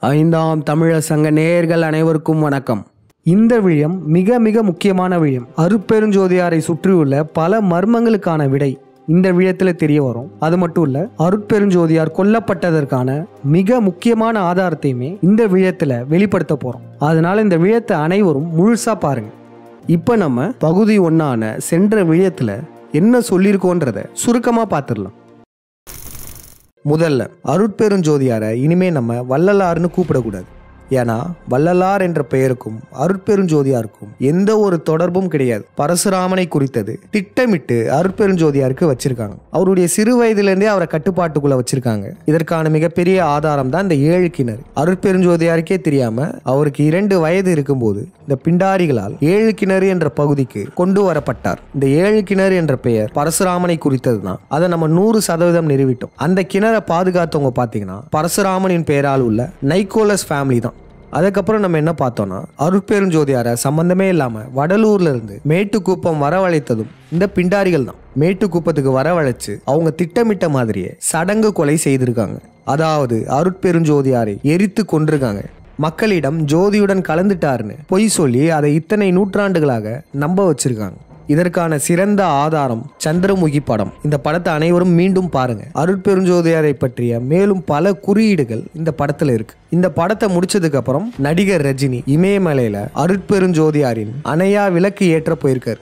ஐந்தாம் தமிழர் சங்க நேயர்கள் அனைவருக்கும் வணக்கம் இந்த விழயம் மிக மிக முக்கியமான விழயம் அருட்பெருஞ்சோதியாரை சுற்றியுள்ள பல மர்மங்களுக்கான விடை இந்த விழயத்தில் தெரிய வரும் அது மட்டும் இல்ல அருட்பெருஞ்சோதியார் கொல்லப்பட்டதற்கான மிக முக்கியமான ஆதாரத்தையுமே இந்த விழயத்தில் வெளிப்படுத்த போறோம் அதனால இந்த விழயத்தை அனைவரும் முழுசா பாருங்க இப்போ நம்ம பகுதி ஒன்னான சென்ற விழயத்தில் என்ன சொல்லியிருக்கோன்றத சுருக்கமாக பார்த்துடலாம் முதல்ல அருட்பெருஞ்சோதியாரை இனிமே நம்ம வள்ளலார்னு கூப்பிடக்கூடாது ஏன்னா வள்ளலார் என்ற பெயருக்கும் அருட்பெருஞ்சோதியாருக்கும் எந்த ஒரு தொடர்பும் கிடையாது பரசுராமனை குறித்தது திட்டமிட்டு அருட்பெருஞ்சோதியாருக்கு வச்சிருக்காங்க அவருடைய சிறு வயதிலிருந்தே அவரை கட்டுப்பாட்டுக்குள்ள வச்சிருக்காங்க இதற்கான மிகப்பெரிய ஆதாரம் தான் இந்த ஏழு கிணறு அருட்பெருஞ்சோதியாருக்கே தெரியாம அவருக்கு இரண்டு வயது இருக்கும்போது இந்த பிண்டாரிகளால் ஏழு கிணறு என்ற பகுதிக்கு கொண்டு வரப்பட்டார் இந்த ஏழு கிணறு என்ற பெயர் பரசுராமனை குறித்தது தான் அதை நம்ம நூறு சதவீதம் நிறுவிட்டோம் அந்த கிணறை பாதுகாத்தவங்க பார்த்தீங்கன்னா பரசுராமனின் பெயரால் உள்ள நைக்கோலஸ் ஃபேமிலி தான் அதுக்கப்புறம் நம்ம என்ன பார்த்தோம்னா அருட்பெருஞ்சோதியாரை சம்பந்தமே இல்லாம வடலூர்ல இருந்து மேட்டுக்குப்பம் வரவழைத்ததும் இந்த பிண்டாரிகள் தான் மேட்டுக்குப்பத்துக்கு வரவழைச்சு அவங்க திட்டமிட்ட மாதிரியே சடங்கு கொலை செய்திருக்காங்க அதாவது அருட்பெருஞ்சோதியாரை எரித்து கொண்டிருக்காங்க மக்களிடம் ஜோதியுடன் கலந்துட்டாருன்னு பொய் சொல்லி அதை இத்தனை நூற்றாண்டுகளாக நம்ப வச்சிருக்காங்க இதற்கான சிறந்த ஆதாரம் சந்திரமுகி படம் இந்த படத்தை அனைவரும் மீண்டும் பாருங்க அருட்பெருஞ்சோதியாரை பற்றிய மேலும் பல குறியீடுகள் இந்த படத்துல இருக்கு இந்த படத்தை முடிச்சதுக்கு அப்புறம் நடிகர் ரஜினி இமயமலையில அருட்பெருஞ்சோதியாரின் அணையா விளக்கு ஏற்ற போயிருக்காரு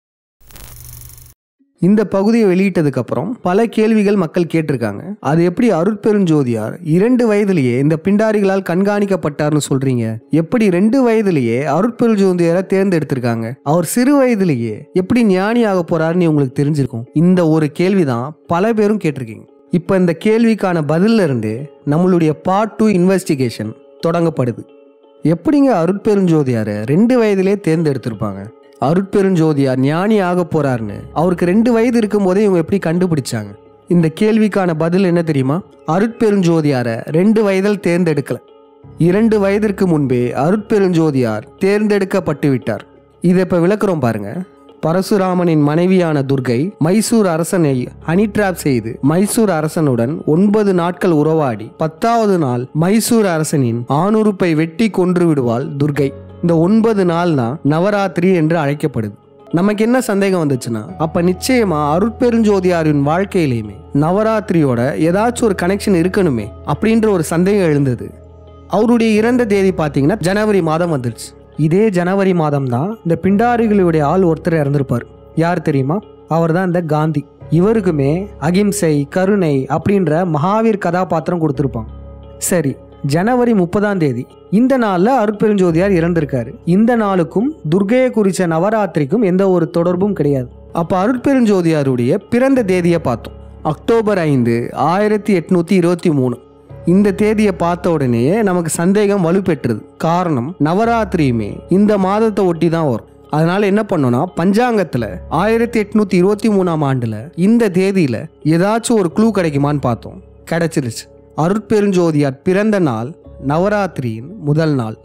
இந்த பகுதியை வெளியிட்டதுக்கு அப்புறம் பல கேள்விகள் மக்கள் கேட்டிருக்காங்க அது எப்படி அருட்பெருஞ்சோதியார் இரண்டு வயதிலேயே இந்த பிண்டாரிகளால் கண்காணிக்கப்பட்டார்னு சொல்றீங்க எப்படி ரெண்டு வயதிலேயே அருட்பெருஞ்சோதியாரை தேர்ந்தெடுத்திருக்காங்க அவர் சிறு வயதிலேயே எப்படி ஞானி ஆக போறாருன்னு உங்களுக்கு தெரிஞ்சிருக்கும் இந்த ஒரு கேள்விதான் பல பேரும் கேட்டிருக்கீங்க இப்போ இந்த கேள்விக்கான பதில்ல இருந்தே நம்மளுடைய பார்ட் டூ இன்வெஸ்டிகேஷன் தொடங்கப்படுது எப்படிங்க அருட்பெருஞ்சோதியாரை ரெண்டு வயதிலே தேர்ந்தெடுத்திருப்பாங்க அருட்பெருஞ்சோதியார் ஞானி ஆக போறாருன்னு அவருக்கு ரெண்டு வயது இருக்கும் போதே இவங்க எப்படி கண்டுபிடிச்சாங்க இந்த கேள்விக்கான பதில் என்ன தெரியுமா அருட்பெருஞ்சோதியாரை ரெண்டு வயதில் தேர்ந்தெடுக்கல இரண்டு வயதிற்கு முன்பே அருட்பெருஞ்சோதியார் தேர்ந்தெடுக்கப்பட்டு விட்டார் இதை இப்ப விளக்குறோம் பாருங்க பரசுராமனின் மனைவியான துர்கை மைசூர் அரசனை ஹனி ட்ராப் செய்து மைசூர் அரசனுடன் ஒன்பது நாட்கள் உறவாடி பத்தாவது நாள் மைசூர் அரசனின் ஆணுறுப்பை வெட்டி கொன்று விடுவாள் துர்கை இந்த ஒன்பது நாள் தான் நவராத்திரி என்று அழைக்கப்படுது நமக்கு என்ன சந்தேகம் வந்துச்சுன்னா அப்ப நிச்சயமா அருட்பெருஞ்சோதியாரின் வாழ்க்கையிலையுமே நவராத்திரியோட ஏதாச்சும் ஒரு கனெக்ஷன் இருக்கணுமே அப்படின்ற ஒரு சந்தேகம் எழுந்தது அவருடைய இறந்த தேதி பார்த்தீங்கன்னா ஜனவரி மாதம் வந்துருச்சு இதே ஜனவரி மாதம் தான் இந்த பிண்டாரிகளுடைய ஆள் ஒருத்தர் இறந்திருப்பார் யார் தெரியுமா அவர் தான் இந்த காந்தி இவருக்குமே அகிம்சை கருணை அப்படின்ற மகாவீர் கதாபாத்திரம் கொடுத்துருப்பாங்க சரி ஜனவரி முப்பதாம் தேதி இந்த நாளில் அருட்பெருஞ்சோதியார் இறந்திருக்காரு இந்த நாளுக்கும் துர்கையை குறித்த நவராத்திரிக்கும் எந்த ஒரு தொடர்பும் கிடையாது அப்போ அருட்பெருஞ்சோதியாருடைய பிறந்த தேதியை பார்த்தோம் அக்டோபர் ஐந்து ஆயிரத்தி எட்நூத்தி இருபத்தி மூணு இந்த தேதியை பார்த்த உடனேயே நமக்கு சந்தேகம் வலுப்பெற்றது காரணம் நவராத்திரியுமே இந்த மாதத்தை ஒட்டி தான் வரும் அதனால என்ன பண்ணோம்னா பஞ்சாங்கத்தில் ஆயிரத்தி எட்நூத்தி இருபத்தி மூணாம் ஆண்டுல இந்த தேதியில ஏதாச்சும் ஒரு க்ளூ கிடைக்குமான்னு பார்த்தோம் கிடைச்சிருச்சு அருட்பெருஞ்சோதியார் பிறந்த நாள் நவராத்திரியின் முதல் நாள்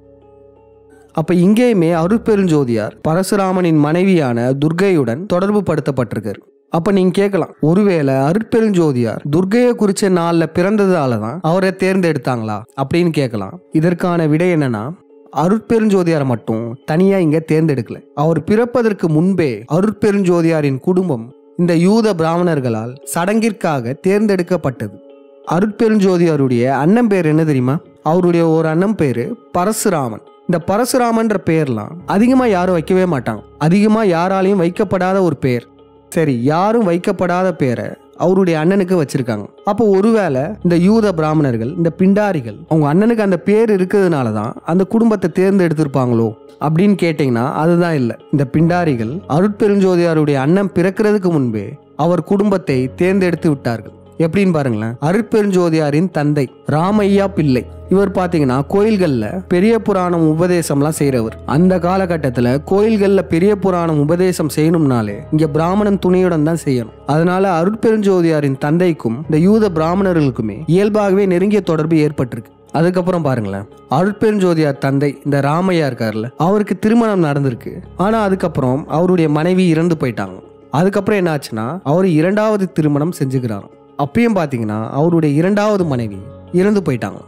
அப்ப இங்கேயுமே அருட்பெருஞ்சோதியார் பரசுராமனின் மனைவியான துர்கையுடன் தொடர்பு படுத்தப்பட்டிருக்காரு அப்ப நீங்க கேட்கலாம் ஒருவேளை அருட்பெருஞ்சோதியார் துர்கையை குறிச்ச நாள்ல பிறந்ததால தான் அவரை தேர்ந்தெடுத்தாங்களா அப்படின்னு கேட்கலாம் இதற்கான விடை என்னன்னா அருட்பெருஞ்சோதியாரை மட்டும் தனியா இங்க தேர்ந்தெடுக்கல அவர் பிறப்பதற்கு முன்பே அருட்பெருஞ்சோதியாரின் குடும்பம் இந்த யூத பிராமணர்களால் சடங்கிற்காக தேர்ந்தெடுக்கப்பட்டது அருட்பெருஞ்சோதியாருடைய அண்ணன் பேர் என்ன தெரியுமா அவருடைய ஒரு அண்ணன் பேரு பரசுராமன் இந்த பரசுராமன்ற பேர்லாம் அதிகமா யாரும் வைக்கவே மாட்டாங்க அதிகமா யாராலையும் வைக்கப்படாத ஒரு பேர் சரி யாரும் வைக்கப்படாத பேரை அவருடைய அண்ணனுக்கு வச்சிருக்காங்க அப்போ ஒருவேளை இந்த யூத பிராமணர்கள் இந்த பிண்டாரிகள் அவங்க அண்ணனுக்கு அந்த பேர் இருக்கிறதுனால தான் அந்த குடும்பத்தை தேர்ந்தெடுத்திருப்பாங்களோ அப்படின்னு கேட்டிங்கன்னா அதுதான் இல்லை இந்த பிண்டாரிகள் அருட்பெருஞ்சோதியாருடைய அண்ணன் பிறக்கிறதுக்கு முன்பே அவர் குடும்பத்தை தேர்ந்தெடுத்து விட்டார்கள் எப்படின்னு பாருங்களேன் அருட்பெருஞ்சோதியாரின் தந்தை ராமையா பிள்ளை இவர் பாத்தீங்கன்னா கோயில்கள்ல பெரிய புராணம் உபதேசம்லாம் செய்யறவர் அந்த காலகட்டத்துல கோயில்கள்ல பெரிய புராணம் உபதேசம் செய்யணும்னாலே இங்க பிராமணன் துணையுடன் தான் செய்யணும் அதனால அருட்பெருஞ்சோதியாரின் தந்தைக்கும் இந்த யூத பிராமணர்களுக்குமே இயல்பாகவே நெருங்கிய தொடர்பு ஏற்பட்டிருக்கு அதுக்கப்புறம் பாருங்களேன் அருட்பெருஞ்சோதியார் தந்தை இந்த ராமையா இருக்கார்ல அவருக்கு திருமணம் நடந்திருக்கு ஆனா அதுக்கப்புறம் அவருடைய மனைவி இறந்து போயிட்டாங்க அதுக்கப்புறம் என்ன ஆச்சுன்னா அவர் இரண்டாவது திருமணம் செஞ்சுக்கிறாராம் அப்பயும் பார்த்தீங்கன்னா அவருடைய இரண்டாவது மனைவி இறந்து போயிட்டாங்க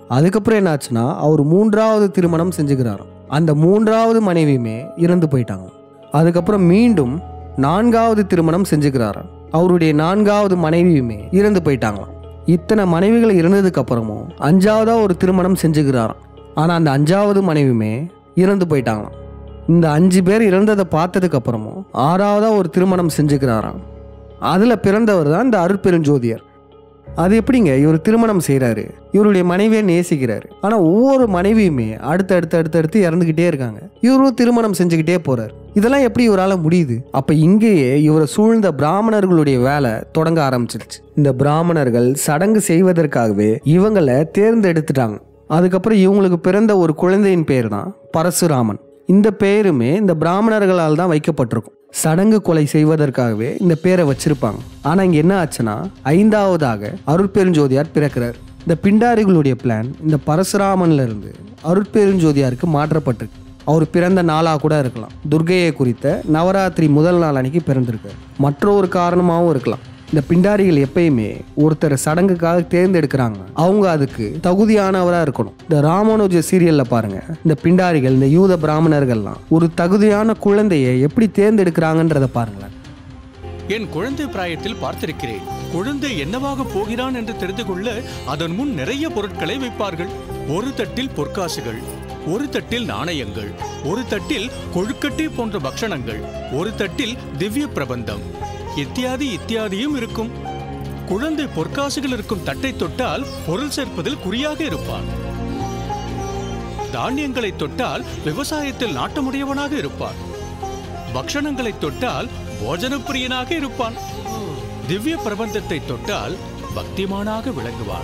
அதுக்கப்புறம் என்னாச்சுன்னா அவர் மூன்றாவது திருமணம் செஞ்சுக்கிறாராம் அந்த மூன்றாவது மனைவியுமே இறந்து போயிட்டாங்க அதுக்கப்புறம் மீண்டும் நான்காவது திருமணம் செஞ்சுக்கிறாராம் அவருடைய நான்காவது மனைவியுமே இறந்து போயிட்டாங்களாம் இத்தனை மனைவிகள் இருந்ததுக்கு அப்புறமும் அஞ்சாவதா ஒரு திருமணம் செஞ்சுக்கிறாராம் ஆனால் அந்த அஞ்சாவது மனைவியுமே இறந்து போயிட்டாங்களாம் இந்த அஞ்சு பேர் இறந்ததை பார்த்ததுக்கு அப்புறமும் ஆறாவதா ஒரு திருமணம் செஞ்சுக்கிறாராம் அதில் பிறந்தவர் தான் இந்த அருட்பெருஞ்சோதியர் அது எப்படிங்க இவர் திருமணம் செய்கிறாரு இவருடைய மனைவியை நேசிக்கிறாரு ஆனால் ஒவ்வொரு மனைவியுமே அடுத்து அடுத்து அடுத்து அடுத்து இறந்துக்கிட்டே இருக்காங்க இவரும் திருமணம் செஞ்சுக்கிட்டே போறாரு இதெல்லாம் எப்படி இவரால் முடியுது அப்போ இங்கேயே இவரை சூழ்ந்த பிராமணர்களுடைய வேலை தொடங்க ஆரம்பிச்சிருச்சு இந்த பிராமணர்கள் சடங்கு செய்வதற்காகவே இவங்களை தேர்ந்தெடுத்துட்டாங்க அதுக்கப்புறம் இவங்களுக்கு பிறந்த ஒரு குழந்தையின் பேர் தான் பரசுராமன் இந்த பேருமே இந்த பிராமணர்களால் தான் வைக்கப்பட்டிருக்கும் சடங்கு கொலை செய்வதற்காகவே இந்த பேரை வச்சிருப்பாங்க ஆனா இங்க என்ன ஆச்சுன்னா ஐந்தாவதாக அருட்பெருஞ்சோதியார் பிறக்கிறார் இந்த பிண்டாரிகளுடைய பிளான் இந்த பரசுராமன்ல இருந்து அருட்பெருஞ்சோதியாருக்கு மாற்றப்பட்டிருக்கு அவர் பிறந்த நாளா கூட இருக்கலாம் துர்கையை குறித்த நவராத்திரி முதல் நாள் அன்னைக்கு பிறந்திருக்கார் மற்றொரு காரணமாகவும் இருக்கலாம் இந்த பிண்டாரிகள் எப்பயுமே ஒருத்தரை சடங்குக்காக தேர்ந்தெடுக்கிறாங்க அவங்க அதுக்கு தகுதியானவராக இருக்கணும் இந்த ராமானுஜ சீரியல்ல பாருங்க இந்த பிண்டாரிகள் இந்த யூத பிராமணர்கள்லாம் ஒரு தகுதியான குழந்தையை எப்படி தேர்ந்தெடுக்கிறாங்கன்றத பாருங்களேன் என் குழந்தை பிராயத்தில் பார்த்திருக்கிறேன் குழந்தை என்னவாக போகிறான் என்று தெரிந்து கொள்ள அதன் முன் நிறைய பொருட்களை வைப்பார்கள் ஒரு தட்டில் பொற்காசுகள் ஒரு தட்டில் நாணயங்கள் ஒரு தட்டில் கொழுக்கட்டை போன்ற பக்ஷணங்கள் ஒரு தட்டில் திவ்ய பிரபந்தம் இத்தியாதி இத்தியாதியும் இருக்கும் குழந்தை பொற்காசுகள் இருக்கும் தட்டை தொட்டால் பொருள் சேர்ப்பதில் குறியாக இருப்பான் தானியங்களை தொட்டால் விவசாயத்தில் நாட்டமுடையவனாக இருப்பான் பக்ஷணங்களை தொட்டால் போஜன பிரியனாக இருப்பான் திவ்ய பிரபந்தத்தை தொட்டால் பக்திமானாக விளங்குவான்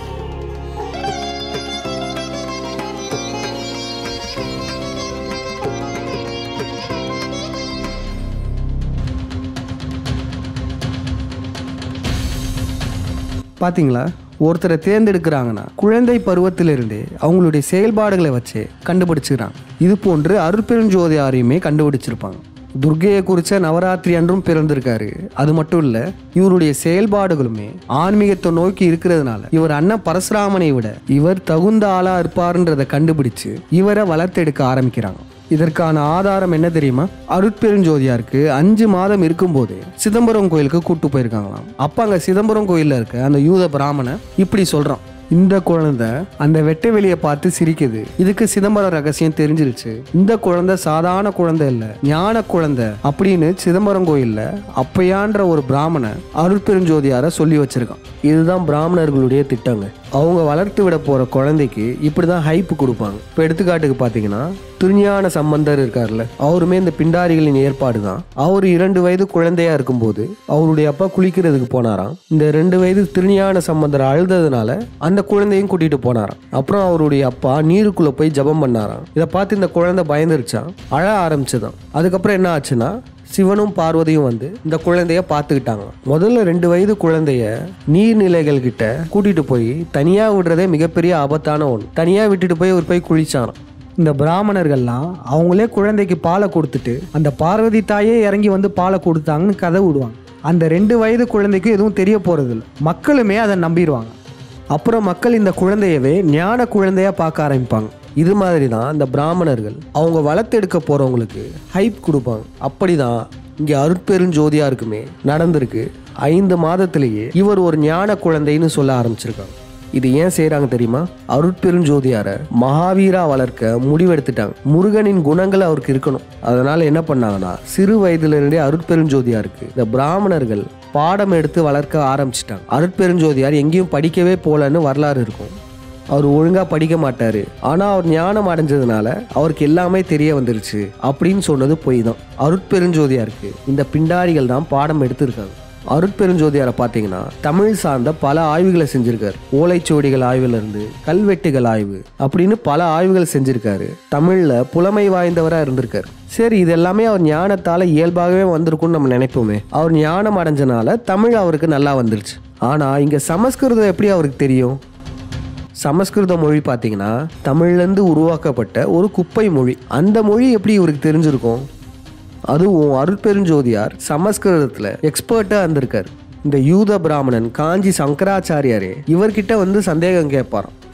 பாத்தீங்களா ஒருத்தரை தேர்ந்தெடுக்கிறாங்கன்னா குழந்தை பருவத்திலிருந்தே அவங்களுடைய செயல்பாடுகளை வச்சு கண்டுபிடிச்சுக்கிறாங்க இது போன்று அருட்பெருஞ்சோதியாரையுமே கண்டுபிடிச்சிருப்பாங்க துர்கையை குறித்த நவராத்திரி அன்றும் பிறந்திருக்காரு அது மட்டும் இல்ல இவருடைய செயல்பாடுகளுமே ஆன்மீகத்தை நோக்கி இருக்கிறதுனால இவர் அண்ணன் பரசுராமனை விட இவர் தகுந்த ஆளா இருப்பாருன்றதை கண்டுபிடிச்சு இவரை வளர்த்தெடுக்க ஆரம்பிக்கிறாங்க இதற்கான ஆதாரம் என்ன தெரியுமா அருட்பெருஞ்சோதியாருக்கு அஞ்சு மாதம் இருக்கும்போது சிதம்பரம் கோயிலுக்கு கூட்டு போயிருக்காங்களாம் அப்ப அங்க சிதம்பரம் கோயில்ல இருக்க அந்த யூத பிராமணன் இப்படி சொல்றான் இந்த குழந்தை அந்த வெட்ட வெளியை பார்த்து சிரிக்குது இதுக்கு சிதம்பரம் ரகசியம் தெரிஞ்சிருச்சு இந்த குழந்தை சாதாரண குழந்தை இல்ல ஞான குழந்தை அப்படின்னு சிதம்பரம் கோயில்ல அப்பையான்ற ஒரு பிராமணன் அருட்பெருஞ்சோதியார சொல்லி வச்சிருக்கான் இதுதான் பிராமணர்களுடைய திட்டங்க அவங்க வளர்த்து விட போற குழந்தைக்கு இப்படிதான் ஹைப் கொடுப்பாங்க இப்போ எடுத்துக்காட்டுக்கு பார்த்தீங்கன்னா திருஞான சம்பந்தர் இருக்கார்ல அவருமே இந்த பிண்டாரிகளின் ஏற்பாடு தான் அவர் இரண்டு வயது குழந்தையா இருக்கும்போது அவருடைய அப்பா குளிக்கிறதுக்கு போனாராம் இந்த ரெண்டு வயது திருஞான சம்பந்தர் அழுததுனால அந்த குழந்தையும் கூட்டிட்டு போனாராம் அப்புறம் அவருடைய அப்பா நீருக்குள்ள போய் ஜெபம் பண்ணாராம் இதை பார்த்து இந்த குழந்தை பயந்துருச்சான் அழ ஆரம்பிச்சதாம் அதுக்கப்புறம் என்ன ஆச்சுன்னா சிவனும் பார்வதியும் வந்து இந்த குழந்தைய பார்த்துக்கிட்டாங்க முதல்ல ரெண்டு வயது குழந்தைய நீர்நிலைகள் கிட்ட கூட்டிட்டு போய் தனியா விடுறதே மிகப்பெரிய ஆபத்தான ஒன்று தனியா விட்டுட்டு போய் ஒரு போய் குளிச்சானாம் இந்த பிராமணர்கள்லாம் அவங்களே குழந்தைக்கு பாலை கொடுத்துட்டு அந்த பார்வதி தாயே இறங்கி வந்து பாலை கொடுத்தாங்கன்னு கதை விடுவாங்க அந்த ரெண்டு வயது குழந்தைக்கும் எதுவும் தெரிய போறதில்ல மக்களுமே அதை நம்பிடுவாங்க அப்புறம் மக்கள் இந்த குழந்தையவே ஞான குழந்தையா பார்க்க ஆரம்பிப்பாங்க இது மாதிரி தான் இந்த பிராமணர்கள் அவங்க வளர்த்தெடுக்க போறவங்களுக்கு ஹைப் கொடுப்பாங்க அப்படிதான் இங்க அருட்பெருஞ்சோதியா இருக்குமே நடந்திருக்கு ஐந்து மாதத்திலேயே இவர் ஒரு ஞான குழந்தைன்னு சொல்ல ஆரம்பிச்சிருக்காங்க இது ஏன் செய்றாங்க தெரியுமா அருட்பெருஞ்சோதியார மகாவீரா வளர்க்க முடிவெடுத்துட்டாங்க முருகனின் குணங்கள் அவருக்கு இருக்கணும் அதனால என்ன பண்ணாங்கன்னா சிறு வயதுல இருந்தே அருட்பெருஞ்சோதியாருக்கு இந்த பிராமணர்கள் பாடம் எடுத்து வளர்க்க ஆரம்பிச்சிட்டாங்க அருட்பெருஞ்சோதியார் எங்கேயும் படிக்கவே போலன்னு வரலாறு இருக்கும் அவர் ஒழுங்கா படிக்க மாட்டாரு ஆனா அவர் ஞானம் அடைஞ்சதுனால அவருக்கு எல்லாமே தெரிய வந்துருச்சு அப்படின்னு சொன்னது பொய் தான் அருட்பெருஞ்சோதியாருக்கு இந்த பிண்டாரிகள் தான் பாடம் எடுத்திருக்காங்க அருட்பெருஞ்சோதியாரை பார்த்தீங்கன்னா தமிழ் சார்ந்த பல ஆய்வுகளை செஞ்சிருக்காரு ஓலைச்சுவடிகள் ஆய்வுல இருந்து கல்வெட்டுகள் ஆய்வு அப்படின்னு பல ஆய்வுகள் செஞ்சிருக்காரு தமிழ்ல புலமை வாய்ந்தவரா இருந்திருக்காரு சரி இது எல்லாமே அவர் ஞானத்தால இயல்பாகவே வந்திருக்கும்னு நம்ம நினைப்போமே அவர் ஞானம் அடைஞ்சனால தமிழ் அவருக்கு நல்லா வந்துருச்சு ஆனா இங்க சமஸ்கிருதம் எப்படி அவருக்கு தெரியும் சமஸ்கிருத மொழி பார்த்தீங்கன்னா தமிழ்லேருந்து உருவாக்கப்பட்ட ஒரு குப்பை மொழி அந்த மொழி எப்படி இவருக்கு தெரிஞ்சிருக்கும் அதுவும் அருட்பெருஞ்சோதியார் சமஸ்கிருதத்தில் எக்ஸ்பர்ட்டாக இருந்திருக்காரு இந்த யூத பிராமணன் காஞ்சி சங்கராச்சாரியாரே இவர்கிட்ட வந்து சந்தேகம் கேட்பாராம்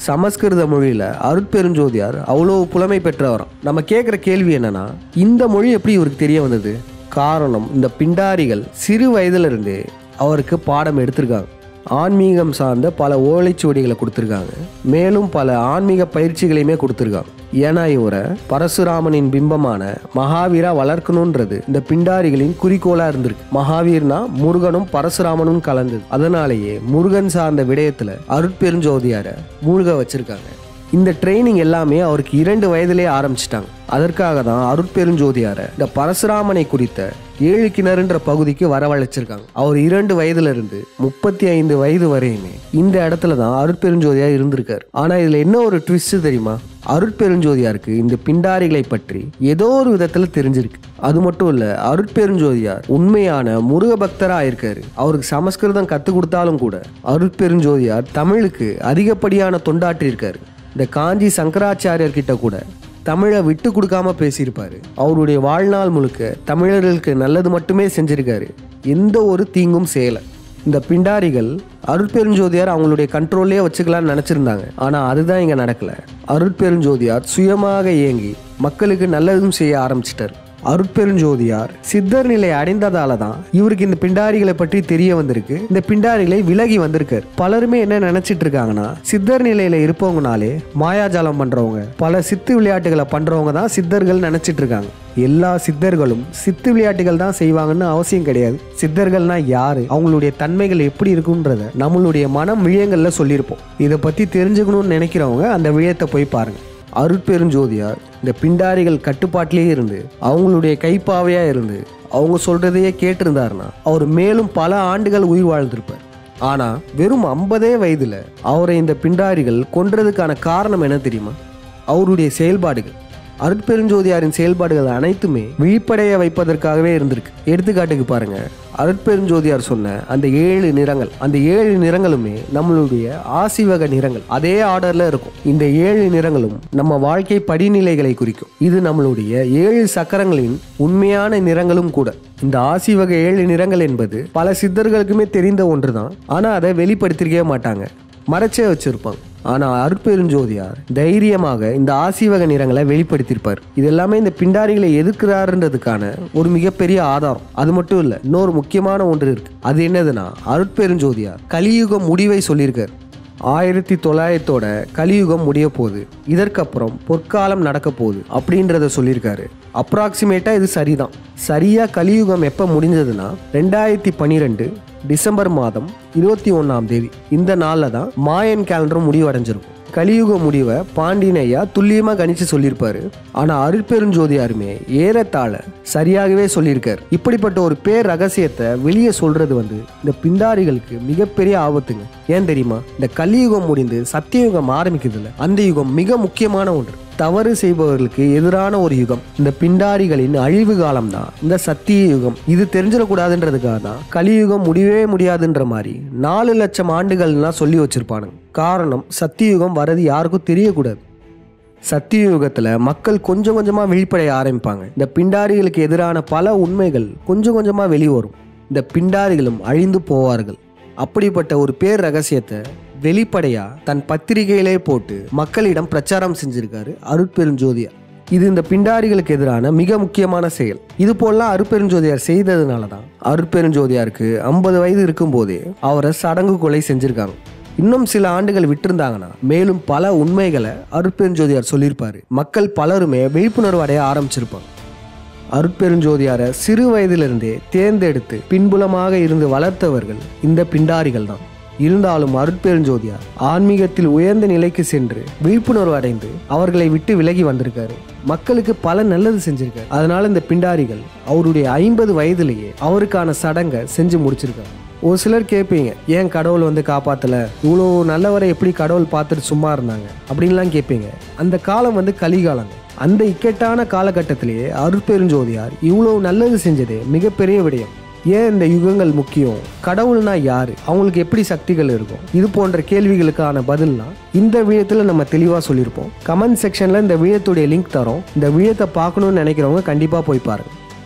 சமஸ்கிருத மொழியில அருட்பெருஞ்சோதியார் அவ்வளோ புலமை பெற்றவராம் நம்ம கேட்குற கேள்வி என்னன்னா இந்த மொழி எப்படி இவருக்கு தெரிய வந்தது காரணம் இந்த பிண்டாரிகள் சிறு வயதுல இருந்தே அவருக்கு பாடம் எடுத்திருக்காங்க ஆன்மீகம் சார்ந்த பல ஓலைச்சுவடிகளை கொடுத்துருக்காங்க மேலும் பல ஆன்மீக பயிற்சிகளையுமே கொடுத்துருக்காங்க ஏன்னா இவரை பரசுராமனின் பிம்பமான மகாவீரா வளர்க்கணுன்றது இந்த பிண்டாரிகளின் குறிக்கோளா இருந்திருக்கு மகாவீர்னா முருகனும் பரசுராமனும் கலந்தது அதனாலேயே முருகன் சார்ந்த விடயத்துல அருட்பெருஞ்சோதியாரை மூழ்க வச்சிருக்காங்க இந்த ட்ரைனிங் எல்லாமே அவருக்கு இரண்டு வயதிலே ஆரம்பிச்சிட்டாங்க அதற்காக தான் அருட்பெருஞ்சோதியாரை இந்த பரசுராமனை குறித்த ஏழு கிணறுன்ற பகுதிக்கு வரவழைச்சிருக்காங்க அவர் இரண்டு வயதுல இருந்து முப்பத்தி ஐந்து வயது வரையுமே இந்த இடத்துல தான் அருட்பெருஞ்சோதியார் இருந்திருக்காரு ஆனா இதுல என்ன ஒரு ட்விஸ்ட் தெரியுமா அருட்பெருஞ்சோதியாருக்கு இந்த பிண்டாரிகளை பற்றி ஏதோ ஒரு விதத்துல தெரிஞ்சிருக்கு அது மட்டும் இல்ல அருட்பெருஞ்சோதியார் உண்மையான முருக பக்தரா இருக்காரு அவருக்கு சமஸ்கிருதம் கத்து கொடுத்தாலும் கூட அருட்பெருஞ்சோதியார் தமிழுக்கு அதிகப்படியான தொண்டாற்றி இருக்காரு இந்த காஞ்சி சங்கராச்சாரியர் கிட்ட கூட தமிழை விட்டு கொடுக்காம பேசியிருப்பாரு அவருடைய வாழ்நாள் முழுக்க தமிழர்களுக்கு நல்லது மட்டுமே செஞ்சிருக்காரு எந்த ஒரு தீங்கும் செய்யலை இந்த பிண்டாரிகள் அருட்பெருஞ்சோதியார் அவங்களுடைய கண்ட்ரோல்லே வச்சுக்கலாம்னு நினச்சிருந்தாங்க ஆனால் அதுதான் இங்கே நடக்கல அருட்பெருஞ்சோதியார் சுயமாக இயங்கி மக்களுக்கு நல்லதும் செய்ய ஆரம்பிச்சிட்டார் அருட்பெருஞ்சோதியார் சித்தர் நிலை அடைந்ததால தான் இவருக்கு இந்த பிண்டாரிகளை பற்றி தெரிய வந்திருக்கு இந்த பிண்டாரிகளை விலகி வந்திருக்காரு பலருமே என்ன நினைச்சிட்டு இருக்காங்கன்னா சித்தர் நிலையில இருப்பவங்கனாலே மாயாஜாலம் பண்றவங்க பல சித்து விளையாட்டுகளை பண்றவங்க தான் சித்தர்கள் நினைச்சிட்டு இருக்காங்க எல்லா சித்தர்களும் சித்து விளையாட்டுகள் தான் செய்வாங்கன்னு அவசியம் கிடையாது சித்தர்கள்னா யாரு அவங்களுடைய தன்மைகள் எப்படி இருக்குன்றத நம்மளுடைய மனம் விழயங்கள்ல சொல்லியிருப்போம் இதை பத்தி தெரிஞ்சுக்கணும்னு நினைக்கிறவங்க அந்த விழயத்தை போய் பாருங்க அருட்பெருஞ்சோதியார் இந்த பிண்டாரிகள் கட்டுப்பாட்டிலே இருந்து அவங்களுடைய கைப்பாவையா இருந்து அவங்க சொல்றதையே கேட்டிருந்தாருன்னா அவர் மேலும் பல ஆண்டுகள் உயிர் வாழ்ந்திருப்பார் ஆனா வெறும் ஐம்பதே வயதுல அவரை இந்த பிண்டாரிகள் கொன்றதுக்கான காரணம் என்ன தெரியுமா அவருடைய செயல்பாடுகள் அருட்பெருஞ்சோதியாரின் செயல்பாடுகள் அனைத்துமே விழிப்படைய வைப்பதற்காகவே இருந்திருக்கு எடுத்துக்காட்டுக்கு பாருங்க அருட்பெருஞ்சோதியார் சொன்ன அந்த ஏழு நிறங்கள் அந்த ஏழு நிறங்களுமே நம்மளுடைய ஆசிவக நிறங்கள் அதே ஆர்டர்ல இருக்கும் இந்த ஏழு நிறங்களும் நம்ம வாழ்க்கை படிநிலைகளை குறிக்கும் இது நம்மளுடைய ஏழு சக்கரங்களின் உண்மையான நிறங்களும் கூட இந்த ஆசிவக ஏழு நிறங்கள் என்பது பல சித்தர்களுக்குமே தெரிந்த ஒன்றுதான் ஆனா அதை வெளிப்படுத்திருக்கவே மாட்டாங்க மறைச்சே வச்சிருப்பாங்க ஆனா அருட்பெருஞ்சோதியார் தைரியமாக இந்த ஆசிவக நிறங்களை வெளிப்படுத்தியிருப்பார் இது எல்லாமே இந்த பிண்டாரிகளை எதிர்க்கிறாருன்றதுக்கான ஒரு மிகப்பெரிய ஆதாரம் அது மட்டும் இல்ல இன்னொரு முக்கியமான ஒன்று இருக்கு அது என்னதுன்னா அருட்பெருஞ்சோதியார் கலியுக முடிவை சொல்லியிருக்கார் ஆயிரத்தி தொள்ளாயிரத்தோட கலியுகம் முடிய போகுது இதற்கப்புறம் பொற்காலம் நடக்க போகுது அப்படின்றத சொல்லியிருக்காரு அப்ராக்சிமேட்டா இது சரிதான் சரியா கலியுகம் எப்போ முடிஞ்சதுன்னா ரெண்டாயிரத்தி பன்னிரெண்டு டிசம்பர் மாதம் இருபத்தி ஒன்றாம் தேதி இந்த நாளில் தான் மாயன் கேலண்டரும் முடிவடைஞ்சிருக்கும் கலியுக முடிவை பாண்டியன் ஐயா துல்லியமாக கணிச்சு சொல்லியிருப்பாரு ஆனால் அருட்பெருஞ்சோதியாருமே ஏறத்தாழ சரியாகவே சொல்லியிருக்காரு இப்படிப்பட்ட ஒரு பேர் ரகசியத்தை வெளியே சொல்றது வந்து இந்த பிண்டாரிகளுக்கு மிகப்பெரிய ஆபத்துங்க ஏன் தெரியுமா இந்த கலியுகம் முடிந்து சத்தியயுகம் ஆரம்பிக்குதுல்ல அந்த யுகம் மிக முக்கியமான ஒன்று தவறு செய்பவர்களுக்கு எதிரான ஒரு யுகம் இந்த பிண்டாரிகளின் அழிவு காலம் தான் இந்த சத்திய யுகம் இது தெரிஞ்சிடக்கூடாதுன்றதுக்காக தான் கலியுகம் முடியவே முடியாதுன்ற மாதிரி நாலு லட்சம் ஆண்டுகள்லாம் சொல்லி வச்சிருப்பானுங்க காரணம் சத்தியுகம் வரது யாருக்கும் தெரியக்கூடாது சத்தியுகத்தில் மக்கள் கொஞ்சம் கொஞ்சமாக விழிப்படைய ஆரம்பிப்பாங்க இந்த பிண்டாரிகளுக்கு எதிரான பல உண்மைகள் கொஞ்சம் கொஞ்சமாக வெளிவரும் இந்த பிண்டாரிகளும் அழிந்து போவார்கள் அப்படிப்பட்ட ஒரு பேர் ரகசியத்தை வெளிப்படையா தன் பத்திரிகையிலே போட்டு மக்களிடம் பிரச்சாரம் செஞ்சிருக்காரு அருட்பெருஞ்சோதியார் இது இந்த பிண்டாரிகளுக்கு எதிரான மிக முக்கியமான செயல் இது போலாம் அருட்பெருஞ்சோதியார் செய்ததுனால தான் அருட்பெருஞ்சோதியாருக்கு ஐம்பது வயது இருக்கும்போதே அவரை சடங்கு கொலை செஞ்சிருக்காங்க இன்னும் சில ஆண்டுகள் விட்டிருந்தாங்கன்னா மேலும் பல உண்மைகளை அருட்பெருஞ்சோதியார் சொல்லியிருப்பாரு மக்கள் பலருமே விழிப்புணர்வு அடைய ஆரம்பிச்சிருப்பாங்க அருட்பெருஞ்சோதியாரை சிறு வயதிலிருந்தே தேர்ந்தெடுத்து பின்புலமாக இருந்து வளர்த்தவர்கள் இந்த பிண்டாரிகள் தான் இருந்தாலும் அருட்பெருஞ்சோதியார் ஆன்மீகத்தில் உயர்ந்த நிலைக்கு சென்று விழிப்புணர்வு அடைந்து அவர்களை விட்டு விலகி வந்திருக்காரு மக்களுக்கு பல நல்லது செஞ்சிருக்காரு அதனால இந்த பிண்டாரிகள் அவருடைய ஐம்பது வயதிலேயே அவருக்கான சடங்கை செஞ்சு முடிச்சிருக்காங்க ஒரு சிலர் கேட்பீங்க ஏன் கடவுள் வந்து காப்பாத்தல இவ்வளோ நல்லவரை எப்படி கடவுள் பார்த்துட்டு சும்மா இருந்தாங்க அப்படின்லாம் கேட்பீங்க அந்த காலம் வந்து கலிகாலங்க அந்த இக்கட்டான காலகட்டத்திலேயே அருட்பெருஞ்சோதியார் இவ்வளோ நல்லது செஞ்சது மிகப்பெரிய விடயம் ஏன் இந்த யுகங்கள் முக்கியம் கடவுள்னா யாரு அவங்களுக்கு எப்படி சக்திகள் இருக்கும் இது போன்ற கேள்விகளுக்கான பதில்லாம் இந்த விழயத்தில் நம்ம தெளிவாக சொல்லியிருப்போம் கமெண்ட் செக்ஷனில் இந்த விழயத்துடைய லிங்க் தரோம் இந்த விழயத்தை பார்க்கணும்னு நினைக்கிறவங்க கண்டிப்பாக போய் பாருங்க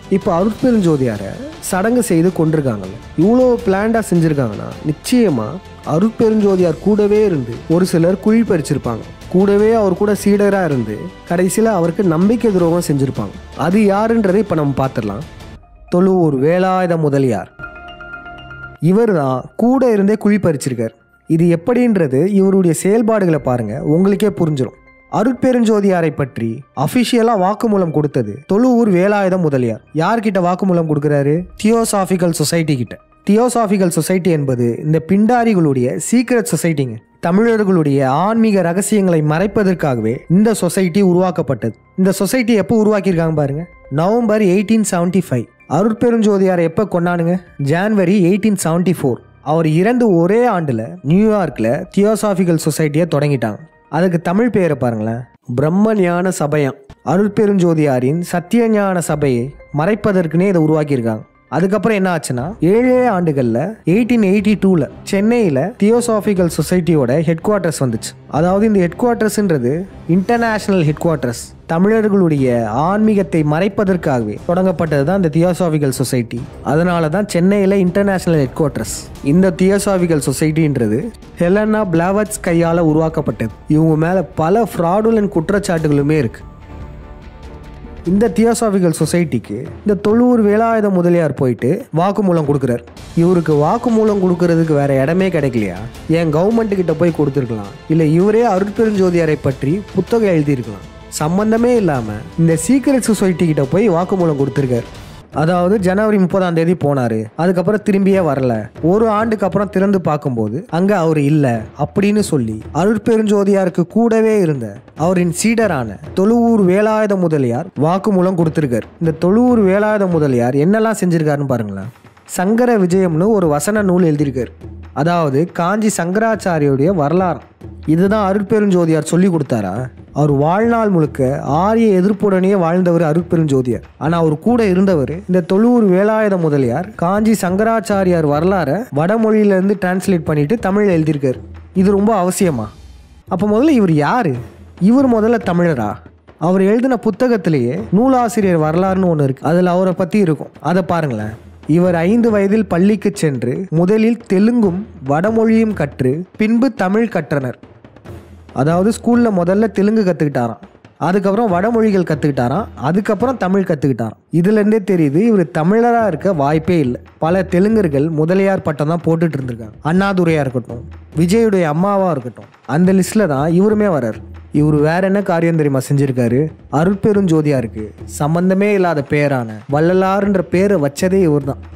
இப்போ அருட்பெருஞ்சோதியாரை சடங்கு செய்து கொண்டிருக்காங்கல்ல இவ்வளோ பிளான்டாக செஞ்சுருக்காங்கன்னா நிச்சயமாக அருட்பெருஞ்சோதியார் கூடவே இருந்து ஒரு சிலர் குழி பறிச்சிருப்பாங்க கூடவே அவர் கூட சீடராக இருந்து கடைசியில் அவருக்கு நம்பிக்கை துரோகம் செஞ்சுருப்பாங்க அது யாருன்றதை இப்போ நம்ம பார்த்துடலாம் தொழுவூர் வேலாயுத முதலியார் இவர் தான் கூட இருந்தே குழி பறிச்சிருக்கார் இது எப்படின்றது இவருடைய செயல்பாடுகளை பாருங்க உங்களுக்கே புரிஞ்சிடும் அருட்பெருஞ்சோதியாரை பற்றி அபிஷியலாக வாக்குமூலம் கொடுத்தது தொழுவூர் வேலாயுத முதலியார் யார்கிட்ட வாக்குமூலம் கொடுக்குறாரு தியோசாபிக்கல் சொசைட்டி கிட்ட தியோசாபிக்கல் சொசைட்டி என்பது இந்த பிண்டாரிகளுடைய சீக்ரெட் சொசைட்டிங்க தமிழர்களுடைய ஆன்மீக ரகசியங்களை மறைப்பதற்காகவே இந்த சொசைட்டி உருவாக்கப்பட்டது இந்த சொசைட்டி எப்போ உருவாக்கியிருக்காங்க பாருங்க நவம்பர் எயிட்டீன் செவன்டி ஃபைவ் அருட்பெருஞ்சோதியாரை எப்போ கொண்டாடுங்க ஜான்வரி எயிட்டீன் செவன்டி ஃபோர் அவர் இறந்து ஒரே ஆண்டில் நியூயார்க்கில் தியோசாபிக்கல் சொசைட்டியை தொடங்கிட்டாங்க அதுக்கு தமிழ் பேரை பாருங்களேன் பிரம்ம ஞான சபையாம் அருட்பெருஞ்சோதியாரின் சத்திய ஞான சபையை மறைப்பதற்குனே இதை உருவாக்கியிருக்காங்க அதுக்கப்புறம் என்ன ஆச்சுன்னா ஏழே ஆண்டுகளில் எயிட்டீன் எயிட்டி டூவில் சென்னையில் தியோசாபிக்கல் சொசைட்டியோட ஹெட் குவார்ட்டர்ஸ் வந்துச்சு அதாவது இந்த ஹெட் குவார்ட்டர்ஸ்ன்றது இன்டர்நேஷனல் ஹெட் குவார்ட்டர்ஸ் தமிழர்களுடைய ஆன்மீகத்தை மறைப்பதற்காகவே தொடங்கப்பட்டது தான் இந்த தியோசாபிக்கல் சொசைட்டி அதனால தான் சென்னையில் இன்டர்நேஷனல் ஹெட் குவார்ட்டர்ஸ் இந்த தியோசாபிக்கல் சொசைட்டின்றது ஹெலனா பிளாவட்ஸ் கையால் உருவாக்கப்பட்டது இவங்க மேலே பல ஃப்ராடுலன் குற்றச்சாட்டுகளுமே இருக்குது இந்த தியோசாபிக்கல் சொசைட்டிக்கு இந்த தொழுவூர் வேலாயுத முதலியார் போயிட்டு வாக்குமூலம் கொடுக்குறார் இவருக்கு வாக்குமூலம் கொடுக்கறதுக்கு வேற இடமே கிடைக்கலையா ஏன் கவர்மெண்ட் கிட்ட போய் கொடுத்துருக்கலாம் இல்லை இவரே அருட்பெருஞ்சோதியாரை பற்றி புத்தகம் எழுதியிருக்கலாம் சம்பந்தமே இல்லாமல் இந்த சீக்ரெட் சொசைட்டி கிட்ட போய் வாக்குமூலம் கொடுத்துருக்காரு அதாவது ஜனவரி முப்பதாம் தேதி போனாரு அதுக்கப்புறம் திரும்பியே வரல ஒரு ஆண்டுக்கு அப்புறம் திறந்து பார்க்கும்போது அங்க அவர் இல்ல அப்படின்னு சொல்லி அருட்பெருஞ்சோதியாருக்கு கூடவே இருந்த அவரின் சீடரான தொழுவூர் வேலாயுத முதலியார் வாக்குமூலம் கொடுத்திருக்காரு இந்த தொழுவூர் வேலாயுத முதலியார் என்னெல்லாம் செஞ்சிருக்காருன்னு பாருங்களேன் சங்கர விஜயம்னு ஒரு வசன நூல் எழுதியிருக்காரு அதாவது காஞ்சி சங்கராச்சாரியுடைய வரலாறு இதுதான் அருட்பெருஞ்சோதியார் சொல்லி கொடுத்தாரா அவர் வாழ்நாள் முழுக்க ஆரிய எதிர்ப்புடனே வாழ்ந்தவர் அருட்பெருஞ்சோதியார் ஆனால் அவர் கூட இருந்தவர் இந்த தொழுவூர் வேலாயுத முதலியார் காஞ்சி சங்கராச்சாரியார் வரலாறை வடமொழியிலேருந்து டிரான்ஸ்லேட் பண்ணிட்டு தமிழ் எழுதியிருக்காரு இது ரொம்ப அவசியமா அப்போ முதல்ல இவர் யாரு இவர் முதல்ல தமிழரா அவர் எழுதின புத்தகத்திலேயே நூலாசிரியர் வரலாறுன்னு ஒன்று இருக்கு அதில் அவரை பற்றி இருக்கும் அதை பாருங்களேன் இவர் ஐந்து வயதில் பள்ளிக்கு சென்று முதலில் தெலுங்கும் வடமொழியும் கற்று பின்பு தமிழ் கற்றனர் அதாவது ஸ்கூலில் முதல்ல தெலுங்கு கற்றுக்கிட்டாராம் அதுக்கப்புறம் வடமொழிகள் கற்றுக்கிட்டாராம் அதுக்கப்புறம் தமிழ் கற்றுக்கிட்டாராம் இதுலேருந்தே தெரியுது இவர் தமிழராக இருக்க வாய்ப்பே இல்லை பல தெலுங்கர்கள் முதலியார் பட்டம் தான் போட்டுட்டு இருந்திருக்காங்க அண்ணாதுரையாக இருக்கட்டும் விஜயுடைய அம்மாவாக இருக்கட்டும் அந்த லிஸ்ட்டில் தான் இவருமே வரார் இவர் வேற என்ன காரியம் தெரியுமா செஞ்சிருக்காரு அருட்பெருஞ்சோதியா இருக்கு சம்பந்தமே இல்லாத பேரான வள்ளலாருன்ற பேரை வச்சதே இவர் தான்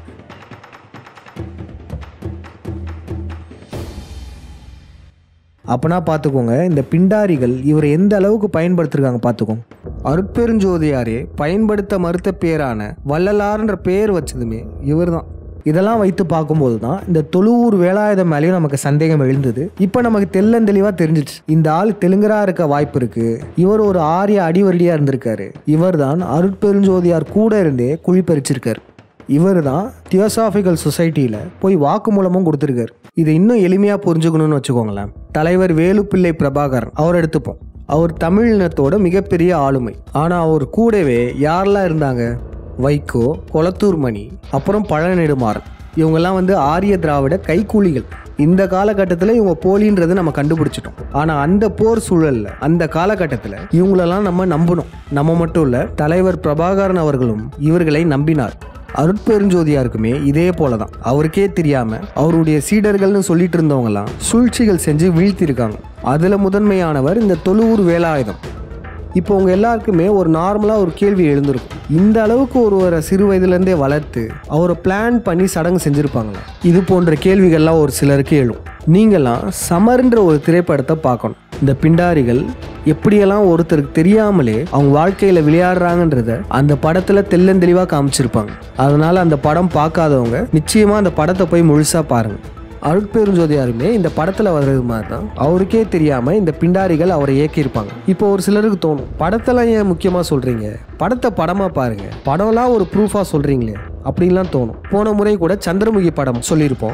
அப்பனா பார்த்துக்கோங்க இந்த பிண்டாரிகள் இவரை எந்த அளவுக்கு பயன்படுத்திருக்காங்க பார்த்துக்கோங்க அருட்பெருஞ்சோதியாரே பயன்படுத்த மறுத்த பேரான வள்ளலார்ன்ற பேர் வச்சதுமே இவர்தான் இதெல்லாம் வைத்து பார்க்கும்போது தான் இந்த தொழுவூர் வேலாயுதம் மேலேயும் நமக்கு சந்தேகம் எழுந்தது இப்போ நமக்கு தெள்ளந்தெளிவாக தெரிஞ்சிச்சு இந்த ஆள் தெலுங்கரா இருக்க வாய்ப்பு இருக்கு இவர் ஒரு ஆரிய அடிவருடியாக இருந்திருக்காரு இவர் தான் அருட்பெருஞ்சோதியார் கூட இருந்தே குழி பறிச்சிருக்காரு இவர் தான் தியோசாபிக்கல் சொசைட்டியில் போய் வாக்குமூலமும் கொடுத்துருக்காரு இதை இன்னும் எளிமையாக புரிஞ்சுக்கணும்னு வச்சுக்கோங்களேன் தலைவர் வேலுப்பிள்ளை பிரபாகரன் அவர் எடுத்துப்போம் அவர் தமிழினத்தோட மிகப்பெரிய ஆளுமை ஆனால் அவர் கூடவே யாரெல்லாம் இருந்தாங்க வைகோ கொளத்தூர் மணி அப்புறம் பழநெடுமாறன் இவங்கெல்லாம் வந்து ஆரிய திராவிட கைக்கூலிகள் இந்த காலகட்டத்தில் இவங்க போலின்றது நம்ம கண்டுபிடிச்சிட்டோம் ஆனால் அந்த போர் சூழலில் அந்த காலகட்டத்தில் இவங்களெல்லாம் நம்ம நம்பணும் நம்ம மட்டும் இல்லை தலைவர் பிரபாகரன் அவர்களும் இவர்களை நம்பினார் அருட்பெருஞ்சோதியாருக்குமே இதே போல தான் அவருக்கே தெரியாம அவருடைய சீடர்கள்னு சொல்லிட்டு இருந்தவங்கலாம் சூழ்ச்சிகள் செஞ்சு வீழ்த்திருக்காங்க அதுல முதன்மையானவர் இந்த தொழுவூர் வேலாயுதம் இப்போ உங்க எல்லாருக்குமே ஒரு நார்மலாக ஒரு கேள்வி எழுந்திருக்கும் இந்த அளவுக்கு ஒருவரை சிறு வயதுலேருந்தே வளர்த்து அவரை பிளான் பண்ணி சடங்கு செஞ்சுருப்பாங்களா இது போன்ற கேள்விகள்லாம் ஒரு சிலருக்கு எழும் நீங்களாம் சமர்ன்ற ஒரு திரைப்படத்தை பார்க்கணும் இந்த பிண்டாரிகள் எப்படியெல்லாம் ஒருத்தருக்கு தெரியாமலே அவங்க வாழ்க்கையில் விளையாடுறாங்கன்றத அந்த படத்தில் தெள்ளந்தெளிவாக காமிச்சிருப்பாங்க அதனால அந்த படம் பார்க்காதவங்க நிச்சயமாக அந்த படத்தை போய் முழுசாக பாருங்க அருட்பெருஞ்சோதியாருமே இந்த படத்தில் வர்றது மாதிரி தான் அவருக்கே தெரியாமல் இந்த பிண்டாரிகள் அவரை இயக்கியிருப்பாங்க இப்போ ஒரு சிலருக்கு தோணும் படத்தெல்லாம் ஏன் முக்கியமாக சொல்கிறீங்க படத்தை படமாக பாருங்க படம்லாம் ஒரு ப்ரூஃபாக சொல்கிறீங்களே அப்படின்லாம் தோணும் போன முறை கூட சந்திரமுகி படம் சொல்லியிருப்போம்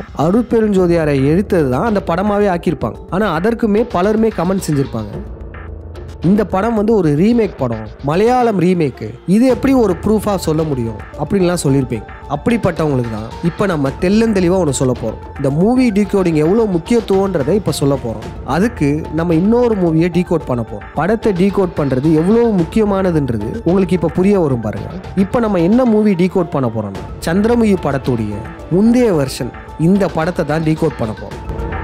அருட்பெருஞ்சோதியாரை எடுத்தது தான் அந்த படமாகவே ஆக்கியிருப்பாங்க ஆனால் அதற்குமே பலருமே கமெண்ட் செஞ்சுருப்பாங்க இந்த படம் வந்து ஒரு ரீமேக் படம் மலையாளம் ரீமேக்கு இது எப்படி ஒரு ப்ரூஃபாக சொல்ல முடியும் அப்படின்லாம் சொல்லியிருப்பீங்க அப்படிப்பட்டவங்களுக்கு தான் இப்போ நம்ம தெள்ளந்தெளிவாக ஒன்று சொல்ல போகிறோம் இந்த மூவி டீகோடிங் எவ்வளோ முக்கியத்துவன்றதை இப்போ சொல்ல போகிறோம் அதுக்கு நம்ம இன்னொரு மூவியை டீகோட் பண்ண போகிறோம் படத்தை டீகோட் பண்ணுறது எவ்வளோ முக்கியமானதுன்றது உங்களுக்கு இப்போ புரிய வரும் பாருங்க இப்போ நம்ம என்ன மூவி டீகோட் பண்ண போகிறோம்னா சந்திரமுகி படத்துடைய முந்தைய வெர்ஷன் இந்த படத்தை தான் டீகோட் பண்ண போகிறோம்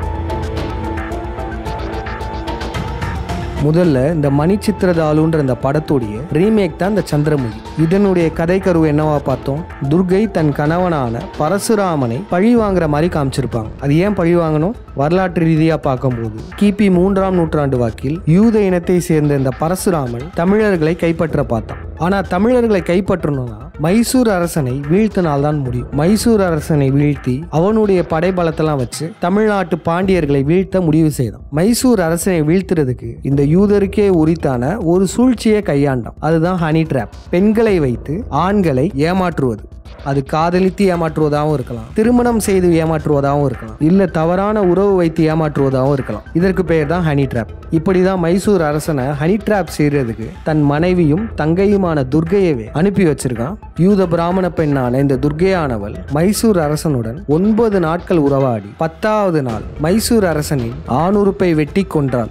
முதல்ல இந்த மணிச்சித்திரதாளுன்ற இந்த படத்துடைய ரீமேக் தான் இந்த சந்திரமுகி இதனுடைய கதை கருவு என்னவா பார்த்தோம் துர்கை தன் கணவனான பரசுராமனை பழி வாங்குற மாதிரி காமிச்சிருப்பாங்க அது ஏன் பழி வாங்கணும் வரலாற்று ரீதியா பார்க்கும்போது கிபி மூன்றாம் நூற்றாண்டு வாக்கில் யூத இனத்தை சேர்ந்த இந்த பரசுராமன் தமிழர்களை கைப்பற்ற பார்த்தான் ஆனா தமிழர்களை கைப்பற்றணும்னா மைசூர் அரசனை வீழ்த்தினால்தான் முடியும் மைசூர் அரசனை வீழ்த்தி அவனுடைய படைபலத்தெல்லாம் வச்சு தமிழ்நாட்டு பாண்டியர்களை வீழ்த்த முடிவு செய்தான் மைசூர் அரசனை வீழ்த்துறதுக்கு இந்த யூதருக்கே உரித்தான ஒரு சூழ்ச்சியை கையாண்டான் அதுதான் ஹனி ட்ராப் பெண்களை வைத்து ஆண்களை ஏமாற்றுவது அது காதலித்து ஏமாற்றுவதாகவும் இருக்கலாம் திருமணம் செய்து ஏமாற்றுவதாகவும் இருக்கலாம் இல்ல தவறான உறவு வைத்து ஏமாற்றுவதாகவும் இருக்கலாம் இதற்கு பெயர் தான் ஹனி ட்ராப் இப்படிதான் மைசூர் அரசனை ஹனி ட்ராப் செய்யறதுக்கு தன் மனைவியும் தங்கையுமான துர்கையவே அனுப்பி வச்சிருக்கான் யூத பிராமண பெண்ணான இந்த துர்கையானவள் மைசூர் அரசனுடன் ஒன்பது நாட்கள் உறவாடி பத்தாவது நாள் மைசூர் அரசனின் ஆணுறுப்பை வெட்டி கொன்றாள்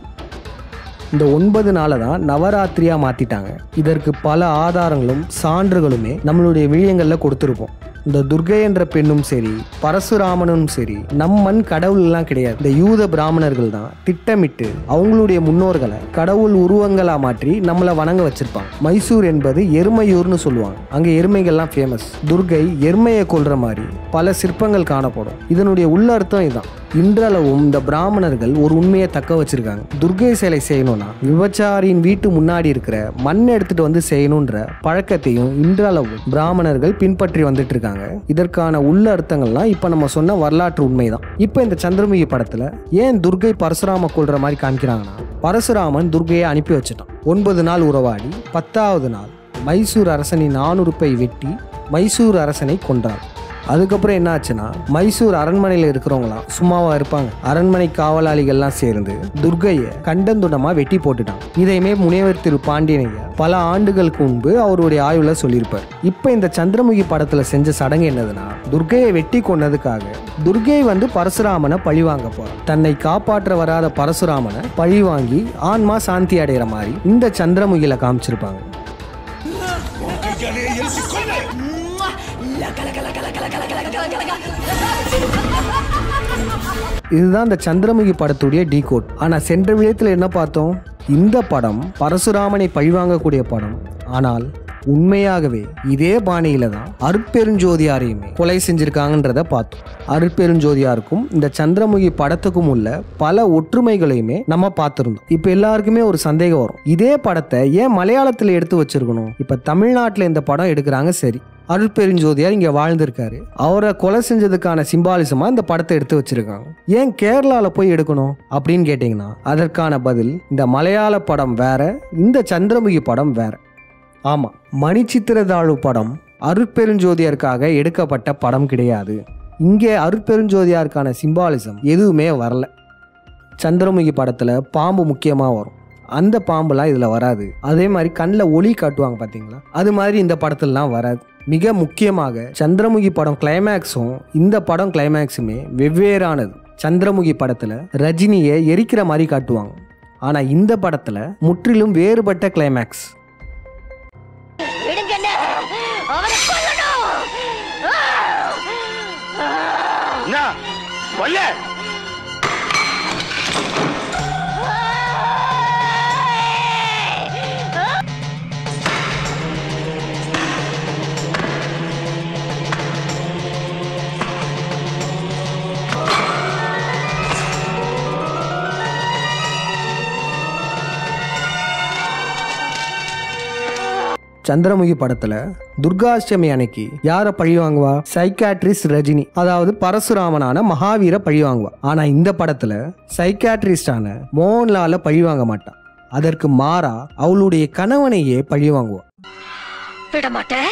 இந்த ஒன்பது நாளை தான் நவராத்திரியா மாத்திட்டாங்க இதற்கு பல ஆதாரங்களும் சான்றுகளுமே நம்மளுடைய விழியங்கள்ல கொடுத்துருப்போம் இந்த துர்கை என்ற பெண்ணும் சரி பரசுராமனும் சரி நம் மண் கடவுள் எல்லாம் கிடையாது இந்த யூத பிராமணர்கள் தான் திட்டமிட்டு அவங்களுடைய முன்னோர்களை கடவுள் உருவங்களா மாற்றி நம்மளை வணங்க வச்சிருப்பாங்க மைசூர் என்பது எருமையூர்னு சொல்லுவாங்க அங்க எருமைகள்லாம் ஃபேமஸ் துர்கை எருமையை கொல்ற மாதிரி பல சிற்பங்கள் காணப்படும் இதனுடைய உள்ளர்த்தம் இதுதான் இன்றளவும் இந்த பிராமணர்கள் ஒரு உண்மையை தக்க வச்சிருக்காங்க துர்கை சிலை செய்யணும்னா விபச்சாரியின் வீட்டு முன்னாடி இருக்கிற மண் எடுத்துட்டு வந்து செய்யணுன்ற பழக்கத்தையும் இன்றளவும் பிராமணர்கள் பின்பற்றி வந்துட்டு இருக்காங்க இதற்கான உள்ள அர்த்தங்கள்லாம் இப்ப நம்ம சொன்ன வரலாற்று உண்மைதான் இப்ப இந்த சந்திரமுகி படத்துல ஏன் துர்கை பரசுராம கொள்ற மாதிரி காமிக்கிறாங்கன்னா பரசுராமன் துர்கையை அனுப்பி வச்சுட்டான் ஒன்பது நாள் உறவாடி பத்தாவது நாள் மைசூர் அரசனின் நானூறுப்பை வெட்டி மைசூர் அரசனை கொன்றார் அதுக்கப்புறம் என்ன ஆச்சுன்னா மைசூர் அரண்மனையில் இருக்கிறவங்களாம் சும்மாவா இருப்பாங்க அரண்மனை காவலாளிகள்லாம் சேர்ந்து துர்கையை கண்டந்துடமா வெட்டி போட்டுட்டாங்க இதையுமே முனைவர் திரு பாண்டியனையா பல ஆண்டுகளுக்கு முன்பு அவருடைய ஆய்வுல சொல்லியிருப்பார் இப்போ இந்த சந்திரமுகி படத்துல செஞ்ச சடங்கு என்னதுன்னா துர்கையை வெட்டி கொன்னதுக்காக துர்கை வந்து பரசுராமனை பழி வாங்க போறான் தன்னை காப்பாற்ற வராத பரசுராமனை பழி வாங்கி ஆன்மா சாந்தி அடைகிற மாதிரி இந்த சந்திரமுகில காமிச்சிருப்பாங்க இதுதான் இந்த சந்திரமுகி படத்துடைய டீகோட் ஆனா சென்ற விதத்தில் என்ன பார்த்தோம் இந்த படம் பரசுராமனை பழிவாங்கக்கூடிய படம் ஆனால் உண்மையாகவே இதே பாணியில தான் அருட்பெருஞ்சோதியாரையுமே கொலை செஞ்சிருக்காங்கன்றத பார்த்தோம் அருட்பெருஞ்சோதியாருக்கும் இந்த சந்திரமுகி படத்துக்கும் உள்ள பல ஒற்றுமைகளையுமே நம்ம பார்த்துருந்தோம் இப்போ எல்லாருக்குமே ஒரு சந்தேகம் வரும் இதே படத்தை ஏன் மலையாளத்தில் எடுத்து வச்சிருக்கணும் இப்போ தமிழ்நாட்டில் இந்த படம் எடுக்கிறாங்க சரி அருட்பெருஞ்சோதியார் இங்க வாழ்ந்திருக்காரு அவரை கொலை செஞ்சதுக்கான சிம்பாலிசமா இந்த படத்தை எடுத்து வச்சிருக்காங்க ஏன் கேரளால போய் எடுக்கணும் அப்படின்னு கேட்டீங்கன்னா அதற்கான பதில் இந்த மலையாள படம் வேற இந்த சந்திரமுகி படம் வேற ஆமா மணிச்சித்திரதாழு படம் அருட்பெருஞ்சோதியாருக்காக எடுக்கப்பட்ட படம் கிடையாது இங்கே அருட்பெருஞ்சோதியாருக்கான சிம்பாலிசம் எதுவுமே வரல சந்திரமுகி படத்துல பாம்பு முக்கியமா வரும் அந்த பாம்புலாம் இதில் வராது அதே மாதிரி கண்ணில் ஒளி காட்டுவாங்க பார்த்தீங்களா அது மாதிரி இந்த படத்துலலாம் வராது மிக முக்கியமாக சந்திரமுகி படம் கிளைமேக்ஸும் இந்த படம் கிளைமேக்ஸுமே வெவ்வேறானது சந்திரமுகி படத்தில் ரஜினியை எரிக்கிற மாதிரி காட்டுவாங்க ஆனால் இந்த படத்தில் முற்றிலும் வேறுபட்ட கிளைமேக்ஸ் விடுங்க என்ன அவனை கொல்லணும் கொல்ல சந்திரமுகி படத்துல துர்காஷ்டமி அன்னைக்கு யாரை பழி வாங்குவா சைக்காட்ரிஸ்ட் ரஜினி அதாவது பரசுராமனான மகாவீர பழி வாங்குவா ஆனா இந்த படத்துல சைக்காட்ரிஸ்டான மோகன்லால பழி வாங்க மாட்டான் அதற்கு மாறா அவளுடைய கணவனையே பழி வாங்குவா விட மாட்டேன்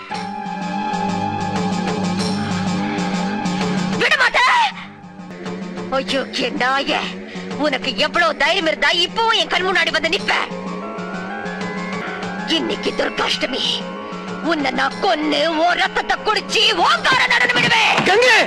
விட மாட்டேன் ஐயோ என் நாயே உனக்கு எவ்வளவு தைரியம் இருந்தா இப்பவும் என் கண் முன்னாடி வந்து நிப்ப இன்னைக்கு துர்காஷ்டமி உன்னை நான் கொன்னு ஓ ரத்தத்தை குடிச்சு ஓங்கார நடனம் விடுவேன் கங்கை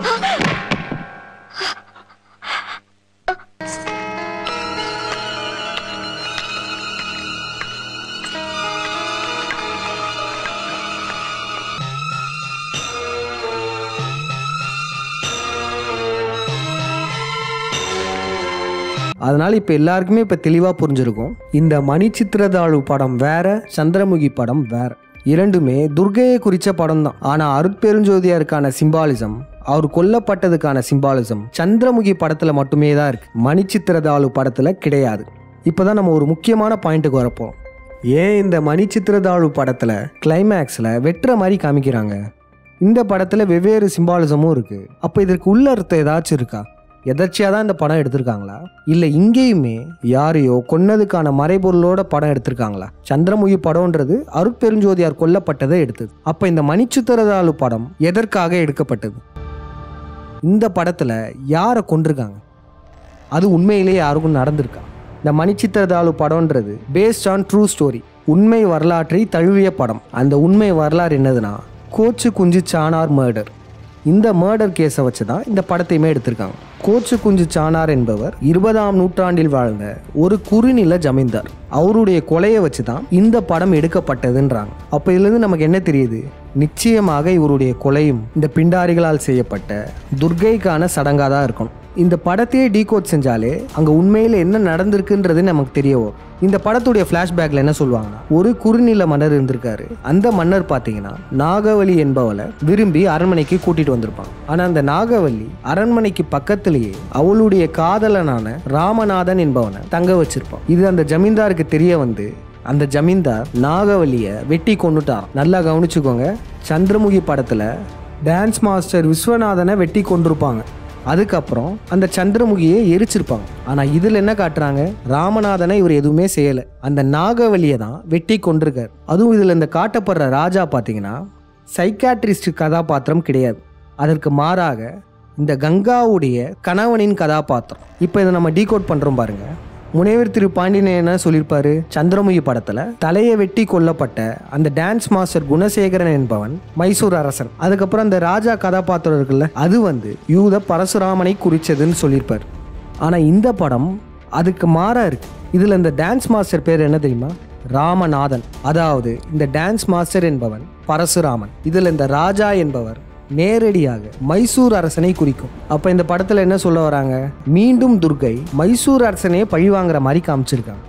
அதனால இப்ப எல்லாருக்குமே இப்ப தெளிவா புரிஞ்சிருக்கும் இந்த மணிச்சித்திரதாழு படம் வேற சந்திரமுகி படம் வேற இரண்டுமே துர்கையை குறிச்ச படம் தான் ஆனா அருட்பெருஞ்சோதியாருக்கான சிம்பாலிசம் அவர் கொல்லப்பட்டதுக்கான சிம்பாலிசம் சந்திரமுகி படத்துல மட்டுமே தான் இருக்கு மணிச்சித்திரதாழு படத்துல கிடையாது இப்பதான் நம்ம ஒரு முக்கியமான பாயிண்ட்டுக்கு வரப்போம் ஏன் இந்த மணிச்சித்திரதாழு படத்துல கிளைமேக்ஸ்ல வெட்டுற மாதிரி காமிக்கிறாங்க இந்த படத்துல வெவ்வேறு சிம்பாலிசமும் இருக்கு அப்ப இதற்கு உள்ள அர்த்தம் ஏதாச்சும் இருக்கா எதர்ச்சியாக தான் இந்த படம் எடுத்திருக்காங்களா இல்லை இங்கேயுமே யாரையோ கொன்னதுக்கான மறைபொருளோட படம் எடுத்திருக்காங்களா சந்திரமுகி படம்ன்றது அருட்பெருஞ்சோதியார் கொல்லப்பட்டதை எடுத்தது அப்போ இந்த மணிச்சித்திரதாளு படம் எதற்காக எடுக்கப்பட்டது இந்த படத்தில் யாரை கொண்டிருக்காங்க அது உண்மையிலேயே யாருக்கும் நடந்திருக்கா இந்த மணிச்சித்திரதாளு படம்ன்றது பேஸ்ட் ஆன் ட்ரூ ஸ்டோரி உண்மை வரலாற்றை தழுவிய படம் அந்த உண்மை வரலாறு என்னதுன்னா கோச்சு குஞ்சு சானார் மர்டர் இந்த மர்டர் கேஸை வச்சு தான் இந்த படத்தையுமே எடுத்திருக்காங்க கோச்சு குஞ்சு சானார் என்பவர் இருபதாம் நூற்றாண்டில் வாழ்ந்த ஒரு குறுநில ஜமீன்தார் அவருடைய கொலையை வச்சு தான் இந்த படம் எடுக்கப்பட்டதுன்றாங்க அப்போ இதுலேருந்து நமக்கு என்ன தெரியுது நிச்சயமாக இவருடைய கொலையும் இந்த பிண்டாரிகளால் செய்யப்பட்ட துர்கைக்கான சடங்காக தான் இருக்கணும் இந்த படத்தையே டீகோட் செஞ்சாலே அங்கே உண்மையில் என்ன நடந்திருக்குன்றது நமக்கு தெரிய வரும் இந்த படத்துடைய ஃப்ளாஷ்பேக்கில் என்ன சொல்லுவாங்கன்னா ஒரு குறுநில மன்னர் இருந்திருக்காரு அந்த மன்னர் பார்த்தீங்கன்னா நாகவலி என்பவளை விரும்பி அரண்மனைக்கு கூட்டிட்டு வந்திருப்பான் ஆனால் அந்த நாகவல்லி அரண்மனைக்கு பக்கத்திலேயே அவளுடைய காதலனான ராமநாதன் என்பவனை தங்க வச்சிருப்பான் இது அந்த ஜமீன்தாருக்கு தெரிய வந்து அந்த ஜமீன்தார் நாகவல்லியை வெட்டி கொண்டுட்டார் நல்லா கவனிச்சுக்கோங்க சந்திரமுகி படத்தில் டான்ஸ் மாஸ்டர் விஸ்வநாதனை வெட்டி கொண்டிருப்பாங்க அதுக்கப்புறம் அந்த சந்திரமுகியை எரிச்சிருப்பாங்க ஆனால் இதில் என்ன காட்டுறாங்க ராமநாதனை இவர் எதுவுமே செய்யலை அந்த நாகவலியை தான் வெட்டி கொண்டிருக்கார் அதுவும் இதில் இந்த காட்டப்படுற ராஜா பார்த்தீங்கன்னா சைக்காட்ரிஸ்ட் கதாபாத்திரம் கிடையாது அதற்கு மாறாக இந்த கங்காவுடைய கணவனின் கதாபாத்திரம் இப்போ இதை நம்ம டீகோட் பண்ணுறோம் பாருங்க முனைவர் திரு பாண்டியன் என்ன சொல்லியிருப்பாரு சந்திரமுகி படத்துல தலையை வெட்டி கொல்லப்பட்ட அந்த டான்ஸ் மாஸ்டர் குணசேகரன் என்பவன் மைசூர் அரசன் அதுக்கப்புறம் அந்த ராஜா கதாபாத்திரம் இருக்குல்ல அது வந்து யூத பரசுராமனை குறிச்சதுன்னு சொல்லியிருப்பார் ஆனா இந்த படம் அதுக்கு மாறா இருக்கு இதுல இந்த டான்ஸ் மாஸ்டர் பேர் என்ன தெரியுமா ராமநாதன் அதாவது இந்த டான்ஸ் மாஸ்டர் என்பவன் பரசுராமன் இதுல இந்த ராஜா என்பவர் நேரடியாக மைசூர் அரசனை குறிக்கும் அப்ப இந்த படத்துல என்ன சொல்ல வராங்க மீண்டும் துர்கை மைசூர் அரசனையே பழிவாங்குற மாதிரி காமிச்சிருக்காங்க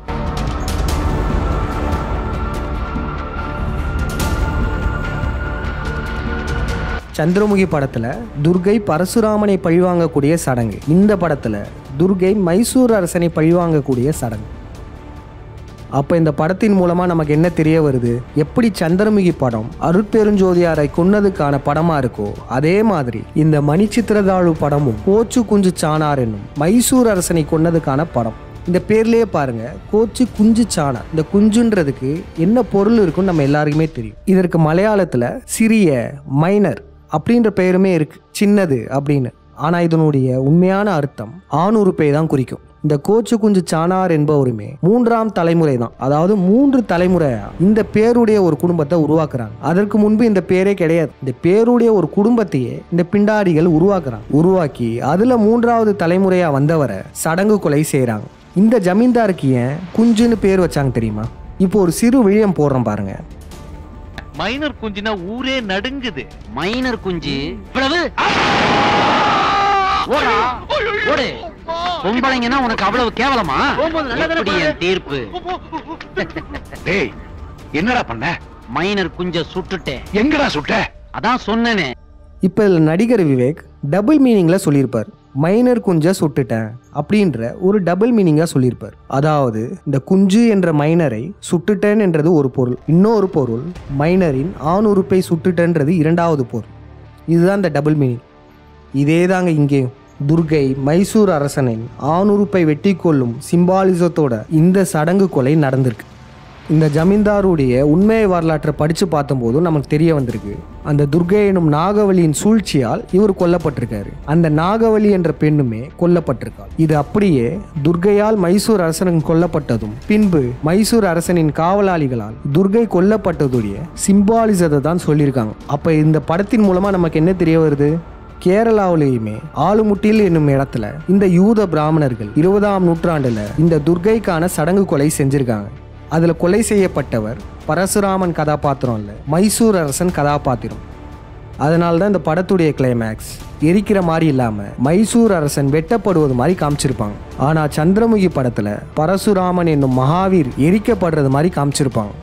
சந்திரமுகி படத்துல துர்கை பரசுராமனை பழிவாங்கக்கூடிய சடங்கு இந்த படத்துல துர்கை மைசூர் அரசனை பழிவாங்கக்கூடிய சடங்கு அப்போ இந்த படத்தின் மூலமாக நமக்கு என்ன தெரிய வருது எப்படி சந்திரமுகி படம் அருட்பெருஞ்சோதியாரை கொன்னதுக்கான படமாக இருக்கோ அதே மாதிரி இந்த மணிச்சித்திரதாழு படமும் கோச்சு குஞ்சு சானார் என்னும் மைசூர் அரசனை கொன்னதுக்கான படம் இந்த பேர்லயே பாருங்க கோச்சு குஞ்சு சானார் இந்த குஞ்சுன்றதுக்கு என்ன பொருள் இருக்குன்னு நம்ம எல்லாருக்குமே தெரியும் இதற்கு மலையாளத்தில் சிறிய மைனர் அப்படின்ற பெயருமே இருக்கு சின்னது அப்படின்னு ஆனா இதனுடைய உண்மையான அர்த்தம் ஆண் உறுப்பை தான் குறிக்கும் இந்த கோச்சு குஞ்சு சானார் என்பவருமே மூன்றாம் தலைமுறை தான் அதாவது மூன்று தலைமுறையா இந்த பேருடைய ஒரு குடும்பத்தை உருவாக்குறாங்க அதற்கு முன்பு இந்த பேரே கிடையாது இந்த பேருடைய ஒரு குடும்பத்தையே இந்த பிண்டாரிகள் உருவாக்குறாங்க உருவாக்கி அதுல மூன்றாவது தலைமுறையா வந்தவரை சடங்கு கொலை செய்றாங்க இந்த ஜமீன்தாருக்கு ஏன் குஞ்சுன்னு பேர் வச்சாங்க தெரியுமா இப்போ ஒரு சிறு விழியம் போடுறோம் பாருங்க மைனர் குஞ்சுனா ஊரே நடுங்குது மைனர் குஞ்சு இவ்வளவு ஓடா ஓடு பொம்பளைங்கன்னா உனக்கு அவ்வளவு கேவலமா எப்படி என் தீர்ப்பு டேய் என்னடா பண்ண மைனர் குஞ்ச சுட்டுட்டேன் எங்கடா சுட்ட அதான் சொன்னேனே இப்போ இதில் நடிகர் விவேக் டபுள் மீனிங்கில் சொல்லியிருப்பார் மைனர் குஞ்சை சுட்டுட்டேன் அப்படின்ற ஒரு டபுள் மீனிங்காக சொல்லியிருப்பார் அதாவது இந்த குஞ்சு என்ற மைனரை சுட்டுட்டேன் என்றது ஒரு பொருள் இன்னொரு பொருள் மைனரின் ஆண் உறுப்பை சுட்டுட்டேன்றது இரண்டாவது பொருள் இதுதான் இந்த டபுள் மீனிங் இதே தாங்க இங்கேயும் துர்கை மைசூர் அரசனின் ஆணுறுப்பை வெட்டி கொள்ளும் சிம்பாலிசத்தோட இந்த சடங்கு கொலை நடந்திருக்கு இந்த ஜமீன்தாருடைய உண்மை வரலாற்றை படித்து பார்த்தபோது நமக்கு தெரிய வந்திருக்கு அந்த துர்கை எனும் நாகவலியின் சூழ்ச்சியால் இவர் கொல்லப்பட்டிருக்காரு அந்த நாகவலி என்ற பெண்ணுமே கொல்லப்பட்டிருக்காள் இது அப்படியே துர்கையால் மைசூர் அரசன் கொல்லப்பட்டதும் பின்பு மைசூர் அரசனின் காவலாளிகளால் துர்கை கொல்லப்பட்டதுடைய சிம்பாலிசத்தை தான் சொல்லியிருக்காங்க அப்ப இந்த படத்தின் மூலமா நமக்கு என்ன தெரிய வருது கேரளாவிலேயுமே ஆளுமுட்டில் என்னும் இடத்துல இந்த யூத பிராமணர்கள் இருபதாம் நூற்றாண்டுல இந்த துர்கைக்கான சடங்கு கொலை செஞ்சிருக்காங்க அதுல கொலை செய்யப்பட்டவர் பரசுராமன் கதாபாத்திரம் இல்ல மைசூர் அரசன் கதாபாத்திரம் அதனால தான் இந்த படத்துடைய கிளைமேக்ஸ் எரிக்கிற மாதிரி இல்லாம மைசூர் அரசன் வெட்டப்படுவது மாதிரி காமிச்சிருப்பாங்க ஆனா சந்திரமுகி படத்துல பரசுராமன் என்னும் மகாவீர் எரிக்கப்படுறது மாதிரி காமிச்சிருப்பாங்க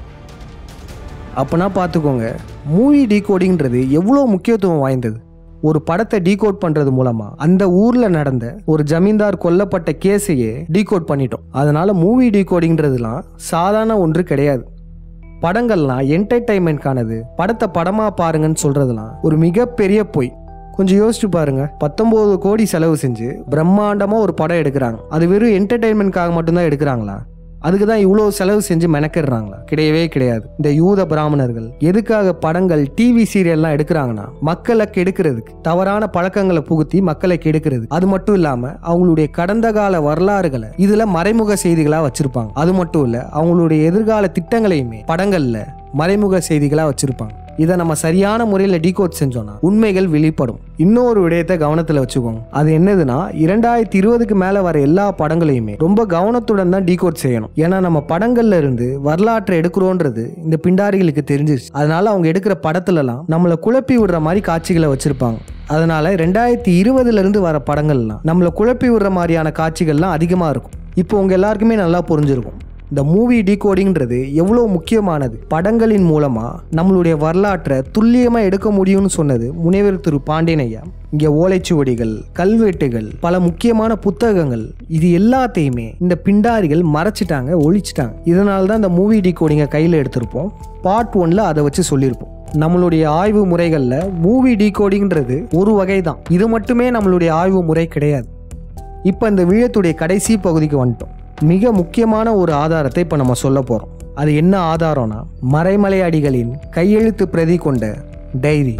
அப்பனா பார்த்துக்கோங்க மூவி டீகோடிங்கிறது எவ்வளோ முக்கியத்துவம் வாய்ந்தது ஒரு படத்தை டீகோட் பண்றது மூலமா அந்த ஊர்ல நடந்த ஒரு ஜமீன்தார் கொல்லப்பட்ட கேஸையே டீகோட் பண்ணிட்டோம் அதனால மூவி டீகோடிங்கிறதுலாம் சாதாரண ஒன்று கிடையாது படங்கள்லாம் என்டர்டைன்மெண்ட்கானது படத்தை படமா பாருங்கன்னு சொல்றதுலாம் ஒரு மிகப்பெரிய பொய் கொஞ்சம் யோசிச்சு பாருங்க பத்தொன்பது கோடி செலவு செஞ்சு பிரம்மாண்டமா ஒரு படம் எடுக்கிறாங்க அது வெறும் என்டர்டைன்மெண்ட்காக மட்டும்தான் எடுக்கிறாங்களா அதுக்கு தான் இவ்வளோ செலவு செஞ்சு மெனக்கிடுறாங்களா கிடையவே கிடையாது இந்த யூத பிராமணர்கள் எதுக்காக படங்கள் டிவி சீரியல்லாம் எடுக்கிறாங்கன்னா மக்களை கெடுக்கிறதுக்கு தவறான பழக்கங்களை புகுத்தி மக்களை கெடுக்கிறது அது மட்டும் இல்லாம அவங்களுடைய கடந்த கால வரலாறுகளை இதுல மறைமுக செய்திகளா வச்சிருப்பாங்க அது மட்டும் இல்ல அவங்களுடைய எதிர்கால திட்டங்களையுமே படங்கள்ல மறைமுக செய்திகளா வச்சிருப்பாங்க இதை நம்ம சரியான முறையில் டீகோட் செஞ்சோம்னா உண்மைகள் வெளிப்படும் இன்னொரு விடயத்தை கவனத்தில் வச்சுக்கோங்க அது என்னதுன்னா இரண்டாயிரத்தி இருபதுக்கு மேலே வர எல்லா படங்களையுமே ரொம்ப கவனத்துடன் தான் டீகோட் செய்யணும் ஏன்னா நம்ம படங்கள்ல இருந்து வரலாற்றை எடுக்கிறோன்றது இந்த பிண்டாரிகளுக்கு தெரிஞ்சிருச்சு அதனால அவங்க எடுக்கிற படத்துலலாம் நம்மளை குழப்பி விடுற மாதிரி காட்சிகளை வச்சிருப்பாங்க அதனால ரெண்டாயிரத்தி இருபதுல இருந்து வர படங்கள்லாம் நம்மளை குழப்பி விடுற மாதிரியான காட்சிகள்லாம் அதிகமாக இருக்கும் இப்போ உங்க எல்லாருக்குமே நல்லா புரிஞ்சிருக்கும் இந்த மூவி டீகோடிங்கிறது எவ்வளோ முக்கியமானது படங்களின் மூலமா நம்மளுடைய வரலாற்றை துல்லியமாக எடுக்க முடியும்னு சொன்னது முனைவர் திரு பாண்டியன் ஐயா இங்கே ஓலைச்சுவடிகள் கல்வெட்டுகள் பல முக்கியமான புத்தகங்கள் இது எல்லாத்தையுமே இந்த பிண்டாரிகள் மறைச்சிட்டாங்க ஒழிச்சிட்டாங்க இதனால தான் இந்த மூவி டீகோடிங்கை கையில் எடுத்திருப்போம் பார்ட் ஒன்ல அதை வச்சு சொல்லியிருப்போம் நம்மளுடைய ஆய்வு முறைகளில் மூவி டீகோடிங்கிறது ஒரு வகை தான் இது மட்டுமே நம்மளுடைய ஆய்வு முறை கிடையாது இப்போ இந்த விழத்துடைய கடைசி பகுதிக்கு வந்துட்டோம் மிக முக்கியமான ஒரு ஆதாரத்தை இப்போ நம்ம சொல்ல போகிறோம் அது என்ன ஆதாரம்னா மறைமலை அடிகளின் கையெழுத்து பிரதி கொண்ட டைரி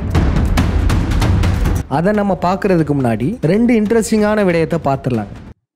அதை நம்ம பார்க்கறதுக்கு முன்னாடி ரெண்டு இன்ட்ரெஸ்டிங்கான விடயத்தை பார்த்துடலாங்க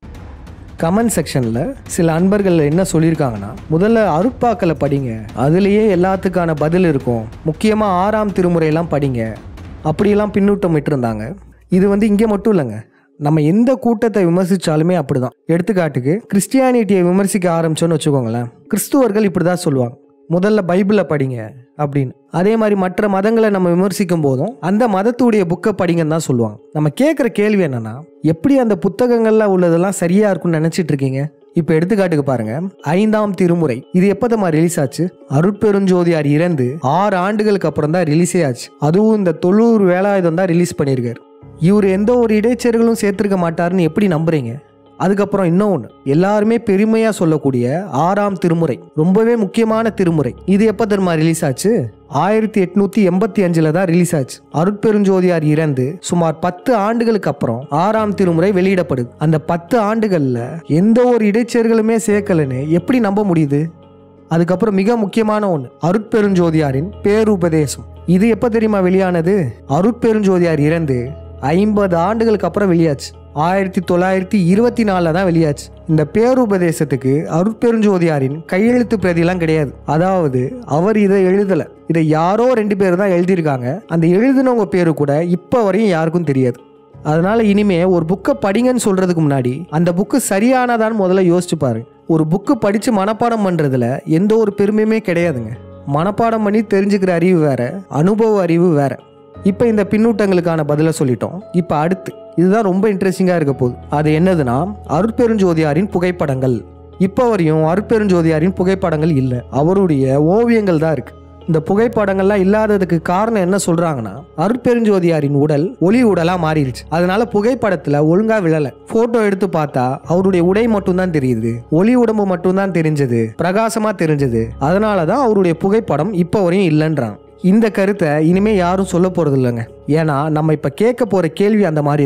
கமெண்ட் செக்ஷனில் சில அன்பர்கள் என்ன சொல்லியிருக்காங்கன்னா முதல்ல அருட்பாக்களை படிங்க அதுலேயே எல்லாத்துக்கான பதில் இருக்கும் முக்கியமாக ஆறாம் திருமுறையெல்லாம் படிங்க அப்படியெல்லாம் பின்னூட்டம் விட்டுருந்தாங்க இது வந்து இங்கே மட்டும் இல்லைங்க நம்ம எந்த கூட்டத்தை விமர்சித்தாலுமே அப்படிதான் எடுத்துக்காட்டுக்கு கிறிஸ்டியானிட்டியை விமர்சிக்க ஆரம்பிச்சோன்னு வச்சுக்கோங்களேன் கிறிஸ்துவர்கள் இப்படி தான் சொல்லுவாங்க முதல்ல பைபிளை படிங்க அப்படின்னு அதே மாதிரி மற்ற மதங்களை நம்ம விமர்சிக்கும் போதும் அந்த மதத்துடைய புக்கை படிங்கன்னு தான் சொல்லுவாங்க நம்ம கேட்குற கேள்வி என்னன்னா எப்படி அந்த புத்தகங்கள்ல உள்ளதெல்லாம் சரியா இருக்கும்னு நினைச்சிட்டு இருக்கீங்க இப்போ எடுத்துக்காட்டுக்கு பாருங்க ஐந்தாம் திருமுறை இது எப்போதமா ரிலீஸ் ஆச்சு அருட்பெருஞ்சோதியார் இறந்து ஆறு ஆண்டுகளுக்கு அப்புறம் தான் ரிலீஸே ஆச்சு அதுவும் இந்த தொண்ணூறு வேலாயுதம் தான் ரிலீஸ் பண்ணியிருக்காரு இவர் எந்த ஒரு இடைச்செருகளும் சேர்த்திருக்க மாட்டாருன்னு எப்படி நம்புறீங்க அதுக்கப்புறம் இன்னொன்று எல்லாருமே பெருமையா சொல்லக்கூடிய ஆறாம் திருமுறை ரொம்பவே முக்கியமான திருமுறை இது எப்போ தெரியுமா ரிலீஸ் ஆச்சு ஆயிரத்தி எட்நூத்தி எண்பத்தி அஞ்சுல தான் ரிலீஸ் ஆச்சு அருட்பெருஞ்சோதியார் இறந்து சுமார் பத்து ஆண்டுகளுக்கு அப்புறம் ஆறாம் திருமுறை வெளியிடப்படுது அந்த பத்து ஆண்டுகள்ல எந்த ஒரு இடைச்செருகளுமே சேர்க்கலன்னு எப்படி நம்ப முடியுது அதுக்கப்புறம் மிக முக்கியமான ஒன்று அருட்பெருஞ்சோதியாரின் பேருபதேசம் இது எப்போ தெரியுமா வெளியானது அருட்பெருஞ்சோதியார் இறந்து ஐம்பது ஆண்டுகளுக்கு அப்புறம் வெளியாச்சு ஆயிரத்தி தொள்ளாயிரத்தி இருபத்தி நாலில் தான் வெளியாச்சு இந்த பேருபதேசத்துக்கு அருட்பெருஞ்சோதியாரின் கையெழுத்து பிரதிலாம் கிடையாது அதாவது அவர் இதை எழுதலை இதை யாரோ ரெண்டு பேர் தான் எழுதியிருக்காங்க அந்த எழுதினவங்க பேரு கூட இப்போ வரையும் யாருக்கும் தெரியாது அதனால இனிமே ஒரு புக்கை படிங்கன்னு சொல்றதுக்கு முன்னாடி அந்த புக்கு சரியானதான்னு முதல்ல யோசிச்சு பாரு ஒரு புக்கு படிச்சு மனப்பாடம் பண்றதுல எந்த ஒரு பெருமையுமே கிடையாதுங்க மனப்பாடம் பண்ணி தெரிஞ்சுக்கிற அறிவு வேற அனுபவ அறிவு வேற இப்போ இந்த பின்னூட்டங்களுக்கான பதிலை சொல்லிட்டோம் இப்போ அடுத்து இதுதான் ரொம்ப இன்ட்ரெஸ்டிங்காக இருக்க போகுது அது என்னதுன்னா அருட்பெருஞ்சோதியாரின் புகைப்படங்கள் இப்போ வரையும் அருட்பெருஞ்சோதியாரின் புகைப்படங்கள் இல்லை அவருடைய ஓவியங்கள் தான் இருக்கு இந்த புகைப்படங்கள்லாம் இல்லாததுக்கு காரணம் என்ன சொல்றாங்கன்னா அருட்பெருஞ்சோதியாரின் உடல் ஒளி உடலா மாறிடுச்சு அதனால புகைப்படத்துல ஒழுங்கா விழல போட்டோ எடுத்து பார்த்தா அவருடைய உடை மட்டும்தான் தெரியுது ஒளி உடம்பு மட்டும்தான் தெரிஞ்சது பிரகாசமா தெரிஞ்சது அதனாலதான் அவருடைய புகைப்படம் இப்போ வரையும் இல்லைன்றாங்க இந்த கருத்தை இனிமே யாரும் சொல்ல போறது இல்லைங்க ஏன்னா நம்ம இப்ப கேட்க போற கேள்வி அந்த மாதிரி இருக்கும்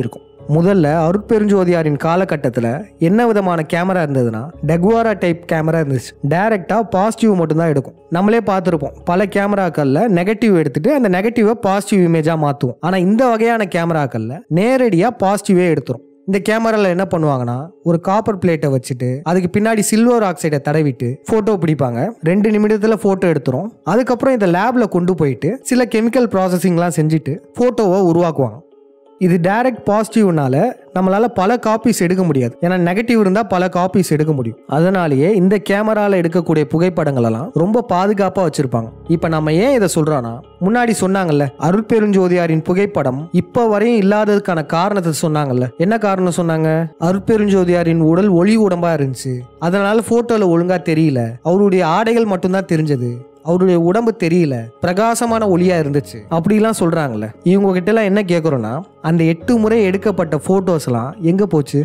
முதல்ல அருட்பெருஞ்சோதியாரின் காலகட்டத்தில் என்ன விதமான கேமரா இருந்ததுன்னா டெக்வாரா டைப் கேமரா இருந்துச்சு டைரெக்டாக பாசிட்டிவ் மட்டும்தான் எடுக்கும் நம்மளே பார்த்துருப்போம் பல கேமராக்களில் நெகட்டிவ் எடுத்துட்டு அந்த நெகட்டிவை பாசிட்டிவ் இமேஜாக மாற்றுவோம் ஆனால் இந்த வகையான கேமராக்களில் நேரடியாக பாசிட்டிவே எடுத்துரும் இந்த கேமரால என்ன பண்ணுவாங்கன்னா ஒரு காப்பர் பிளேட்டை வச்சுட்டு அதுக்கு பின்னாடி சில்வர் ஆக்சைடை தடவிட்டு போட்டோ பிடிப்பாங்க ரெண்டு நிமிடத்துல போட்டோ எடுத்துரும் அதுக்கப்புறம் இந்த லேப்ல கொண்டு போயிட்டு சில கெமிக்கல் ப்ராசஸிங்லாம் செஞ்சுட்டு போட்டோவை உருவாக்குவாங்க இது டைரக்ட் பாசிட்டிவ்னால நம்மளால பல காப்பீஸ் எடுக்க முடியாது ஏன்னா நெகட்டிவ் இருந்தா பல காப்பீஸ் எடுக்க முடியும் அதனாலேயே இந்த கேமரால எடுக்கக்கூடிய புகைப்படங்கள் எல்லாம் ரொம்ப பாதுகாப்பா வச்சிருப்பாங்க இப்ப நம்ம ஏன் இதை சொல்றோம்னா முன்னாடி சொன்னாங்கல்ல அருட்பெருஞ்சோதியாரின் புகைப்படம் இப்ப வரையும் இல்லாததுக்கான காரணத்தை சொன்னாங்கல்ல என்ன காரணம் சொன்னாங்க அருட்பெருஞ்சோதியாரின் உடல் ஒளி உடம்பா இருந்துச்சு அதனால போட்டோல ஒழுங்கா தெரியல அவருடைய ஆடைகள் மட்டும்தான் தெரிஞ்சது அவருடைய உடம்பு தெரியல பிரகாசமான ஒளியா இருந்துச்சு அப்படிலாம் சொல்றாங்கல்ல இவங்க கிட்ட எல்லாம் என்ன கேட்குறோன்னா அந்த எட்டு முறை எடுக்கப்பட்ட போட்டோஸ்லாம் எங்க போச்சு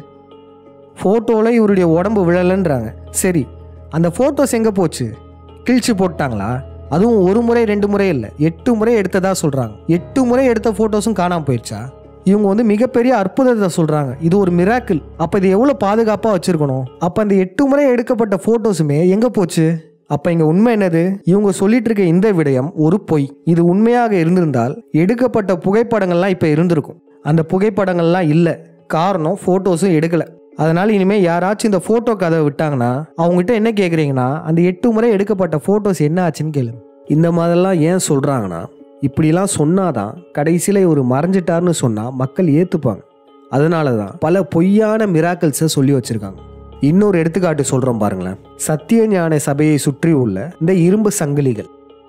போட்டோல இவருடைய உடம்பு விழலன்றாங்க சரி அந்த போட்டோஸ் எங்க போச்சு கிழிச்சு போட்டாங்களா அதுவும் ஒரு முறை ரெண்டு முறை இல்லை எட்டு முறை எடுத்ததா சொல்றாங்க எட்டு முறை எடுத்த போட்டோஸும் காணாம போயிடுச்சா இவங்க வந்து மிகப்பெரிய அற்புதத்தை சொல்றாங்க இது ஒரு மிராக்கிள் அப்ப இது எவ்வளவு பாதுகாப்பா வச்சிருக்கணும் அப்ப அந்த எட்டு முறை எடுக்கப்பட்ட போட்டோஸுமே எங்க போச்சு அப்ப இங்க உண்மை என்னது இவங்க சொல்லிட்டு இருக்க இந்த விடயம் ஒரு பொய் இது உண்மையாக இருந்திருந்தால் எடுக்கப்பட்ட புகைப்படங்கள்லாம் இப்ப இருந்திருக்கும் அந்த புகைப்படங்கள்லாம் இல்லை காரணம் போட்டோஸும் எடுக்கல அதனால இனிமே யாராச்சும் இந்த போட்டோ கதை விட்டாங்கன்னா அவங்ககிட்ட என்ன கேக்குறீங்கன்னா அந்த எட்டு முறை எடுக்கப்பட்ட போட்டோஸ் என்ன ஆச்சுன்னு கேளு இந்த மாதிரிலாம் ஏன் சொல்றாங்கன்னா இப்படிலாம் சொன்னாதான் கடைசியில் இவர் மறைஞ்சிட்டாருன்னு சொன்னா மக்கள் ஏத்துப்பாங்க அதனால தான் பல பொய்யான மிராக்கல்ஸை சொல்லி வச்சிருக்காங்க இன்னொரு எடுத்துக்காட்டு சொல்றோம் பாருங்களேன் சத்திய ஞான சபையை சுற்றி உள்ள இந்த இரும்பு சங்கிலிகள்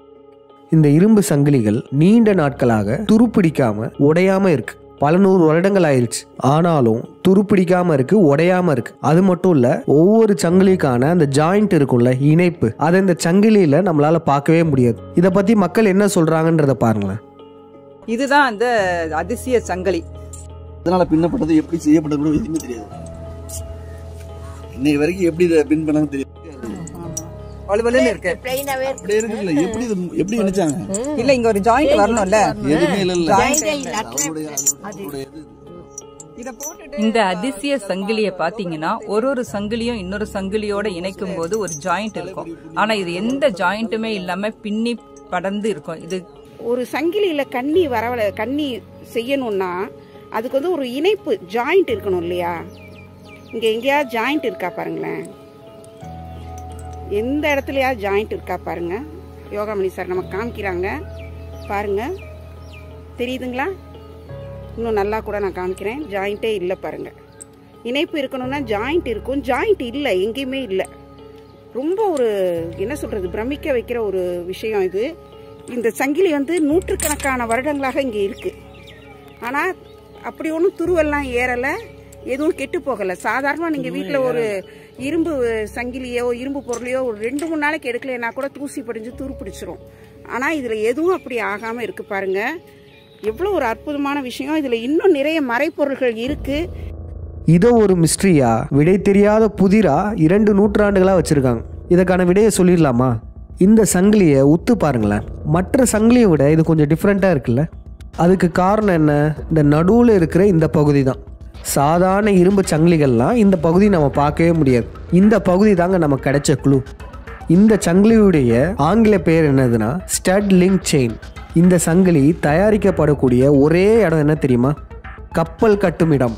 இந்த இரும்பு சங்கிலிகள் நீண்ட நாட்களாக துருப்பிடிக்காம உடையாம இருக்கு பல நூறு வருடங்கள் ஆயிடுச்சு ஆனாலும் துருப்பிடிக்காம இருக்கு உடையாம இருக்கு அது மட்டும் இல்ல ஒவ்வொரு சங்கிலிக்கான அந்த ஜாயிண்ட் இருக்கும்ல இணைப்பு அதை இந்த சங்கிலியில நம்மளால பார்க்கவே முடியாது இதை பத்தி மக்கள் என்ன சொல்றாங்கன்றத பாருங்களேன் இதுதான் அந்த அதிசய சங்கிலி அதனால பின்னப்பட்டது எப்படி செய்யப்பட்டது கூட எதுவுமே தெரியாது இன்னைக்கு வரைக்கும் எப்படி இதை பின் பண்ணாங்க தெரியாது வலுவலுன்னு இருக்கு அப்படியே இருக்குல்ல எப்படி இது எப்படி நினைச்சாங்க இல்ல இங்க ஒரு ஜாயிண்ட் வரணும்ல எதுவுமே இல்ல இல்ல Joint அவருடைய அவருடைய இது இத போட்டுட்டு இந்த அதிசய சங்கிலிய பாத்தீங்கன்னா ஒரு ஒரு சங்கிலியும் இன்னொரு சங்கிலியோட இணைக்கும் போது ஒரு ஜாயிண்ட் இருக்கும் ஆனா இது எந்த ஜாயிண்ட்டுமே இல்லாம பின்னி படர்ந்து இருக்கும் இது ஒரு சங்கிலியில கண்ணி வரவல கண்ணி செய்யணும்னா அதுக்கு வந்து ஒரு இணைப்பு ஜாயிண்ட் இருக்கணும் இல்லையா இங்க எங்கேயாவது ஜாயிண்ட் இருக்கா பாருங்களேன் எந்த இடத்துலயாவது ஜாயிண்ட் இருக்கா பாருங்க யோகாமணி சார் நம்ம காமிக்கிறாங்க பாருங்க தெரியுதுங்களா இன்னும் நல்லா கூட நான் காமிக்கிறேன் ஜாயிண்ட்டே இல்லை பாருங்க இணைப்பு இருக்கணும்னா ஜாயிண்ட் இருக்கும் ஜாயிண்ட் இல்லை எங்கேயுமே இல்லை ரொம்ப ஒரு என்ன சொல்றது பிரமிக்க வைக்கிற ஒரு விஷயம் இது இந்த சங்கிலி வந்து நூற்றுக்கணக்கான வருடங்களாக இங்கே இருக்கு ஆனால் அப்படி ஒன்றும் துருவெல்லாம் ஏறலை எதுவும் கெட்டு போகலை சாதாரணமாக நீங்கள் வீட்டில் ஒரு இரும்பு சங்கிலியோ இரும்பு பொருளையோ ஒரு ரெண்டு மூணு நாளைக்கு எடுக்கலைன்னா கூட தூசி படிஞ்சு துரு பிடிச்சிரும் ஆனால் இதில் எதுவும் அப்படி ஆகாமல் இருக்கு பாருங்க எவ்வளோ ஒரு அற்புதமான விஷயம் இதில் இன்னும் நிறைய மறைப்பொருள்கள் இருக்குது இதை ஒரு மிஸ்ட்ரியா விடை தெரியாத புதிரா இரண்டு நூற்றாண்டுகளா வச்சிருக்காங்க இதுக்கான விடையை சொல்லிடலாமா இந்த சங்கிலியை உத்து பாருங்களேன் மற்ற சங்கிலியை விட இது கொஞ்சம் டிஃப்ரெண்ட்டாக இருக்குல்ல அதுக்கு காரணம் என்ன இந்த நடுவில் இருக்கிற இந்த பகுதி தான் சாதாரண இரும்பு சங்கிலிகள்லாம் இந்த பகுதி நம்ம பார்க்கவே முடியாது இந்த பகுதி தாங்க நமக்கு கிடைச்ச குழு இந்த சங்கிலியுடைய ஆங்கில பெயர் என்னதுன்னா ஸ்டட் லிங்க் செயின் இந்த சங்கிலி தயாரிக்கப்படக்கூடிய ஒரே இடம் என்ன தெரியுமா கப்பல் கட்டும் இடம்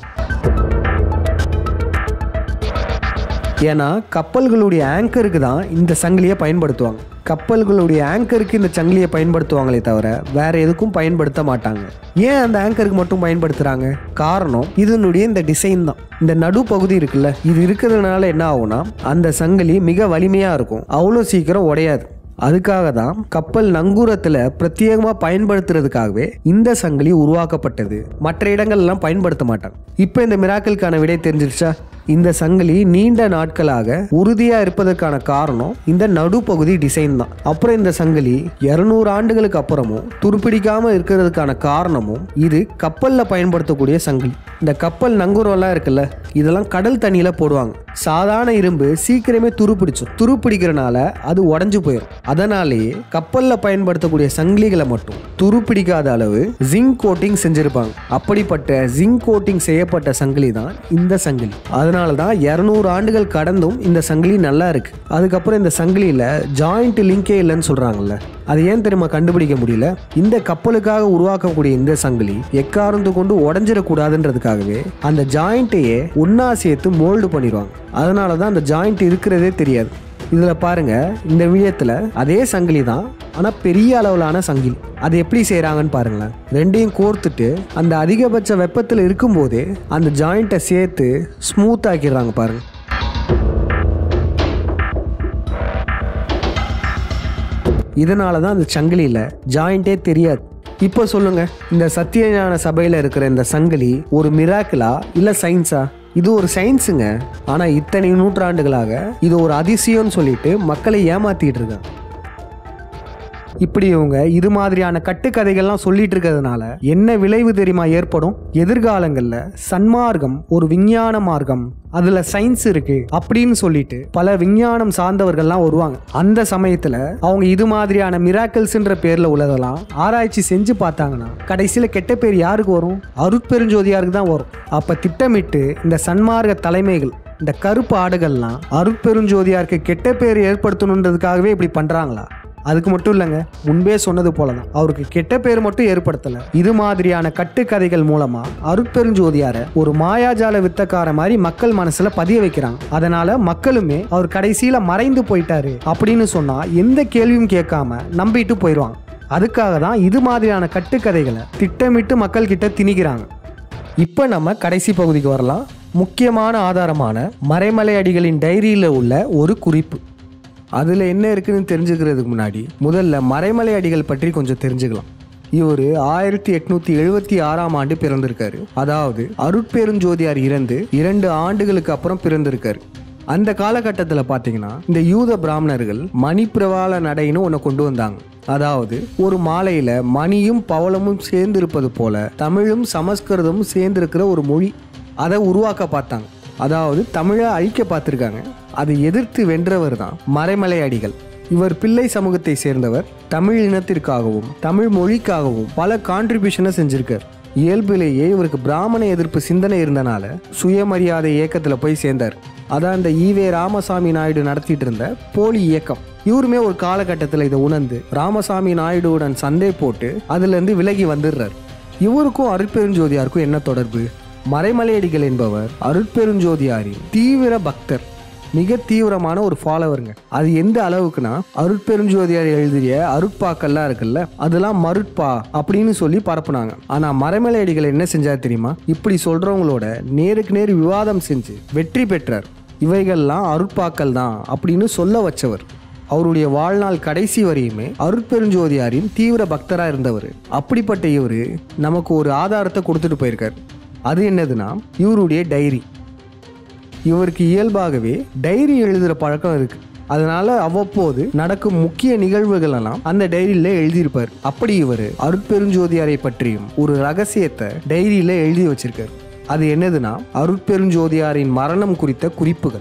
ஏன்னா கப்பல்களுடைய ஆங்கருக்கு தான் இந்த சங்கிலியை பயன்படுத்துவாங்க கப்பல்களுடைய ஆங்கருக்கு இந்த சங்கிலியை பயன்படுத்துவாங்களே தவிர வேற எதுக்கும் பயன்படுத்த மாட்டாங்க ஏன் அந்த ஆங்கருக்கு மட்டும் பயன்படுத்துறாங்க காரணம் இதனுடைய இந்த டிசைன் தான் இந்த நடுப்பகுதி இருக்குல்ல இது இருக்கிறதுனால என்ன ஆகும்னா அந்த சங்கிலி மிக வலிமையா இருக்கும் அவ்வளோ சீக்கிரம் உடையாது அதுக்காக தான் கப்பல் நங்கூரத்தில் பிரத்யேகமாக பயன்படுத்துறதுக்காகவே இந்த சங்கிலி உருவாக்கப்பட்டது மற்ற இடங்கள்லாம் பயன்படுத்த மாட்டாங்க இப்போ இந்த மிராக்கலுக்கான விடை தெரிஞ்சிருச்சா இந்த சங்கிலி நீண்ட நாட்களாக உறுதியா இருப்பதற்கான காரணம் இந்த நடுப்பகுதி டிசைன் தான் அப்புறம் இந்த சங்கிலி இருநூறு ஆண்டுகளுக்கு அப்புறமும் துருப்பிடிக்காம இருக்கிறதுக்கான காரணமும் இது கப்பல்ல பயன்படுத்தக்கூடிய சங்கிலி இந்த கப்பல் நங்கூரம்லாம் இருக்குல்ல இதெல்லாம் கடல் தண்ணியில போடுவாங்க சாதாரண இரும்பு சீக்கிரமே துருப்பிடிச்சும் துருப்பிடிக்கிறனால அது உடஞ்சு போயிடும் அதனாலேயே கப்பல்ல பயன்படுத்தக்கூடிய சங்கிலிகளை மட்டும் துருப்பிடிக்காத அளவு ஜிங்க் கோட்டிங் செஞ்சிருப்பாங்க அப்படிப்பட்ட ஜிங்க் கோட்டிங் செய்யப்பட்ட சங்கிலி தான் இந்த சங்கிலி அதனால தான் இரநூறு ஆண்டுகள் கடந்தும் இந்த சங்கிலி நல்லா இருக்கு அதுக்கப்புறம் இந்த சங்கிலியில ஜாயிண்ட் லிங்கே இல்லைன்னு சொல்றாங்கல்ல அது ஏன் தெரியுமா கண்டுபிடிக்க முடியல இந்த கப்பலுக்காக உருவாக்கக்கூடிய இந்த சங்கிலி எக்காரந்து கொண்டு உடஞ்சிடக்கூடாதுன்றதுக்காகவே அந்த ஜாயிண்ட்டையே ஒன்னா சேர்த்து மோல்டு பண்ணிடுவாங்க அதனால தான் அந்த ஜாயிண்ட் இருக்கிறதே தெரியாது இதில் பாருங்க இந்த விழயத்தில் அதே சங்கிலி தான் ஆனால் பெரிய அளவிலான சங்கிலி அது எப்படி செய்கிறாங்கன்னு பாருங்களேன் ரெண்டையும் கோர்த்துட்டு அந்த அதிகபட்ச வெப்பத்தில் இருக்கும்போதே அந்த ஜாயிண்ட்டை சேர்த்து ஸ்மூத் ஆக்கிடுறாங்க பாருங்க இதனால தான் அந்த சங்கிலியில் ஜாயிண்டே தெரியாது இப்போ சொல்லுங்க இந்த சத்தியஞான சபையில் இருக்கிற இந்த சங்கிலி ஒரு மிராக்கிளா இல்லை சயின்ஸா இது ஒரு சயின்ஸுங்க ஆனால் இத்தனை நூற்றாண்டுகளாக இது ஒரு அதிசயம்னு சொல்லிட்டு மக்களை ஏமாத்திட்டு இருக்காங்க இப்படி இவங்க இது மாதிரியான கட்டுக்கதைகள்லாம் சொல்லிட்டு இருக்கிறதுனால என்ன விளைவு தெரியுமா ஏற்படும் எதிர்காலங்களில் சன்மார்க்கம் ஒரு விஞ்ஞான மார்க்கம் அதுல சயின்ஸ் இருக்கு அப்படின்னு சொல்லிட்டு பல விஞ்ஞானம் சார்ந்தவர்கள்லாம் வருவாங்க அந்த சமயத்துல அவங்க இது மாதிரியான மிராக்கிள்ஸ்ன்ற பேர்ல உள்ளதெல்லாம் ஆராய்ச்சி செஞ்சு பார்த்தாங்கன்னா கடைசியில கெட்ட பேர் யாருக்கு வரும் அருட்பெருஞ்சோதியாருக்கு தான் வரும் அப்ப திட்டமிட்டு இந்த சன்மார்க்க தலைமைகள் இந்த கருப்பு ஆடுகள்லாம் அருட்பெருஞ்சோதியாருக்கு கெட்ட பேர் ஏற்படுத்தணுன்றதுக்காகவே இப்படி பண்றாங்களா அதுக்கு மட்டும் இல்லைங்க முன்பே சொன்னது போல தான் அவருக்கு கெட்ட பேர் மட்டும் ஏற்படுத்தல இது மாதிரியான கட்டுக்கதைகள் மூலமா அருட்பெருஞ்சோதியார ஒரு மாயாஜால வித்தக்கார மாதிரி மக்கள் மனசுல பதிய வைக்கிறாங்க அதனால மக்களுமே அவர் கடைசியில மறைந்து போயிட்டாரு அப்படின்னு சொன்னா எந்த கேள்வியும் கேட்காம நம்பிட்டு போயிடுவாங்க அதுக்காக தான் இது மாதிரியான கட்டுக்கதைகளை திட்டமிட்டு மக்கள் கிட்ட திணிக்கிறாங்க இப்போ நம்ம கடைசி பகுதிக்கு வரலாம் முக்கியமான ஆதாரமான மறைமலை அடிகளின் டைரியில் உள்ள ஒரு குறிப்பு அதில் என்ன இருக்குன்னு தெரிஞ்சுக்கிறதுக்கு முன்னாடி முதல்ல மறைமலை அடிகள் பற்றி கொஞ்சம் தெரிஞ்சுக்கலாம் இவர் ஆயிரத்தி எட்நூத்தி எழுபத்தி ஆறாம் ஆண்டு பிறந்திருக்காரு அதாவது அருட்பெருஞ்சோதியார் இறந்து இரண்டு ஆண்டுகளுக்கு அப்புறம் பிறந்திருக்காரு அந்த காலகட்டத்தில் பார்த்தீங்கன்னா இந்த யூத பிராமணர்கள் மணிப்பிரவாள நடைன்னு ஒன்று கொண்டு வந்தாங்க அதாவது ஒரு மாலையில் மணியும் பவளமும் சேர்ந்து இருப்பது போல தமிழும் சமஸ்கிருதமும் சேர்ந்திருக்கிற ஒரு மொழி அதை உருவாக்க பார்த்தாங்க அதாவது தமிழை அழிக்க பார்த்துருக்காங்க அதை எதிர்த்து வென்றவர் தான் மறைமலை அடிகள் இவர் பிள்ளை சமூகத்தை சேர்ந்தவர் தமிழ் இனத்திற்காகவும் தமிழ் மொழிக்காகவும் பல கான்ட்ரிபியூஷனை செஞ்சிருக்கார் இயல்பிலேயே இவருக்கு பிராமண எதிர்ப்பு சிந்தனை இருந்தனால சுயமரியாதை இயக்கத்தில் போய் சேர்ந்தார் அதான் இந்த ஈவே ராமசாமி நாயுடு நடத்திட்டு இருந்த போலி இயக்கம் இவருமே ஒரு காலகட்டத்தில் இதை உணர்ந்து ராமசாமி நாயுடுவுடன் சண்டை போட்டு அதுலேருந்து விலகி வந்துடுறார் இவருக்கும் அருட்பெருஞ்சோதியாருக்கும் என்ன தொடர்பு மறைமலையடிகள் என்பவர் அருட்பெருஞ்சோதியாரின் தீவிர பக்தர் மிக தீவிரமான ஒரு ஃபாலோவருங்க அது எந்த அளவுக்குன்னா அருட்பெருஞ்சோதியார் எழுதிய அருட்பாக்கள்லாம் இருக்குல்ல அதெல்லாம் மருட்பா அப்படின்னு சொல்லி பரப்புனாங்க ஆனா மறைமலையடிகள் என்ன செஞ்சார் தெரியுமா இப்படி சொல்றவங்களோட நேருக்கு நேர் விவாதம் செஞ்சு வெற்றி பெற்றார் இவைகள்லாம் அருட்பாக்கள் தான் அப்படின்னு சொல்ல வச்சவர் அவருடைய வாழ்நாள் கடைசி வரையுமே அருட்பெருஞ்சோதியாரின் தீவிர பக்தராக இருந்தவர் அப்படிப்பட்ட இவர் நமக்கு ஒரு ஆதாரத்தை கொடுத்துட்டு போயிருக்கார் அது என்னதுன்னா இவருடைய டைரி இவருக்கு இயல்பாகவே டைரி எழுதுகிற பழக்கம் இருக்கு அதனால அவ்வப்போது நடக்கும் முக்கிய நிகழ்வுகள் எல்லாம் அந்த டைரியில எழுதியிருப்பார் அப்படி இவர் அருட்பெருஞ்சோதியாரை பற்றியும் ஒரு ரகசியத்தை டைரியில எழுதி வச்சிருக்காரு அது என்னதுன்னா அருட்பெருஞ்சோதியாரின் மரணம் குறித்த குறிப்புகள்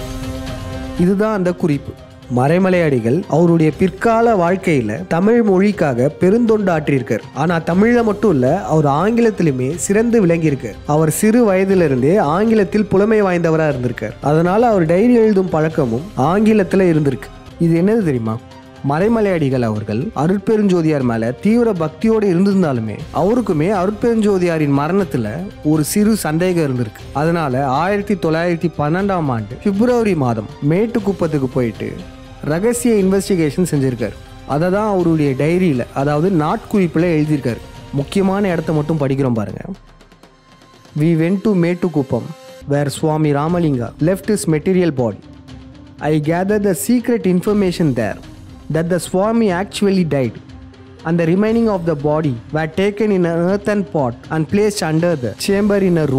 இதுதான் அந்த குறிப்பு மறைமலையடிகள் அவருடைய பிற்கால வாழ்க்கையில தமிழ் மொழிக்காக பெருந்தொண்டாற்றியிருக்கார் ஆனா தமிழ்ல மட்டும் இல்ல அவர் ஆங்கிலத்திலுமே சிறந்து விளங்கியிருக்கார் அவர் சிறு வயதிலிருந்தே ஆங்கிலத்தில் புலமை வாய்ந்தவரா இருந்திருக்கார் அதனால அவர் டைரி எழுதும் பழக்கமும் ஆங்கிலத்துல இருந்திருக்கு இது என்னது தெரியுமா மறைமலையடிகள் அவர்கள் அருட்பெருஞ்சோதியார் மேல தீவிர பக்தியோடு இருந்திருந்தாலுமே அவருக்குமே அருட்பெருஞ்சோதியாரின் மரணத்துல ஒரு சிறு சந்தேகம் இருந்திருக்கு அதனால ஆயிரத்தி தொள்ளாயிரத்தி பன்னெண்டாம் ஆண்டு பிப்ரவரி மாதம் மேட்டுக்குப்பத்துக்கு போயிட்டு ரகசிய இன்வெஸ்டிகேஷன் செஞ்சிருக்காரு அதை தான் அவருடைய டைரியில் அதாவது நாட்குறிப்பில் எழுதியிருக்காரு முக்கியமான இடத்த மட்டும் படிக்கிறோம் பாருங்க we went to Mettukuppam where Swami Ramalinga left is material body I gathered the secret information there that the Swami actually died, and the remaining of the body were taken in an earthen pot and placed under the chamber in a room.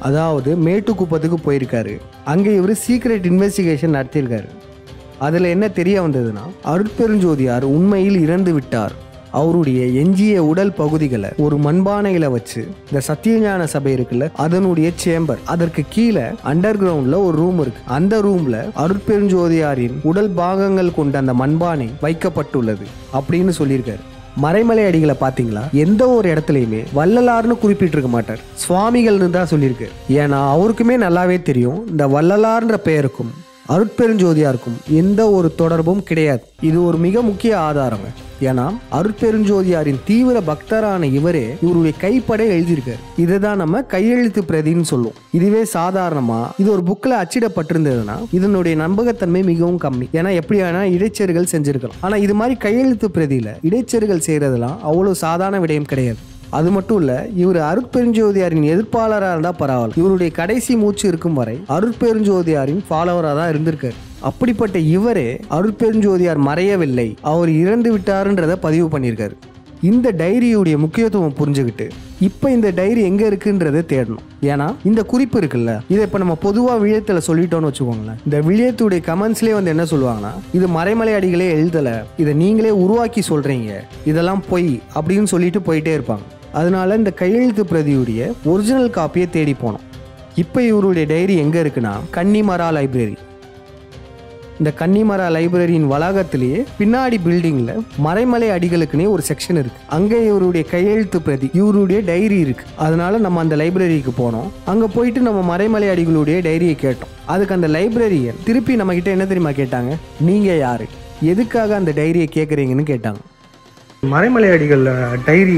அதாவது மேட்டுக்குப்பத்துக்கு போயிருக்காரு அங்கே இவர் secret investigation நடத்தியிருக்காரு அதில் என்ன தெரிய வந்ததுன்னா அருட்பெருஞ்சோதியார் உண்மையில் இறந்து விட்டார் அவருடைய எஞ்சிய உடல் பகுதிகளை ஒரு மண்பானையில வச்சு இந்த சத்தியஞான சபை இருக்குல்ல அதனுடைய சேம்பர் அதற்கு கீழே அண்டர் கிரவுண்ட்ல ஒரு ரூம் இருக்கு அந்த ரூம்ல அருட்பெருஞ்சோதியாரின் உடல் பாகங்கள் கொண்ட அந்த மண்பானை வைக்கப்பட்டுள்ளது அப்படின்னு சொல்லியிருக்காரு மறைமலை அடிகளை பாத்தீங்களா எந்த ஒரு இடத்துலையுமே வள்ளலார்னு குறிப்பிட்டிருக்க மாட்டார் சுவாமிகள்னு தான் சொல்லியிருக்கு ஏன்னா அவருக்குமே நல்லாவே தெரியும் இந்த வள்ளலார்ன்ற பெயருக்கும் அருட்பெருஞ்சோதியாருக்கும் எந்த ஒரு தொடர்பும் கிடையாது இது ஒரு மிக முக்கிய ஆதாரங்க ஏன்னா அருட்பெருஞ்சோதியாரின் தீவிர பக்தரான இவரே இவருடைய கைப்பட எழுதியிருக்காரு இதை தான் நம்ம கையெழுத்து பிரதின்னு சொல்லுவோம் இதுவே சாதாரணமா இது ஒரு புக்கில் அச்சிடப்பட்டிருந்ததுன்னா இதனுடைய நம்பகத்தன்மை மிகவும் கம்மி ஏன்னா எப்படியானா இடைச்செருகள் செஞ்சிருக்கலாம் ஆனா இது மாதிரி கையெழுத்து பிரதியில இடைச்செருகள் செய்யறதெல்லாம் அவ்வளவு சாதாரண விடயம் கிடையாது அது மட்டும் இல்ல இவர் அருட்பெருஞ்சோதியாரின் எதிர்ப்பாளராக இருந்தா பரவாயில்ல இவருடைய கடைசி மூச்சு இருக்கும் வரை அருட்பெருஞ்சோதியாரின் ஃபாலோவராக தான் இருந்திருக்காரு அப்படிப்பட்ட இவரே அருட்பெருஞ்சோதியார் மறையவில்லை அவர் இறந்து விட்டாருன்றதை பதிவு பண்ணியிருக்காரு இந்த டைரியுடைய முக்கியத்துவம் புரிஞ்சுக்கிட்டு இப்போ இந்த டைரி எங்க இருக்குன்றதை தேடணும் ஏன்னா இந்த குறிப்பு இருக்குல்ல இதை இப்போ நம்ம பொதுவாக விழியத்துல சொல்லிட்டோம்னு வச்சுக்கோங்களேன் இந்த விழியத்துடைய கமெண்ட்ஸ்லேயே வந்து என்ன சொல்லுவாங்கன்னா இது மறைமலை அடிகளே எழுதல இதை நீங்களே உருவாக்கி சொல்றீங்க இதெல்லாம் பொய் அப்படின்னு சொல்லிட்டு போயிட்டே இருப்பாங்க அதனால இந்த கையெழுத்து பிரதியுடைய ஒரிஜினல் காப்பியை தேடி போனோம் இப்போ இவருடைய டைரி எங்க இருக்குன்னா கன்னிமரா லைப்ரரி இந்த கன்னிமரா லைப்ரரியின் வளாகத்திலேயே பின்னாடி பில்டிங்ல மறைமலை அடிகளுக்குனே ஒரு செக்ஷன் இருக்கு அங்கே இவருடைய கையெழுத்து பிரதி இவருடைய டைரி இருக்கு அதனால நம்ம அந்த லைப்ரரிக்கு போனோம் அங்க போயிட்டு நம்ம மறைமலை அடிகளுடைய டைரியை கேட்டோம் அதுக்கு அந்த லைப்ரரியன் திருப்பி நம்ம கிட்ட என்ன தெரியுமா கேட்டாங்க நீங்க யாரு எதுக்காக அந்த டைரியை கேட்குறீங்கன்னு கேட்டாங்க மறைமலை அடிகள் டைரி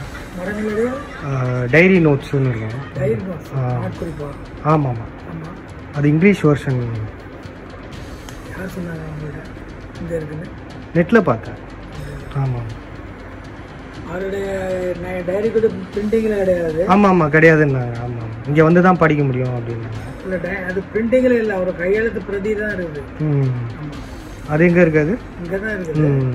டைரி நோட்ஸ்னு இருக்கும் ஆமாம் ஆமாம் அது இங்கிலீஷ் வெர்ஷன் நெட்டில் பார்த்தேன் ஆமாம் அவருடைய டைரி கூட பிரிண்டிங்கில் கிடையாது ஆமாம் ஆமாம் கிடையாதுன்னாங்க ஆமாம் இங்கே வந்து தான் படிக்க முடியும் அப்படின்னாங்க இல்ல di- அது பிரிண்டிங்கில் இல்லை அவர் கையெழுத்து பிரதி தான் இருக்குது ம் அது எங்கே இருக்காது இங்கே தான் இருக்குது ம்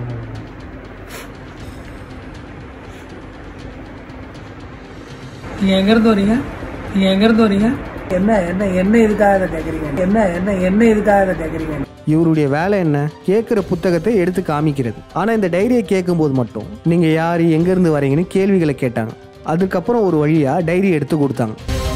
நீங்க எங்க இருந்து வரீங்க நீங்க எங்க இருந்து வரீங்க என்ன என்ன என்ன இதுக்காக இதை கேக்குறீங்க என்ன என்ன என்ன இதுக்காக இதை கேக்குறீங்க இவருடைய வேலை என்ன கேட்குற புத்தகத்தை எடுத்து காமிக்கிறது ஆனால் இந்த டைரியை கேட்கும்போது மட்டும் நீங்கள் யார் எங்கேருந்து வரீங்கன்னு கேள்விகளை கேட்டாங்க அதுக்கப்புறம் ஒரு வழியாக டைரி எடுத்து கொடுத்தாங்க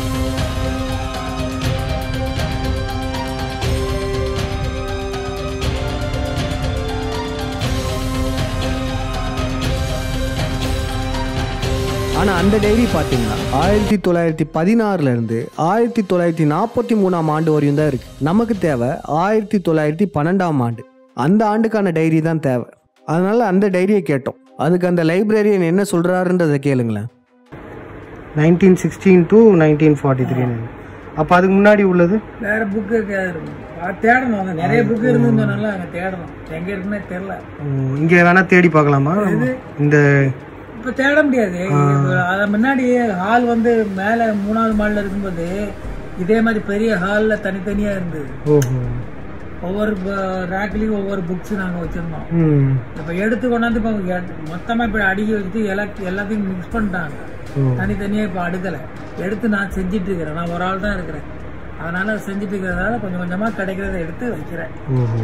ஆனால் அந்த டைரி பார்த்தீங்கன்னா ஆயிரத்தி தொள்ளாயிரத்தி பதினாறுல இருந்து ஆயிரத்தி தொள்ளாயிரத்தி நாற்பத்தி மூணாம் ஆண்டு வரையும் தான் இருக்கு நமக்கு தேவை ஆயிரத்தி தொள்ளாயிரத்தி பன்னெண்டாம் ஆண்டு அந்த ஆண்டுக்கான டைரி தான் தேவை அதனால அந்த டைரியை கேட்டோம் அதுக்கு அந்த லைப்ரரியன் என்ன சொல்றாருன்றதை கேளுங்களேன் nineteen sixteen to nineteen forty three அப்போ அதுக்கு முன்னாடி உள்ளது வேற புக்கு தேடணும் அங்க நிறைய புக்கு இருந்ததுனால அங்க தேடணும் எங்க இருக்குன்னே தெரியல இங்கே வேணால் தேடி பார்க்கலாமா இந்த இப்ப தேட முடியாது அத முன்னாடி ஹால் வந்து மேல மூணாவது மாடில இருக்கும்போது இதே மாதிரி பெரிய ஹால்ல தனித்தனியா இருந்தது ஓஹோ ஒவ்வொரு ரேக்லயும் ஒவ்வொரு புக்ஸ் நாங்க வச்சிருந்தோம் ம் இப்ப எடுத்து கொண்டாந்து இப்ப எ- மொத்தமா இப்ப அடுக்கி வச்சுட்டு எல்லா எல்லாத்தையும் மிக்ஸ் பண்ணிட்டாங்க ஓ. தனித்தனியா இப்ப அடுக்கல எடுத்து நான் செஞ்சிட்டு இருக்கிறேன் நான் ஒரு ஆள் தான் இருக்கிறேன் அதனால அதை செஞ்சுட்டு இருக்கிறதால கொஞ்சம் கொஞ்சமா கிடைக்கிறத எடுத்து வைக்கிறேன் ஓஹோ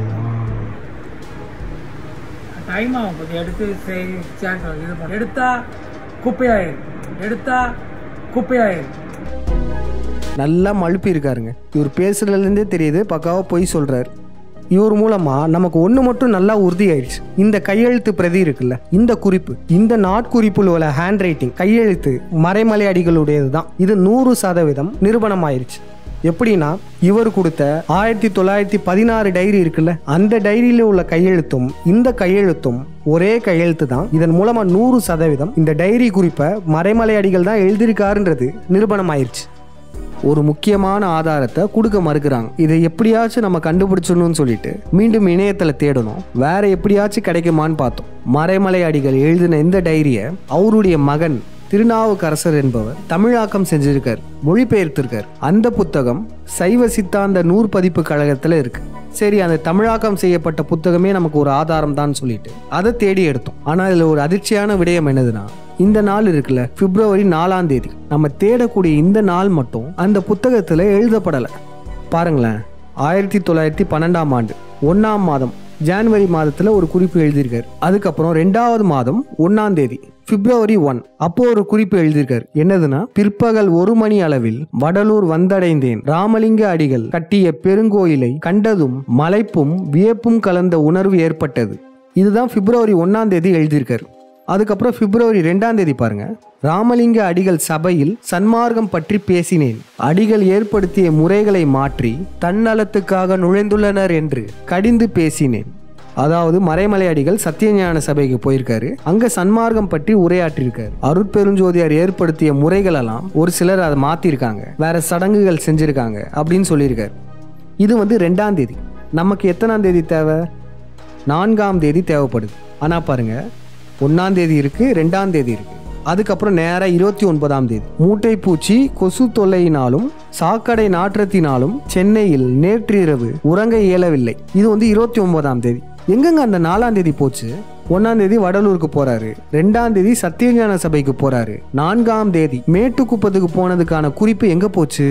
டைம் ஆகும் கொஞ்சம் எடுத்து செய்- சேர்க்க இது பண்ண எடுத்தா குப்பையாயிரும் எடுத்தா குப்பையாயிரும் நல்லா மழுப்பி இருக்காருங்க இவர் பேசுறதுலேருந்தே தெரியுது பக்காவா பொய் சொல்றாரு இவர் மூலமா நமக்கு ஒன்று மட்டும் நல்லா உறுதி ஆயிடுச்சு இந்த கையெழுத்து பிரதி இருக்குல்ல இந்த குறிப்பு இந்த நாட்குறிப்பில் உள்ள ஹேண்ட் ரைட்டிங் கையெழுத்து மறைமலை அடிகளுடையது தான் இது நூறு சதவீதம் நிரூபணம் ஆயிருச்சு எப்படின்னா இவர் கொடுத்த ஆயிரத்தி தொள்ளாயிரத்தி பதினாறு டைரி இருக்குல்ல அந்த டைரியில உள்ள கையெழுத்தும் இந்த கையெழுத்தும் ஒரே கையெழுத்து தான் இதன் மூலமா நூறு சதவீதம் இந்த டைரி குறிப்பை மறைமலை அடிகள் தான் எழுதியிருக்காருன்றது நிரூபணம் ஆயிருச்சு ஒரு முக்கியமான ஆதாரத்தை கொடுக்க மறுக்கிறாங்க இதை எப்படியாச்சும் நம்ம கண்டுபிடிச்சிடணும்னு சொல்லிட்டு மீண்டும் இணையத்தில் தேடணும் வேற எப்படியாச்சும் கிடைக்குமான்னு பார்த்தோம் மறைமலை அடிகள் எழுதின இந்த டைரியை அவருடைய மகன் திருநாவுக்கரசர் என்பவர் தமிழாக்கம் செஞ்சிருக்கார் மொழிபெயர்த்திருக்கார் அந்த புத்தகம் சைவ சித்தாந்த நூற்பதிப்பு கழகத்தில் இருக்கு சரி அந்த தமிழாக்கம் செய்யப்பட்ட புத்தகமே நமக்கு ஒரு ஆதாரம் தான் சொல்லிட்டு அதை தேடி எடுத்தோம் ஆனால் இதில் ஒரு அதிர்ச்சியான விடயம் என்னதுன்னா இந்த நாள் இருக்குல்ல பிப்ரவரி நாலாம் தேதி நம்ம தேடக்கூடிய இந்த நாள் மட்டும் அந்த புத்தகத்துல எழுதப்படல பாருங்களேன் ஆயிரத்தி தொள்ளாயிரத்தி பன்னெண்டாம் ஆண்டு ஒன்னாம் மாதம் ஜான்வரி மாதத்துல ஒரு குறிப்பு எழுதியிருக்காரு அதுக்கப்புறம் ரெண்டாவது மாதம் ஒன்னாம் தேதி பிப்ரவரி ஒன் அப்போ ஒரு குறிப்பு எழுதியிருக்காரு என்னதுன்னா பிற்பகல் ஒரு மணி அளவில் வடலூர் வந்தடைந்தேன் ராமலிங்க அடிகள் கட்டிய பெருங்கோயிலை கண்டதும் மலைப்பும் வியப்பும் கலந்த உணர்வு ஏற்பட்டது இதுதான் பிப்ரவரி ஒன்னாம் தேதி எழுதியிருக்காரு அதுக்கப்புறம் பிப்ரவரி ரெண்டாம் தேதி பாருங்க ராமலிங்க அடிகள் சபையில் சன்மார்க்கம் பற்றி பேசினேன் அடிகள் ஏற்படுத்திய முறைகளை மாற்றி தன்னலத்துக்காக நுழைந்துள்ளனர் என்று கடிந்து பேசினேன் அதாவது மறைமலை அடிகள் சத்தியஞான சபைக்கு போயிருக்காரு அங்க சன்மார்க்கம் பற்றி உரையாற்றிருக்காரு அருட்பெருஞ்சோதியார் ஏற்படுத்திய முறைகள் எல்லாம் ஒரு சிலர் அதை மாத்திருக்காங்க வேற சடங்குகள் செஞ்சிருக்காங்க அப்படின்னு சொல்லியிருக்காரு இது வந்து ரெண்டாம் தேதி நமக்கு எத்தனாம் தேதி தேவை நான்காம் தேதி தேவைப்படுது ஆனா பாருங்க ஒன்னாம் தேதி இருக்கு ரெண்டாம் தேதி இருக்கு அதுக்கப்புறம் நேரா இருபத்தி ஒன்பதாம் தேதி மூட்டை பூச்சி கொசு தொல்லையினாலும் சாக்கடை நாற்றத்தினாலும் சென்னையில் நேற்றிரவு உறங்க இயலவில்லை இது வந்து இருபத்தி ஒன்பதாம் தேதி எங்கெங்க அந்த நாலாம் தேதி போச்சு ஒன்னாம் தேதி வடலூருக்கு போறாரு ரெண்டாம் தேதி சத்தியஞான சபைக்கு போறாரு நான்காம் தேதி மேட்டுக்குப்பத்துக்கு போனதுக்கான குறிப்பு எங்க போச்சு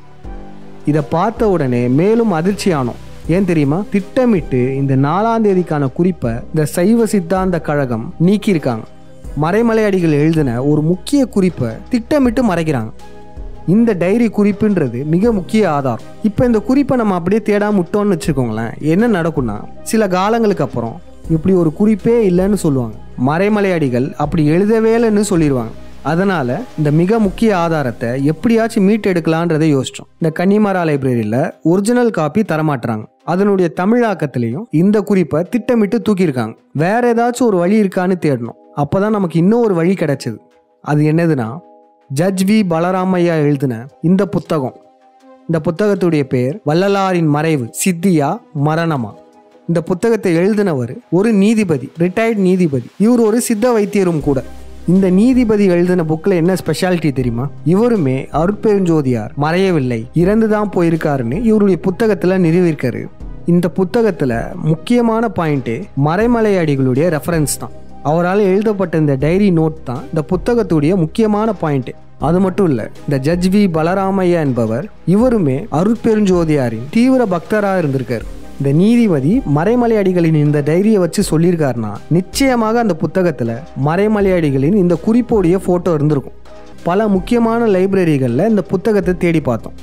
இதை பார்த்த உடனே மேலும் அதிர்ச்சியானோம் ஏன் தெரியுமா திட்டமிட்டு இந்த நாலாம் தேதிக்கான குறிப்பை இந்த சைவ சித்தாந்த கழகம் நீக்கியிருக்காங்க மறைமலை அடிகள் எழுதின ஒரு முக்கிய குறிப்பை திட்டமிட்டு மறைக்கிறாங்க இந்த டைரி குறிப்புன்றது மிக முக்கிய ஆதாரம் இப்போ இந்த குறிப்பை நம்ம அப்படியே தேடாம விட்டோம்னு வச்சுக்கோங்களேன் என்ன நடக்கும்னா சில காலங்களுக்கு அப்புறம் இப்படி ஒரு குறிப்பே இல்லைன்னு சொல்லுவாங்க மறைமலை அடிகள் அப்படி எழுதவே இல்லைன்னு சொல்லிடுவாங்க அதனால இந்த மிக முக்கிய ஆதாரத்தை எப்படியாச்சும் மீட் எடுக்கலான்றதை யோசிச்சோம் இந்த கன்னிமரா லைப்ரரியில ஒரிஜினல் காப்பி தரமாட்டுறாங்க அதனுடைய தமிழாக்கத்திலையும் இந்த குறிப்பை திட்டமிட்டு தூக்கியிருக்காங்க வேற ஏதாச்சும் ஒரு வழி இருக்கான்னு தேடணும் அப்பதான் நமக்கு இன்னும் ஒரு வழி கிடைச்சது அது என்னதுன்னா ஜட்ஜ் வி பலராமையா எழுதின இந்த புத்தகம் இந்த புத்தகத்துடைய பெயர் வள்ளலாரின் மறைவு சித்தியா மரணமா இந்த புத்தகத்தை எழுதினவர் ஒரு நீதிபதி ரிட்டையர்ட் நீதிபதி இவர் ஒரு சித்த வைத்தியரும் கூட இந்த நீதிபதி எழுதின புக்கில் என்ன ஸ்பெஷாலிட்டி தெரியுமா இவருமே அருட்பெருஞ்சோதியார் மறையவில்லை இறந்துதான் போயிருக்காருன்னு இவருடைய புத்தகத்துல நிறுவியிருக்காரு இந்த புத்தகத்துல முக்கியமான பாயிண்ட்டு மறைமலை அடிகளுடைய ரெஃபரன்ஸ் தான் அவரால் எழுதப்பட்ட இந்த டைரி நோட் தான் இந்த புத்தகத்துடைய முக்கியமான பாயிண்ட் அது மட்டும் இல்ல இந்த ஜட்ஜ் வி பலராமையா என்பவர் இவருமே அருட்பெருஞ்சோதியாரின் தீவிர பக்தராக இருந்திருக்காரு இந்த நீதிபதி மறைமலை அடிகளின் இந்த டைரியை வச்சு சொல்லியிருக்காருன்னா நிச்சயமாக அந்த புத்தகத்துல மறைமலை அடிகளின் இந்த குறிப்போடைய போட்டோ இருந்திருக்கும் பல முக்கியமான லைப்ரரிகளில் இந்த புத்தகத்தை தேடி பார்த்தோம்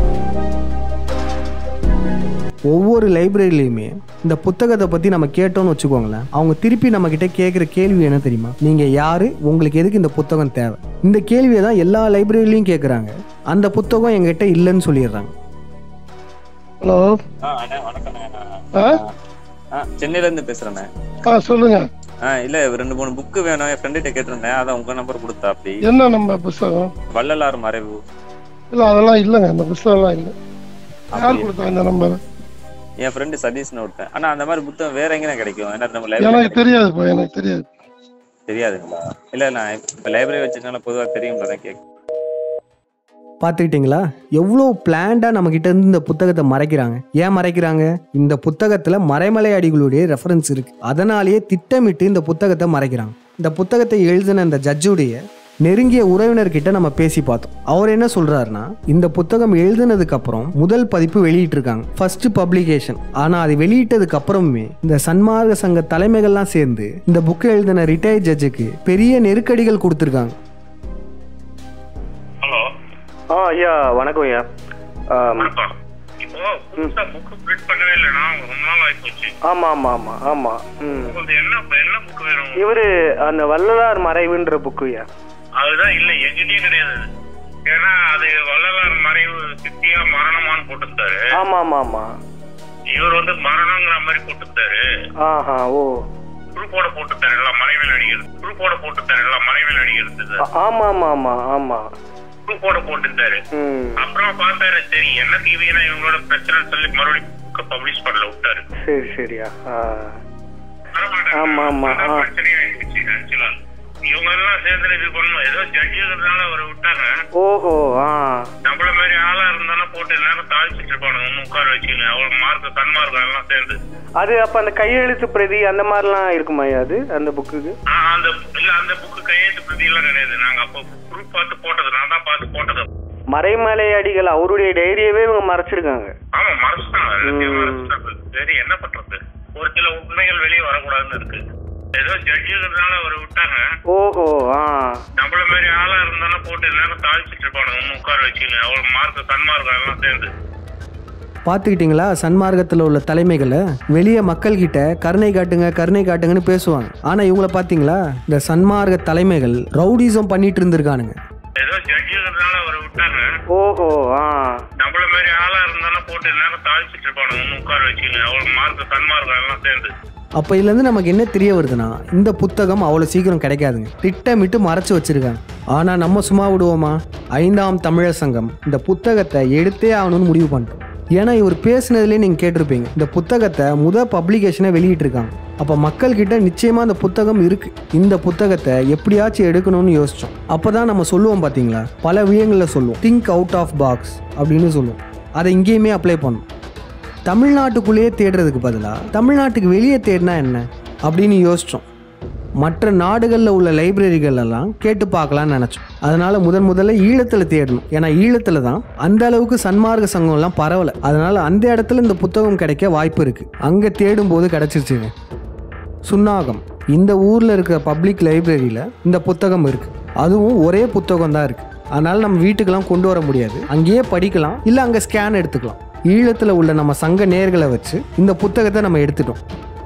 ஒவ்வொரு லைப்ரரிலையுமே இந்த புத்தகத்தை பற்றி நம்ம கேட்டோம்னு வச்சுக்கோங்களேன் அவங்க திருப்பி நம்ம கிட்ட கேட்குற கேள்வி என்ன தெரியுமா நீங்கள் யாரு உங்களுக்கு எதுக்கு இந்த புத்தகம் தேவை இந்த கேள்வியை தான் எல்லா லைப்ரரிலையும் கேட்குறாங்க அந்த புத்தகம் எங்ககிட்ட இல்லைன்னு சொல்லிடுறாங்க ஹலோ ஆ அண்ணா வணக்கண்ணே ஆ ஆ சென்னையில இருந்து பேசுறேண்ணே ஆ சொல்லுங்க ஆ இல்ல ரெண்டு மூணு புக்கு வேணும் என் ஃப்ரெண்டுகிட்ட கேட்டிருந்தேன் அதான் உங்க நம்பர் கொடுத்தா அப்படி என்ன நம்ம புஸ்தகம் வள்ளலார் மறைவு இல்ல அதெல்லாம் இல்லைங்க அந்த புஸ்தகம்லாம் இல்லை யார் அப்படியா? கொடுத்தா இந்த நம்பர் என் ஃப்ரெண்டு சதீஷ்னு ஒருத்தன் ஆனா அந்த மாதிரி புத்தகம் வேற எங்கே கிடைக்கும் ஏன்னா நம்ம எனக்கு லைப்ரரி தெரியாதுப்பா எனக்கு தெரியாது தெரியாதுங்களா இல்ல நான் இப்ப லைப்ரரி வச்சதுனால பொதுவா தெரியும்ல தான் கேட்க பார்த்துக்கிட்டிங்களா எவ்வளோ பிளான்டாக நம்மக்கிட்ட இருந்து இந்த புத்தகத்தை மறைக்கிறாங்க ஏன் மறைக்கிறாங்க இந்த புத்தகத்தில் மறைமலை அடிகளுடைய ரெஃபரன்ஸ் இருக்கு அதனாலேயே திட்டமிட்டு இந்த புத்தகத்தை மறைக்கிறாங்க இந்த புத்தகத்தை எழுதின இந்த ஜட்ஜுடைய நெருங்கிய உறவினர்கிட்ட நம்ம பேசி பார்த்தோம் அவர் என்ன சொல்றாருன்னா இந்த புத்தகம் எழுதினதுக்கு அப்புறம் முதல் பதிப்பு வெளியிட்டிருக்காங்க ஃபர்ஸ்ட் பப்ளிகேஷன் ஆனா அது வெளியிட்டதுக்கு அப்புறமே இந்த சன்மார்க்க சங்க தலைமைகள்லாம் சேர்ந்து இந்த புக்கை எழுதின ரிட்டையர்ட் ஜட்ஜுக்கு பெரிய நெருக்கடிகள் கொடுத்துருக்காங்க ஆ ஐயா வணக்கம் ஐயா ஆம், இப்போ புதுசா புக் பிரிண்ட் பண்ணவே இல்லைனா ரொம்ப நாள் ஆயிப்போச்சு ஆமா ஆமா ஆமா ஆமா ம் உங்களுக்கு என்ன என்ன புக் வேணும் இவரு அந்த வள்ளலார் மறைவுன்ற புக்கு ஐயா அதுதான் இல்ல எங்கிட்டயும் கிடையாது அது. ஏன்னா அது வள்ளலார் மறைவு சித்தியா மரணமான்னு போட்டிருந்தாரு ஆமா ஆமா ஆமா இவர் வந்து மரணங்கிற மாதிரி போட்டிருந்தாரு ஆஹா ஓ குரூப்போட போட்டுத்தாரு எல்லாம் மறைவில் அடிக்கிறது குரூப்போட போட்டுத்தாரு எல்லாம் மறைவில் அடிக்கிறது ஆ- ஆமா ஆமா ஆமா ஆமா குரூப்போட போட்டுத்தாரு ம் அப்புறம் பார்த்தாரு சரி என்ன டிவினா இவங்களோட பிரச்சனை சொல்லி மறுபடியும் புக்கை பப்ளிஷ் பண்ணல விட்டாரு சரி சரியா ஆ ஆமா ஆமா ஆ பிரச்சனையாயிடுச்சு ஆக்சுவலா இவங்க எல்லாம் சேர்ந்து இது பண்ணணும் ஏதோ ஜட்ஜுங்கிறதுனால அவரை விட்டாங்க ஓஹோ ஆ நம்மள மாதிரி ஆளா இருந்தாலும் போட்டு நேரம் தாழ்ச்சிட்டு இருப்பானுங்க ஒன்னும் உட்கார வச்சுன்னு அவ்வளவு மார்க் சன்மார்க்கம் எல்லாம் சேர்ந்து அது அப்ப அந்த கையெழுத்து பிரதி அந்த மாதிரிலாம் இருக்குமா ஐயா அது அந்த புக்குக்கு ஆ, அந்த இல்ல அந்த புக்கு கையெழுத்து பிரதி எல்லாம் கிடையாது நாங்க அப்போ குரூப் பார்த்து போட்டது நான் தான் பார்த்து போட்டது மறைமலை அடிகள் அவருடைய டைரியவே இவங்க மறைச்சிருக்காங்க ஆமா மறைச்சிட்டாங்க எல்லாத்தையும் மறைச்சிட்டாங்க சரி என்ன பண்றது ஒரு சில உண்மைகள் வெளியே வரக்கூடாதுன்னு இருக்கு ஏதோ ஜட்ஜுங்கிறதுனால அவர் விட்டாங்க ஓஹோ ஆ நம்மள மாதிரி ஆளா இருந்தாலும் போட்டு நேரம் தாழ்ச்சிட்டு இருப்பானுங்க ஒன்னும் உட்கார வச்சுங்க அவ்வளவு மார்க் சன்மார்க்கம் எல்லாம் சேர்ந்து பார்த்துக்கிட்டிங்களா சன்மார்க்கத்தில் உள்ள தலைமைகளை வெளியே மக்கள்கிட்ட கருணை காட்டுங்க கருணை காட்டுங்கன்னு பேசுவாங்க ஆனால் இவங்கள பார்த்தீங்களா இந்த சன்மார்க்க தலைமைகள் ரவுடிசம் பண்ணிட்டு இருந்திருக்கானுங்க ஏதோ ஜட்ஜுங்கிறதுனால அவர் விட்டாங்க ஓஹோ ஆ நம்மள மாதிரி ஆளா இருந்தாலும் போட்டு நேரம் தாழ்ச்சிட்டு இருப்பானுங்க ஒன்னும் உட்கார வச்சுங்க அவ்வளவு மார்க் சன்மார்க்கம் எல்லாம் சேர்ந்து அப்போ இதுலேருந்து நமக்கு என்ன தெரிய வருதுன்னா இந்த புத்தகம் அவ்வளோ சீக்கிரம் கிடைக்காதுங்க திட்டமிட்டு மறைச்சு வச்சிருக்காங்க ஆனால் நம்ம சும்மா விடுவோமா ஐந்தாம் தமிழர் சங்கம் இந்த புத்தகத்தை எடுத்தே ஆகணும்னு முடிவு பண்ணிட்டோம் ஏன்னா இவர் பேசுனதுலேயே நீங்கள் கேட்டிருப்பீங்க இந்த புத்தகத்தை முத பப்ளிகேஷனை வெளியிட்டிருக்காங்க அப்போ மக்கள்கிட்ட நிச்சயமாக இந்த புத்தகம் இருக்கு இந்த புத்தகத்தை எப்படியாச்சும் எடுக்கணும்னு யோசிச்சோம் அப்போ தான் நம்ம சொல்லுவோம் பார்த்தீங்களா பல விஷயங்களில் சொல்லுவோம் திங்க் அவுட் ஆஃப் பாக்ஸ் அப்படின்னு சொல்லுவோம் அதை இங்கேயுமே அப்ளை பண்ணோம் தமிழ்நாட்டுக்குள்ளேயே தேடுறதுக்கு பதிலாக தமிழ்நாட்டுக்கு வெளியே தேடினா என்ன அப்படின்னு யோசித்தோம் மற்ற நாடுகளில் உள்ள லைப்ரரிகள் எல்லாம் கேட்டு பார்க்கலாம்னு நினச்சோம் அதனால முதன் முதல்ல ஈழத்தில் தேடணும் ஏன்னா ஈழத்தில் தான் அந்த அளவுக்கு சன்மார்க்க சங்கம்லாம் பரவலை அதனால அந்த இடத்துல இந்த புத்தகம் கிடைக்க வாய்ப்பு இருக்கு அங்கே தேடும்போது கிடைச்சிருச்சுங்க சுன்னாகம் இந்த ஊரில் இருக்கிற பப்ளிக் லைப்ரரியில் இந்த புத்தகம் இருக்கு அதுவும் ஒரே புத்தகம் தான் இருக்கு அதனால நம்ம வீட்டுக்கெல்லாம் கொண்டு வர முடியாது அங்கேயே படிக்கலாம் இல்லை அங்கே ஸ்கேன் எடுத்துக்கலாம் ஈழத்தில் உள்ள நம்ம சங்க நேர்களை வச்சு இந்த புத்தகத்தை நம்ம எடுத்துட்டோம்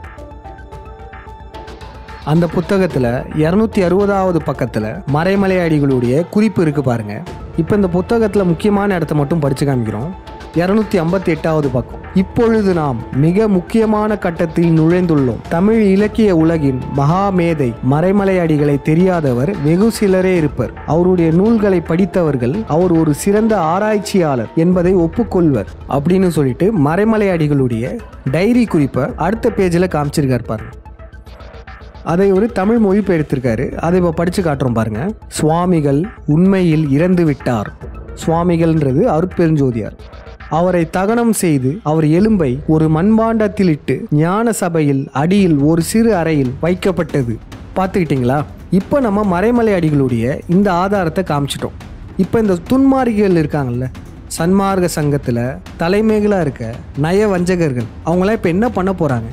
அந்த புத்தகத்தில் இரநூத்தி அறுபதாவது பக்கத்தில் மறைமலை அடிகளுடைய குறிப்பு இருக்கு பாருங்க இப்போ இந்த புத்தகத்தில் முக்கியமான இடத்த மட்டும் படிச்சு காமிக்கிறோம் இரநூத்தி ஐம்பத்தி எட்டாவது பக்கம் இப்பொழுது நாம் மிக முக்கியமான கட்டத்தில் நுழைந்துள்ளோம் தமிழ் இலக்கிய உலகின் மகாமேதை மறைமலை அடிகளை தெரியாதவர் வெகு சிலரே இருப்பர் அவருடைய நூல்களை படித்தவர்கள் அவர் ஒரு சிறந்த ஆராய்ச்சியாளர் என்பதை ஒப்புக்கொள்வர் அப்படின்னு சொல்லிட்டு மறைமலை அடிகளுடைய டைரி குறிப்பை அடுத்த பேஜில் காமிச்சிருக்கார் பாருங்க அதை ஒரு தமிழ் மொழிபெயர்த்திருக்காரு அதை இப்போ படித்து காட்டுறோம் பாருங்க சுவாமிகள் உண்மையில் இறந்து விட்டார் சுவாமிகள்ன்றது அருட்பெருஞ்சோதியார் அவரை தகனம் செய்து அவர் எலும்பை ஒரு மண்பாண்டத்தில் இட்டு ஞான சபையில் அடியில் ஒரு சிறு அறையில் வைக்கப்பட்டது பார்த்துக்கிட்டிங்களா இப்போ நம்ம மறைமலை அடிகளுடைய இந்த ஆதாரத்தை காமிச்சிட்டோம் இப்போ இந்த துன்மார்கிகள் இருக்காங்கல்ல சன்மார்க்க சங்கத்தில் தலைமைகளாக இருக்க நய வஞ்சகர்கள் அவங்களாம் இப்போ என்ன பண்ண போகிறாங்க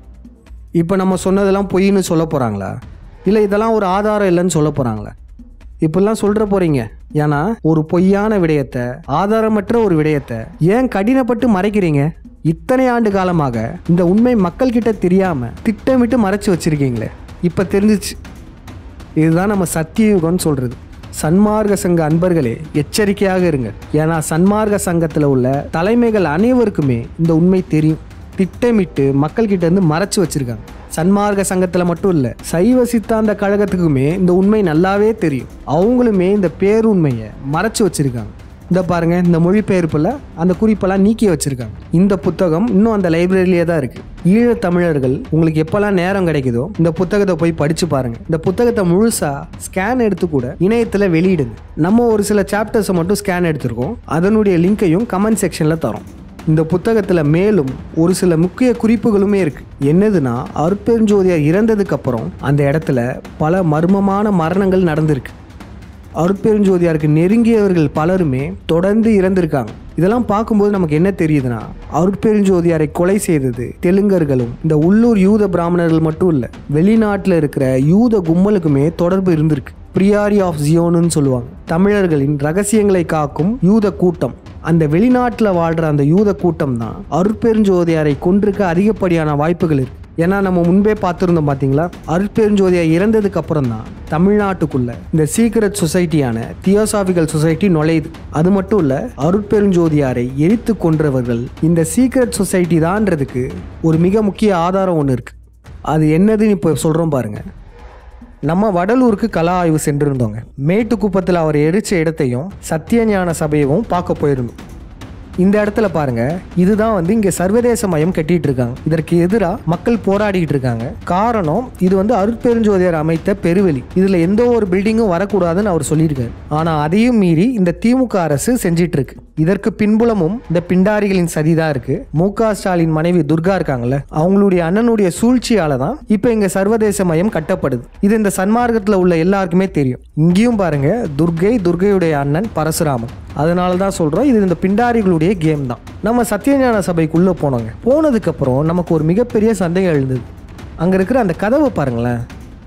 இப்போ நம்ம சொன்னதெல்லாம் பொய்ன்னு சொல்ல போகிறாங்களா இல்லை இதெல்லாம் ஒரு ஆதாரம் இல்லைன்னு சொல்ல போகிறாங்களா இப்படிலாம் சொல்கிற போகிறீங்க ஏன்னா ஒரு பொய்யான விடயத்தை ஆதாரமற்ற ஒரு விடயத்தை ஏன் கடினப்பட்டு மறைக்கிறீங்க இத்தனை ஆண்டு காலமாக இந்த உண்மை மக்கள்கிட்ட தெரியாமல் திட்டமிட்டு மறைச்சு வச்சிருக்கீங்களே இப்போ தெரிஞ்சிச்சு இதுதான் நம்ம சத்தியயுகம்னு சொல்கிறது சன்மார்க்க சங்க அன்பர்களே எச்சரிக்கையாக இருங்க ஏன்னா சன்மார்க்க சங்கத்தில் உள்ள தலைமைகள் அனைவருக்குமே இந்த உண்மை தெரியும் திட்டமிட்டு மக்கள்கிட்ட இருந்து மறைச்சு வச்சிருக்காங்க சன்மார்க்க சங்கத்தில் மட்டும் இல்லை சைவ சித்தாந்த கழகத்துக்குமே இந்த உண்மை நல்லாவே தெரியும் அவங்களுமே இந்த பேருண்மையை மறைச்சு வச்சிருக்காங்க இந்த பாருங்க இந்த மொழிபெயர்ப்பில் அந்த குறிப்பெல்லாம் நீக்கி வச்சிருக்காங்க இந்த புத்தகம் இன்னும் அந்த லைப்ரரியிலே தான் இருக்கு ஈழத் தமிழர்கள் உங்களுக்கு எப்பெல்லாம் நேரம் கிடைக்குதோ இந்த புத்தகத்தை போய் படிச்சு பாருங்க இந்த புத்தகத்தை முழுசா ஸ்கேன் எடுத்து கூட இணையத்தில் வெளியிடுங்க நம்ம ஒரு சில சாப்டர்ஸை மட்டும் ஸ்கேன் எடுத்திருக்கோம் அதனுடைய லிங்கையும் கமெண்ட் செக்ஷனில் தரோம் இந்த புத்தகத்தில் மேலும் ஒரு சில முக்கிய குறிப்புகளுமே இருக்கு என்னதுன்னா அருட்பெருஞ்சோதியார் இறந்ததுக்கு அப்புறம் அந்த இடத்துல பல மர்மமான மரணங்கள் நடந்திருக்கு அருட்பெருஞ்சோதியாருக்கு நெருங்கியவர்கள் பலருமே தொடர்ந்து இறந்திருக்காங்க இதெல்லாம் பார்க்கும்போது நமக்கு என்ன தெரியுதுன்னா அருட்பெருஞ்சோதியாரை கொலை செய்தது தெலுங்கர்களும் இந்த உள்ளூர் யூத பிராமணர்கள் மட்டும் இல்லை வெளிநாட்டில் இருக்கிற யூத கும்மலுக்குமே தொடர்பு இருந்திருக்கு பிரியாரி ஆஃப் ஜியோன்னு சொல்லுவாங்க தமிழர்களின் ரகசியங்களை காக்கும் யூத கூட்டம் அந்த வெளிநாட்டில் வாழ்கிற அந்த யூத கூட்டம் தான் அருட்பெருஞ்சோதியாரை கொண்டிருக்க அதிகப்படியான வாய்ப்புகள் இருக்கு ஏன்னா நம்ம முன்பே பார்த்துருந்தோம் பார்த்தீங்களா அருட்பெருஞ்சோதியார் இறந்ததுக்கு அப்புறம் தான் தமிழ்நாட்டுக்குள்ள இந்த சீக்ரெட் சொசைட்டியான தியோசாபிக்கல் சொசைட்டி நுழையுது அது மட்டும் இல்ல அருட்பெருஞ்சோதியாரை எரித்து கொன்றவர்கள் இந்த சீக்ரெட் சொசைட்டி தான்றதுக்கு ஒரு மிக முக்கிய ஆதாரம் ஒன்று இருக்கு அது என்னதுன்னு இப்போ சொல்கிறோம் பாருங்க நம்ம வடலூருக்கு கலா ஆய்வு சென்றிருந்தோங்க மேட்டுக்குப்பத்தில் அவர் எரிச்ச இடத்தையும் சத்தியஞான சபையவும் பார்க்க போயிருந்தோம் இந்த இடத்துல பாருங்க இதுதான் வந்து இங்க சர்வதேச மயம் கட்டிட்டு இருக்காங்க இதற்கு எதிராக மக்கள் போராடிட்டு இருக்காங்க காரணம் இது வந்து அருட்பெருஞ்சோதியார் அமைத்த பெருவெளி இதுல எந்த ஒரு பில்டிங்கும் வரக்கூடாதுன்னு அவர் சொல்லியிருக்காரு ஆனா அதையும் மீறி இந்த திமுக அரசு செஞ்சிட்டு இருக்கு இதற்கு பின்புலமும் இந்த பிண்டாரிகளின் சதிதான் இருக்கு மு க ஸ்டாலின் மனைவி துர்கா இருக்காங்கல்ல அவங்களுடைய அண்ணனுடைய சூழ்ச்சியால தான் இப்போ இங்க சர்வதேச மயம் கட்டப்படுது இது இந்த சன்மார்க்கத்தில் உள்ள எல்லாருக்குமே தெரியும் இங்கேயும் பாருங்க துர்கை துர்கையுடைய அண்ணன் பரசுராமன் அதனால தான் சொல்றோம் இது இந்த பிண்டாரிகளுடைய கேம் தான் நம்ம சத்யஞான சபைக்குள்ள போனோங்க போனதுக்கு அப்புறம் நமக்கு ஒரு மிகப்பெரிய சந்தேகம் எழுந்தது அங்க இருக்கிற அந்த கதவை பாருங்களேன்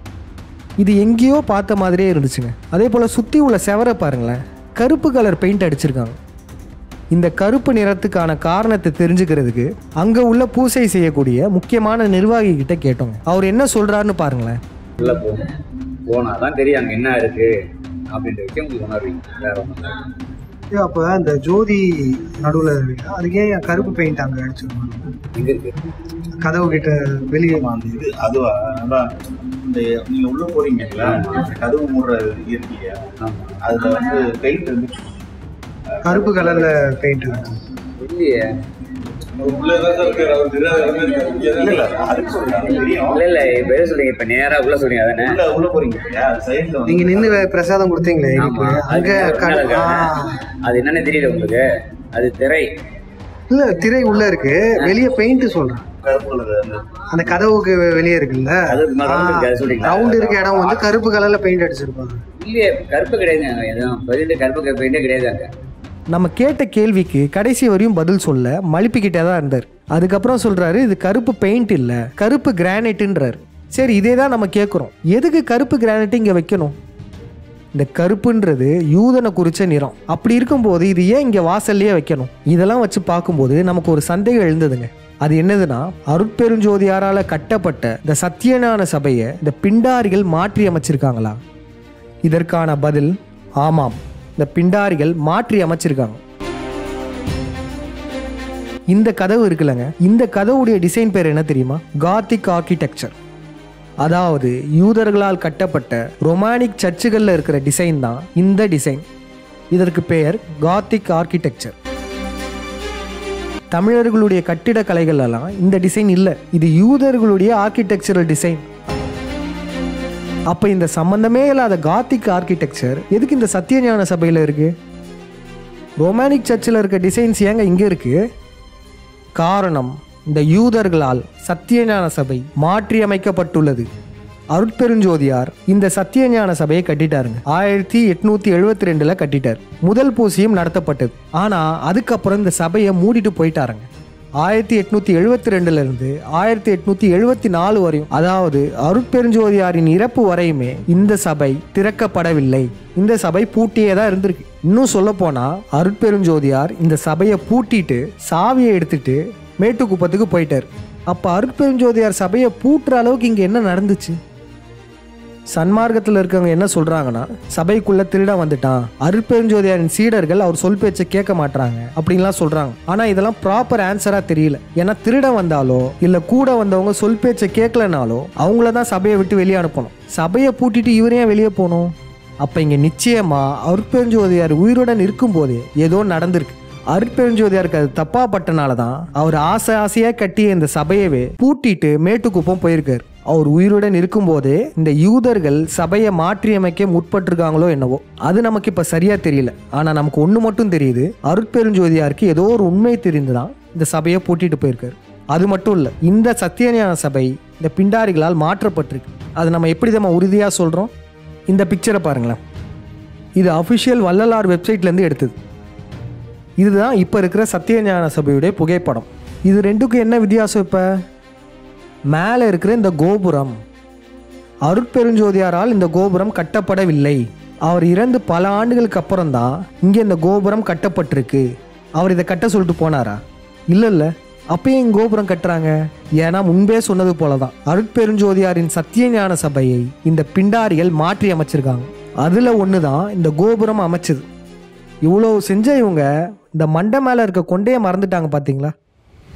இது எங்கேயோ பார்த்த மாதிரியே இருந்துச்சுங்க அதே போல் சுற்றி உள்ள செவரை பாருங்களேன் கருப்பு கலர் பெயிண்ட் அடிச்சிருக்காங்க இந்த கருப்பு நிறத்துக்கான காரணத்தை தெரிஞ்சுக்கிறதுக்கு அங்கே உள்ள பூசை செய்யக்கூடிய முக்கியமான நிர்வாகி கிட்ட கேட்டோங்க அவர் என்ன சொல்றாருன்னு பாருங்களேன் உள்ள போகணும் போனாதான் தெரியும் அங்க என்ன இருக்கு அப்படின்ற விஷயம் உங்களுக்கு உணர்வீங்க வேற ஒன்றும் இல்லை ஐயா, அப்ப அந்த ஜோதி நடுவுல இருக்கு அதுக்கே ஏன் கருப்பு பெயிண்ட் அங்க அடிச்சிருக்காங்க எங்க இருக்கு கதவு கிட்ட வெளியே அந்த இது அதுவா அதான் இந்த நீங்க உள்ள போறீங்கல்ல கதவு மூடுற இருக்கீங்க அதுல வந்து பெயிண்ட் வந்து கருப்பு கலர்ல பெயிண்ட் இருக்கு இல்லையே உள்ளதான் சார் இருக்காரு அவர் தெரியாத இல்ல இல்ல அதுக்கு சொல்றேன் தெரியும் இல்ல இல்ல இப்ப எது சொல்றீங்க இப்ப நேரா உள்ள சொல்றீங்க அதானே உள்ள உள்ள போறீங்க இல்லையா சைடுல நீங்க நின்னு வே- பிரசாதம் கொடுத்தீங்களே ஆமா எனக்கு அங்க அது க- மேல இருக்கு. ஆ. அது என்னன்னு தெரியல உங்களுக்கு அது திரை இல்ல திரை உள்ள இருக்கு வெளியே பெயிண்ட் சொல்றேன் கருப்பு கலர் அந்த அந்த கதவுக்கு வெ- வெளியே இருக்குல்ல கதவுக்கு மேல round இருக்கு, அது சொல்றீங்களா? ரவுண்ட் இருக்க இடம் வந்து கருப்பு கலர்ல பெயிண்ட் அடிச்சிருப்பாங்க இல்லையே கருப்பு கிடையாதுங்க அங்க எதுவும் பதினெட்டு கருப்பு பெயிண்டே கிடையாது அங்க நம்ம கேட்ட கேள்விக்கு கடைசி வரையும் பதில் சொல்ல மழுப்பிக்கிட்டே தான் இருந்தார் அதுக்கப்புறம் சொல்றாரு இது கருப்பு பெயிண்ட் இல்ல கருப்பு கிரானைட்டுன்றார் சரி இதே தான் நம்ம கேட்குறோம் எதுக்கு கருப்பு கிரானைட் இங்க வைக்கணும் இந்த கருப்புன்றது யூதனை குறிச்ச நிறம் அப்படி இருக்கும்போது இது ஏன் இங்க வாசல்லையே வைக்கணும் இதெல்லாம் வச்சு பார்க்கும்போது நமக்கு ஒரு சந்தேகம் எழுந்ததுங்க அது என்னதுன்னா அருட்பெருஞ்சோதியாரால கட்டப்பட்ட இந்த சத்தியஞான சபையை இந்த பிண்டாரிகள் மாற்றி அமைச்சிருக்காங்களா இதற்கான பதில் ஆமாம் இந்த பிண்டாரிகள் மாற்றி அமைச்சிருக்காங்க இந்த கதவு இருக்குல்லங்க இந்த கதவுடைய டிசைன் பேர் என்ன தெரியுமா காத்திக் ஆர்கிடெக்சர் அதாவது யூதர்களால் கட்டப்பட்ட ரொமானிக் சர்ச்சுகளில் இருக்கிற டிசைன் தான் இந்த டிசைன் இதற்கு பெயர் காத்திக் ஆர்கிடெக்சர் தமிழர்களுடைய கட்டிட கலைகள் எல்லாம் இந்த டிசைன் இல்லை இது யூதர்களுடைய ஆர்கிடெக்சரல் டிசைன் அப்ப இந்த சம்பந்தமே இல்லாத காத்திக் ஆர்கிடெக்சர் எதுக்கு இந்த சத்தியஞான சபையில இருக்கு ரொமானிக் சர்ச்சில் இருக்க டிசைன்ஸ் ஏங்க இங்க இருக்கு காரணம் இந்த யூதர்களால் சத்தியஞான சபை மாற்றி அமைக்கப்பட்டுள்ளது அருட்பெருஞ்சோதியார் இந்த சத்தியஞான சபையை கட்டிட்டாருங்க ஆயிரத்தி எட்நூத்தி எழுபத்தி ரெண்டுல கட்டிட்டார் முதல் பூசியும் நடத்தப்பட்டது ஆனா அதுக்கப்புறம் இந்த சபையை மூடிட்டு போயிட்டாருங்க ஆயிரத்தி எட்நூத்தி எழுபத்தி ரெண்டுல இருந்து ஆயிரத்தி எட்நூத்தி எழுபத்தி நாலு வரையும் அதாவது அருட்பெருஞ்சோதியாரின் இறப்பு வரையுமே இந்த சபை திறக்கப்படவில்லை இந்த சபை பூட்டியே தான் இருந்திருக்கு இன்னும் சொல்ல போனா அருட்பெருஞ்சோதியார் இந்த சபையை பூட்டிட்டு சாவியை எடுத்துட்டு மேட்டுக்குப்பத்துக்கு போயிட்டார் அப்ப அருட்பெருஞ்சோதியார் சபையை பூட்டுற அளவுக்கு இங்க என்ன நடந்துச்சு சன்மார்க்கத்தில் இருக்கவங்க என்ன சொல்றாங்கன்னா சபைக்குள்ள திருடன் வந்துட்டான் அருட்பெருஞ்சோதியாரின் சீடர்கள் அவர் சொல் பேச்சை கேட்க மாட்டாங்க அப்படின்லாம் சொல்றாங்க ஆனா இதெல்லாம் ப்ராப்பர் ஆன்சரா தெரியல ஏன்னா திருடன் வந்தாலோ இல்ல கூட வந்தவங்க சொல் பேச்சை கேட்கலனாலோ அவங்கள தான் சபையை விட்டு வெளியே அனுப்பணும் சபையை பூட்டிட்டு இவரே ஏன் வெளியே போகணும் அப்ப இங்க நிச்சயமா அருட்பெருஞ்சோதியார் உயிருடன் இருக்கும்போதே ஏதோ நடந்திருக்கு அருட்பெருஞ்சோதியாருக்கு அது தப்பா பட்டனால தான் அவர் ஆசை ஆசையா கட்டிய இந்த சபையவே பூட்டிட்டு மேட்டுக்குப்பம் போயிருக்காரு அவர் உயிருடன் இருக்கும்போதே இந்த யூதர்கள் சபையை மாற்றியமைக்க முற்பட்டிருக்காங்களோ என்னவோ அது நமக்கு இப்ப சரியா தெரியல ஆனா நமக்கு ஒண்ணு மட்டும் தெரியுது அருட்பெருஞ்சோதியாருக்கு ஏதோ ஒரு உண்மை தெரிந்துதான் இந்த சபையை பூட்டிட்டு போயிருக்காரு அது மட்டும் இல்ல இந்த சத்தியஞான சபை இந்த பிண்டாரிகளால் மாற்றப்பட்டிருக்கு அது நம்ம எப்படி நம்ம உறுதியா சொல்றோம் இந்த பிக்சரை பாருங்களேன் இது அஃபிஷியல் வள்ளலார் வெப்சைட்லேருந்து எடுத்தது இதுதான் இப்போ இருக்கிற சத்தியஞான சபையுடைய புகைப்படம் இது ரெண்டுக்கும் என்ன வித்தியாசம் இப்போ மேலே இருக்கிற இந்த கோபுரம் அருட்பெருஞ்சோதியாரால் இந்த கோபுரம் கட்டப்படவில்லை அவர் இறந்து பல ஆண்டுகளுக்கு அப்புறம் தான் இங்கே இந்த கோபுரம் கட்டப்பட்டிருக்கு அவர் இதை கட்ட சொல்லிட்டு போனாரா இல்லை இல்லை அப்பயே இங்க கோபுரம் கட்டுறாங்க ஏன்னா முன்பே சொன்னது போல தான் அருட்பெருஞ்சோதியாரின் சத்தியஞான சபையை இந்த பிண்டாரிகள் மாற்றி அமைச்சிருக்காங்க அதில் ஒன்று தான் இந்த கோபுரம் அமைச்சது இவ்வளோ செஞ்ச இவங்க இந்த மண்டை மேலே இருக்க கொண்டையை மறந்துட்டாங்க பார்த்தீங்களா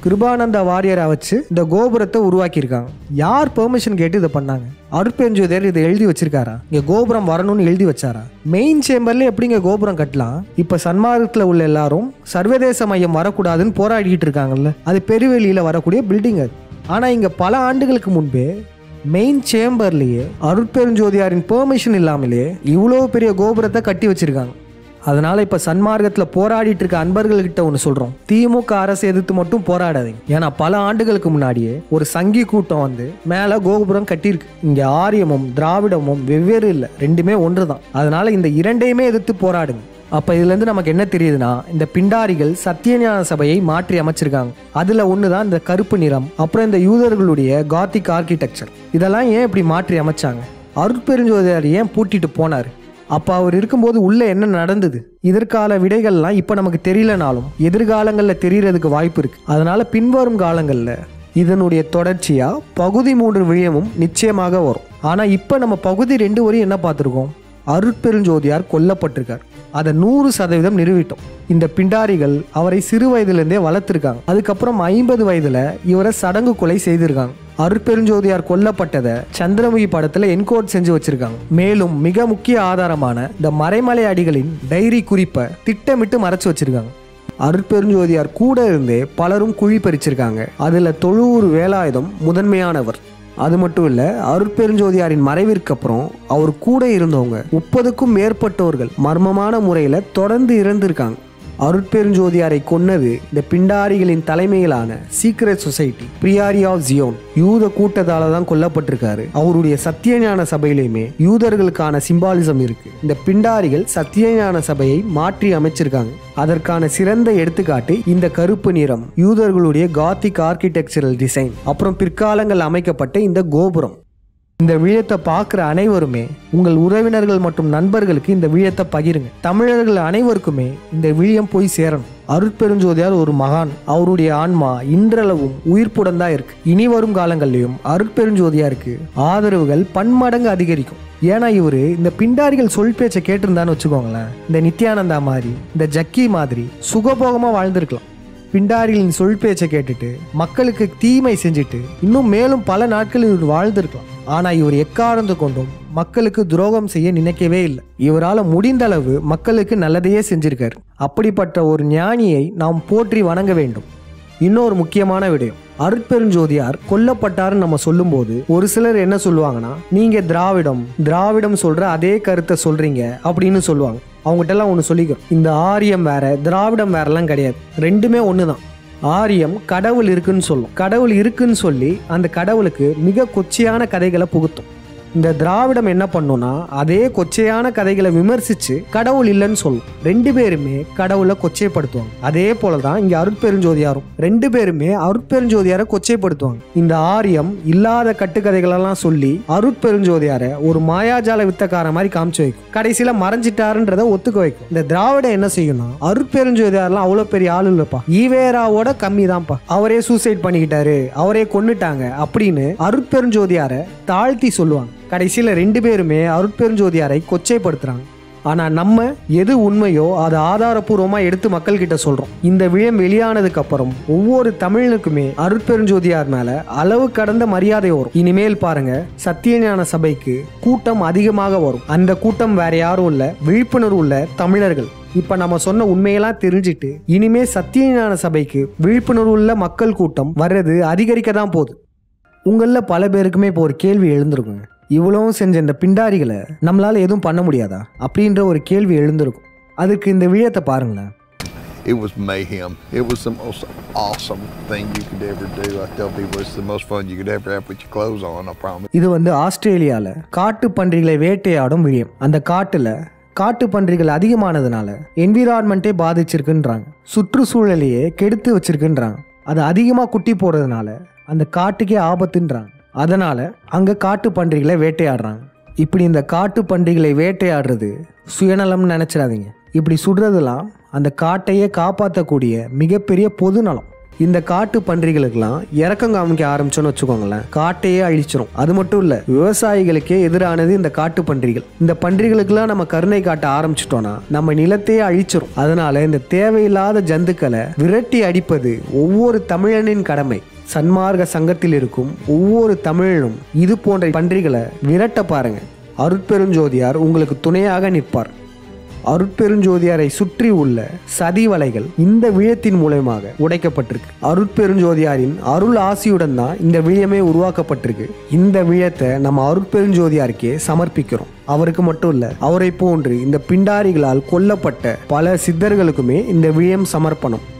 கிருபானந்த வாரியரை வச்சு இந்த கோபுரத்தை உருவாக்கியிருக்காங்க யார் பெர்மிஷன் கேட்டு இதை பண்ணாங்க அருட்பெருஞ்சோதியார் இதை எழுதி வச்சிருக்காரா இங்க கோபுரம் வரணும்னு எழுதி வச்சாரா மெயின் சேம்பர்ல எப்படிங்க கோபுரம் கட்டலாம் இப்ப சன்மார்க்கத்தில் உள்ள எல்லாரும் சர்வதேச மையம் வரக்கூடாதுன்னு போராடிட்டு இருக்காங்கல்ல அது பெருவெளியில வரக்கூடிய பில்டிங் அது ஆனா இங்க பல ஆண்டுகளுக்கு முன்பே மெயின் சேம்பர்லயே அருட்பெருஞ்சோதியாரின் பெர்மிஷன் இல்லாமலே இவ்வளோ பெரிய கோபுரத்தை கட்டி வச்சிருக்காங்க அதனால இப்ப சன்மார்க்கத்துல போராடிட்டு இருக்க அன்பர்கள்கிட்ட ஒன்று சொல்றோம் திமுக அரசு எதிர்த்து மட்டும் போராடாதீங்க ஏன்னா பல ஆண்டுகளுக்கு முன்னாடியே ஒரு சங்கி கூட்டம் வந்து மேல கோபுரம் கட்டியிருக்கு இங்க ஆரியமும் திராவிடமும் வெவ்வேறு இல்லை ரெண்டுமே ஒன்று தான் அதனால இந்த இரண்டையுமே எதிர்த்து போராடுங்க அப்ப இதுல இருந்து நமக்கு என்ன தெரியுதுன்னா இந்த பிண்டாரிகள் சத்தியஞான சபையை மாற்றி அமைச்சிருக்காங்க அதுல ஒண்ணுதான் இந்த கருப்பு நிறம் அப்புறம் இந்த யூதர்களுடைய காத்திக் ஆர்கிடெக்சர் இதெல்லாம் ஏன் இப்படி மாற்றி அமைச்சாங்க அருட்பெருஞ்சோதியார் ஏன் பூட்டிட்டு போனாரு அப்ப அவர் இருக்கும்போது உள்ள என்ன நடந்தது இதற்கால விடைகள்லாம் இப்ப நமக்கு தெரியலனாலும் எதிர்காலங்கள்ல தெரியறதுக்கு வாய்ப்பு இருக்கு அதனால பின்வரும் காலங்கள்ல இதனுடைய தொடர்ச்சியா பகுதி மூன்று விழியமும் நிச்சயமாக வரும் ஆனா இப்ப நம்ம பகுதி ரெண்டு வரையும் என்ன பார்த்திருக்கோம் அருட்பெருஞ்சோதியார் கொல்லப்பட்டிருக்கார் அதை நூறு சதவீதம் நிறுவிட்டோம் இந்த பிண்டாரிகள் அவரை சிறு வயதிலிருந்தே வளர்த்துருக்காங்க அதுக்கப்புறம் ஐம்பது வயதுல இவரை சடங்கு கொலை செய்திருக்காங்க அருட்பெருஞ்சோதியார் கொல்லப்பட்டதை சந்திரமுகி படத்துல என்கோட் செஞ்சு வச்சிருக்காங்க மேலும் மிக முக்கிய ஆதாரமான இந்த மறைமலை அடிகளின் டைரி குறிப்பை திட்டமிட்டு மறைச்சு வச்சிருக்காங்க அருட்பெருஞ்சோதியார் கூட இருந்தே பலரும் குழி பறிச்சிருக்காங்க அதுல தொழுவூர் வேலாயுதம் முதன்மையானவர் அது மட்டும் இல்ல அருட்பெருஞ்சோதியாரின் மறைவிற்கு அப்புறம் அவர் கூட இருந்தவங்க முப்பதுக்கும் மேற்பட்டவர்கள் மர்மமான முறையில தொடர்ந்து இறந்திருக்காங்க அருட்பெருஞ்சோதியாரை கொன்னது இந்த பிண்டாரிகளின் தலைமையிலான secret society priory of Zion யூத கூட்டத்தால தான் கொல்லப்பட்டிருக்காரு அவருடைய சத்தியஞான சபையிலுமே யூதர்களுக்கான சிம்பாலிசம் இருக்கு இந்த பிண்டாரிகள் சத்தியஞான சபையை மாற்றி அமைச்சிருக்காங்க அதற்கான சிறந்த எடுத்துக்காட்டு இந்த கருப்பு நிறம் யூதர்களுடைய காத்திக் ஆர்கிடெக்சரல் டிசைன் அப்புறம் பிற்காலங்கள் அமைக்கப்பட்ட இந்த கோபுரம் இந்த விழத்தை பார்க்குற அனைவருமே உங்கள் உறவினர்கள் மற்றும் நண்பர்களுக்கு இந்த விழத்தை பகிருங்க தமிழர்கள் அனைவருக்குமே இந்த விழியம் போய் சேரணும் அருட்பெருஞ்சோதியார் ஒரு மகான் அவருடைய ஆன்மா இன்றளவும் உயிர்ப்புடன் தான் இருக்கு இனி வரும் காலங்கள்லயும் அருட்பெருஞ்சோதியாருக்கு ஆதரவுகள் பன்மடங்கு அதிகரிக்கும் ஏன்னா இவரு இந்த பிண்டாரிகள் சொல் பேச்சை கேட்டிருந்தான்னு வச்சுக்கோங்களேன் இந்த நித்யானந்தா மாதிரி இந்த ஜக்கி மாதிரி சுகபோகமா வாழ்ந்திருக்கலாம் பிண்டாரிகளின் சொல் பேச்சை கேட்டுட்டு மக்களுக்கு தீமை செஞ்சுட்டு இன்னும் மேலும் பல நாட்கள் இவர் வாழ்ந்திருக்கலாம் ஆனா இவர் எக்காரணத்து கொண்டும் மக்களுக்கு துரோகம் செய்ய நினைக்கவே இல்லை இவரால் முடிந்த அளவு மக்களுக்கு நல்லதையே செஞ்சிருக்காரு அப்படிப்பட்ட ஒரு ஞானியை நாம் போற்றி வணங்க வேண்டும் இன்னொரு முக்கியமான விடயம் அருட்பெருஞ்சோதியார் கொல்லப்பட்டாருன்னு நம்ம சொல்லும்போது ஒரு சிலர் என்ன சொல்லுவாங்கன்னா நீங்க திராவிடம் திராவிடம் சொல்ற அதே கருத்தை சொல்றீங்க அப்படின்னு சொல்லுவாங்க அவங்ககிட்ட எல்லாம் ஒன்று சொல்லிக்கிறோம் இந்த ஆரியம் வேற திராவிடம் வேறலாம் கிடையாது ரெண்டுமே ஒன்று தான் ஆரியம் கடவுள் இருக்குன்னு சொல்லும் கடவுள் இருக்குன்னு சொல்லி அந்த கடவுளுக்கு மிக கொச்சையான கதைகளை புகுத்தும் இந்த திராவிடம் என்ன பண்ணும்னா அதே கொச்சையான கதைகளை விமர்சிச்சு கடவுள் இல்லைன்னு சொல்லும் ரெண்டு பேருமே கடவுளை கொச்சைப்படுத்துவாங்க அதே போலதான் இங்க அருட்பெருஞ்சோதியாரும் ரெண்டு பேருமே அருட்பெருஞ்சோதியாரை கொச்சைப்படுத்துவாங்க இந்த ஆரியம் இல்லாத கட்டுக்கதைகளெல்லாம் சொல்லி அருட்பெருஞ்சோதியாரை ஒரு மாயாஜால வித்தக்கார மாதிரி காமிச்சு வைக்கும் கடைசியில மறைஞ்சிட்டாருன்றத ஒத்துக்க வைக்கும் இந்த திராவிடம் என்ன செய்யும்னா அருட்பெருஞ்சோதியார்லாம் அவ்வளவு பெரிய ஆளு இல்லப்பா ஈவேராவோட கம்மி தான்ப்பா அவரே சூசைட் பண்ணிக்கிட்டாரு அவரே கொன்னுட்டாங்க அப்படின்னு அருட்பெருஞ்சோதியாரை தாழ்த்தி சொல்லுவாங்க கடைசியில ரெண்டு பேருமே அருட்பெருஞ்சோதியாரை கொச்சைப்படுத்துறாங்க ஆனா நம்ம எது உண்மையோ அதை ஆதாரபூர்வமா எடுத்து மக்கள் கிட்ட சொல்றோம் இந்த விழம் வெளியானதுக்கு அப்புறம் ஒவ்வொரு தமிழனுக்குமே அருட்பெருஞ்சோதியார் மேல அளவு கடந்த மரியாதை வரும் இனிமேல் பாருங்க சத்தியஞான சபைக்கு கூட்டம் அதிகமாக வரும் அந்த கூட்டம் வேற யாரும் இல்ல விழிப்புணர்வு உள்ள தமிழர்கள் இப்ப நம்ம சொன்ன உண்மையெல்லாம் தெரிஞ்சிட்டு இனிமே சத்தியஞான சபைக்கு விழிப்புணர்வு உள்ள மக்கள் கூட்டம் வர்றது அதிகரிக்க தான் போகுது உங்களில் பல பேருக்குமே இப்போ ஒரு கேள்வி எழுந்திருக்குங்க இவ்வளவும் செஞ்ச இந்த பிண்டாரிகளை நம்மளால எதுவும் பண்ண முடியாதா அப்படின்ற ஒரு கேள்வி எழுந்திருக்கும் அதுக்கு இந்த விழத்தை பாருங்களேன் It was mayhem. It was the most awesome thing you could ever do. I tell people it's the most fun you could ever have with your clothes on, I promise. இது வந்து ஆஸ்திரேலியால காட்டு பன்றிகளை வேட்டையாடும் விழியம் அந்த காட்டுல காட்டு பன்றிகள் அதிகமானதுனால என்விரான்மெண்ட்டே பாதிச்சிருக்குன்றாங்க சுற்றுச்சூழலையே கெடுத்து வச்சிருக்குன்றாங்க அது அதிகமாக குட்டி போடுறதுனால அந்த காட்டுக்கே ஆபத்துன்றாங்க அதனால அங்க காட்டு பன்றிகளை வேட்டையாடுறாங்க இப்படி இந்த காட்டு பன்றிகளை வேட்டையாடுறது சுயநலம்னு நினைச்சிடாதீங்க இப்படி சுடுறதெல்லாம் அந்த காட்டையே காப்பாற்றக்கூடிய மிகப்பெரிய பொது நலம் இந்த காட்டு பன்றிகளுக்கெல்லாம் இறக்கம் காமிக்க ஆரம்பிச்சோன்னு வச்சுக்கோங்களேன் காட்டையே அழிச்சிரும் அது மட்டும் இல்ல விவசாயிகளுக்கே எதிரானது இந்த காட்டு பன்றிகள் இந்த பன்றிகளுக்கெல்லாம் நம்ம கருணை காட்ட ஆரம்பிச்சிட்டோம்னா நம்ம நிலத்தையே அழிச்சிரும் அதனால இந்த தேவையில்லாத ஜந்துக்களை விரட்டி அடிப்பது ஒவ்வொரு தமிழனின் கடமை சன்மார்க்க சங்கத்தில் இருக்கும் ஒவ்வொரு தமிழனும் இது போன்ற பன்றிகளை விரட்ட பாருங்க அருட்பெருஞ்சோதியார் உங்களுக்கு துணையாக நிற்பார் அருட்பெருஞ்சோதியாரை சுற்றி உள்ள சதி வலைகள் இந்த விழயத்தின் மூலயமாக உடைக்கப்பட்டிருக்கு அருட்பெருஞ்சோதியாரின் அருள் ஆசியுடன் தான் இந்த விழயமே உருவாக்கப்பட்டிருக்கு இந்த விழயத்தை நம்ம அருட்பெருஞ்சோதியாருக்கே சமர்ப்பிக்கிறோம் அவருக்கு மட்டும் இல்ல அவரை போன்று இந்த பிண்டாரிகளால் கொல்லப்பட்ட பல சித்தர்களுக்குமே இந்த விழயம் சமர்ப்பணம்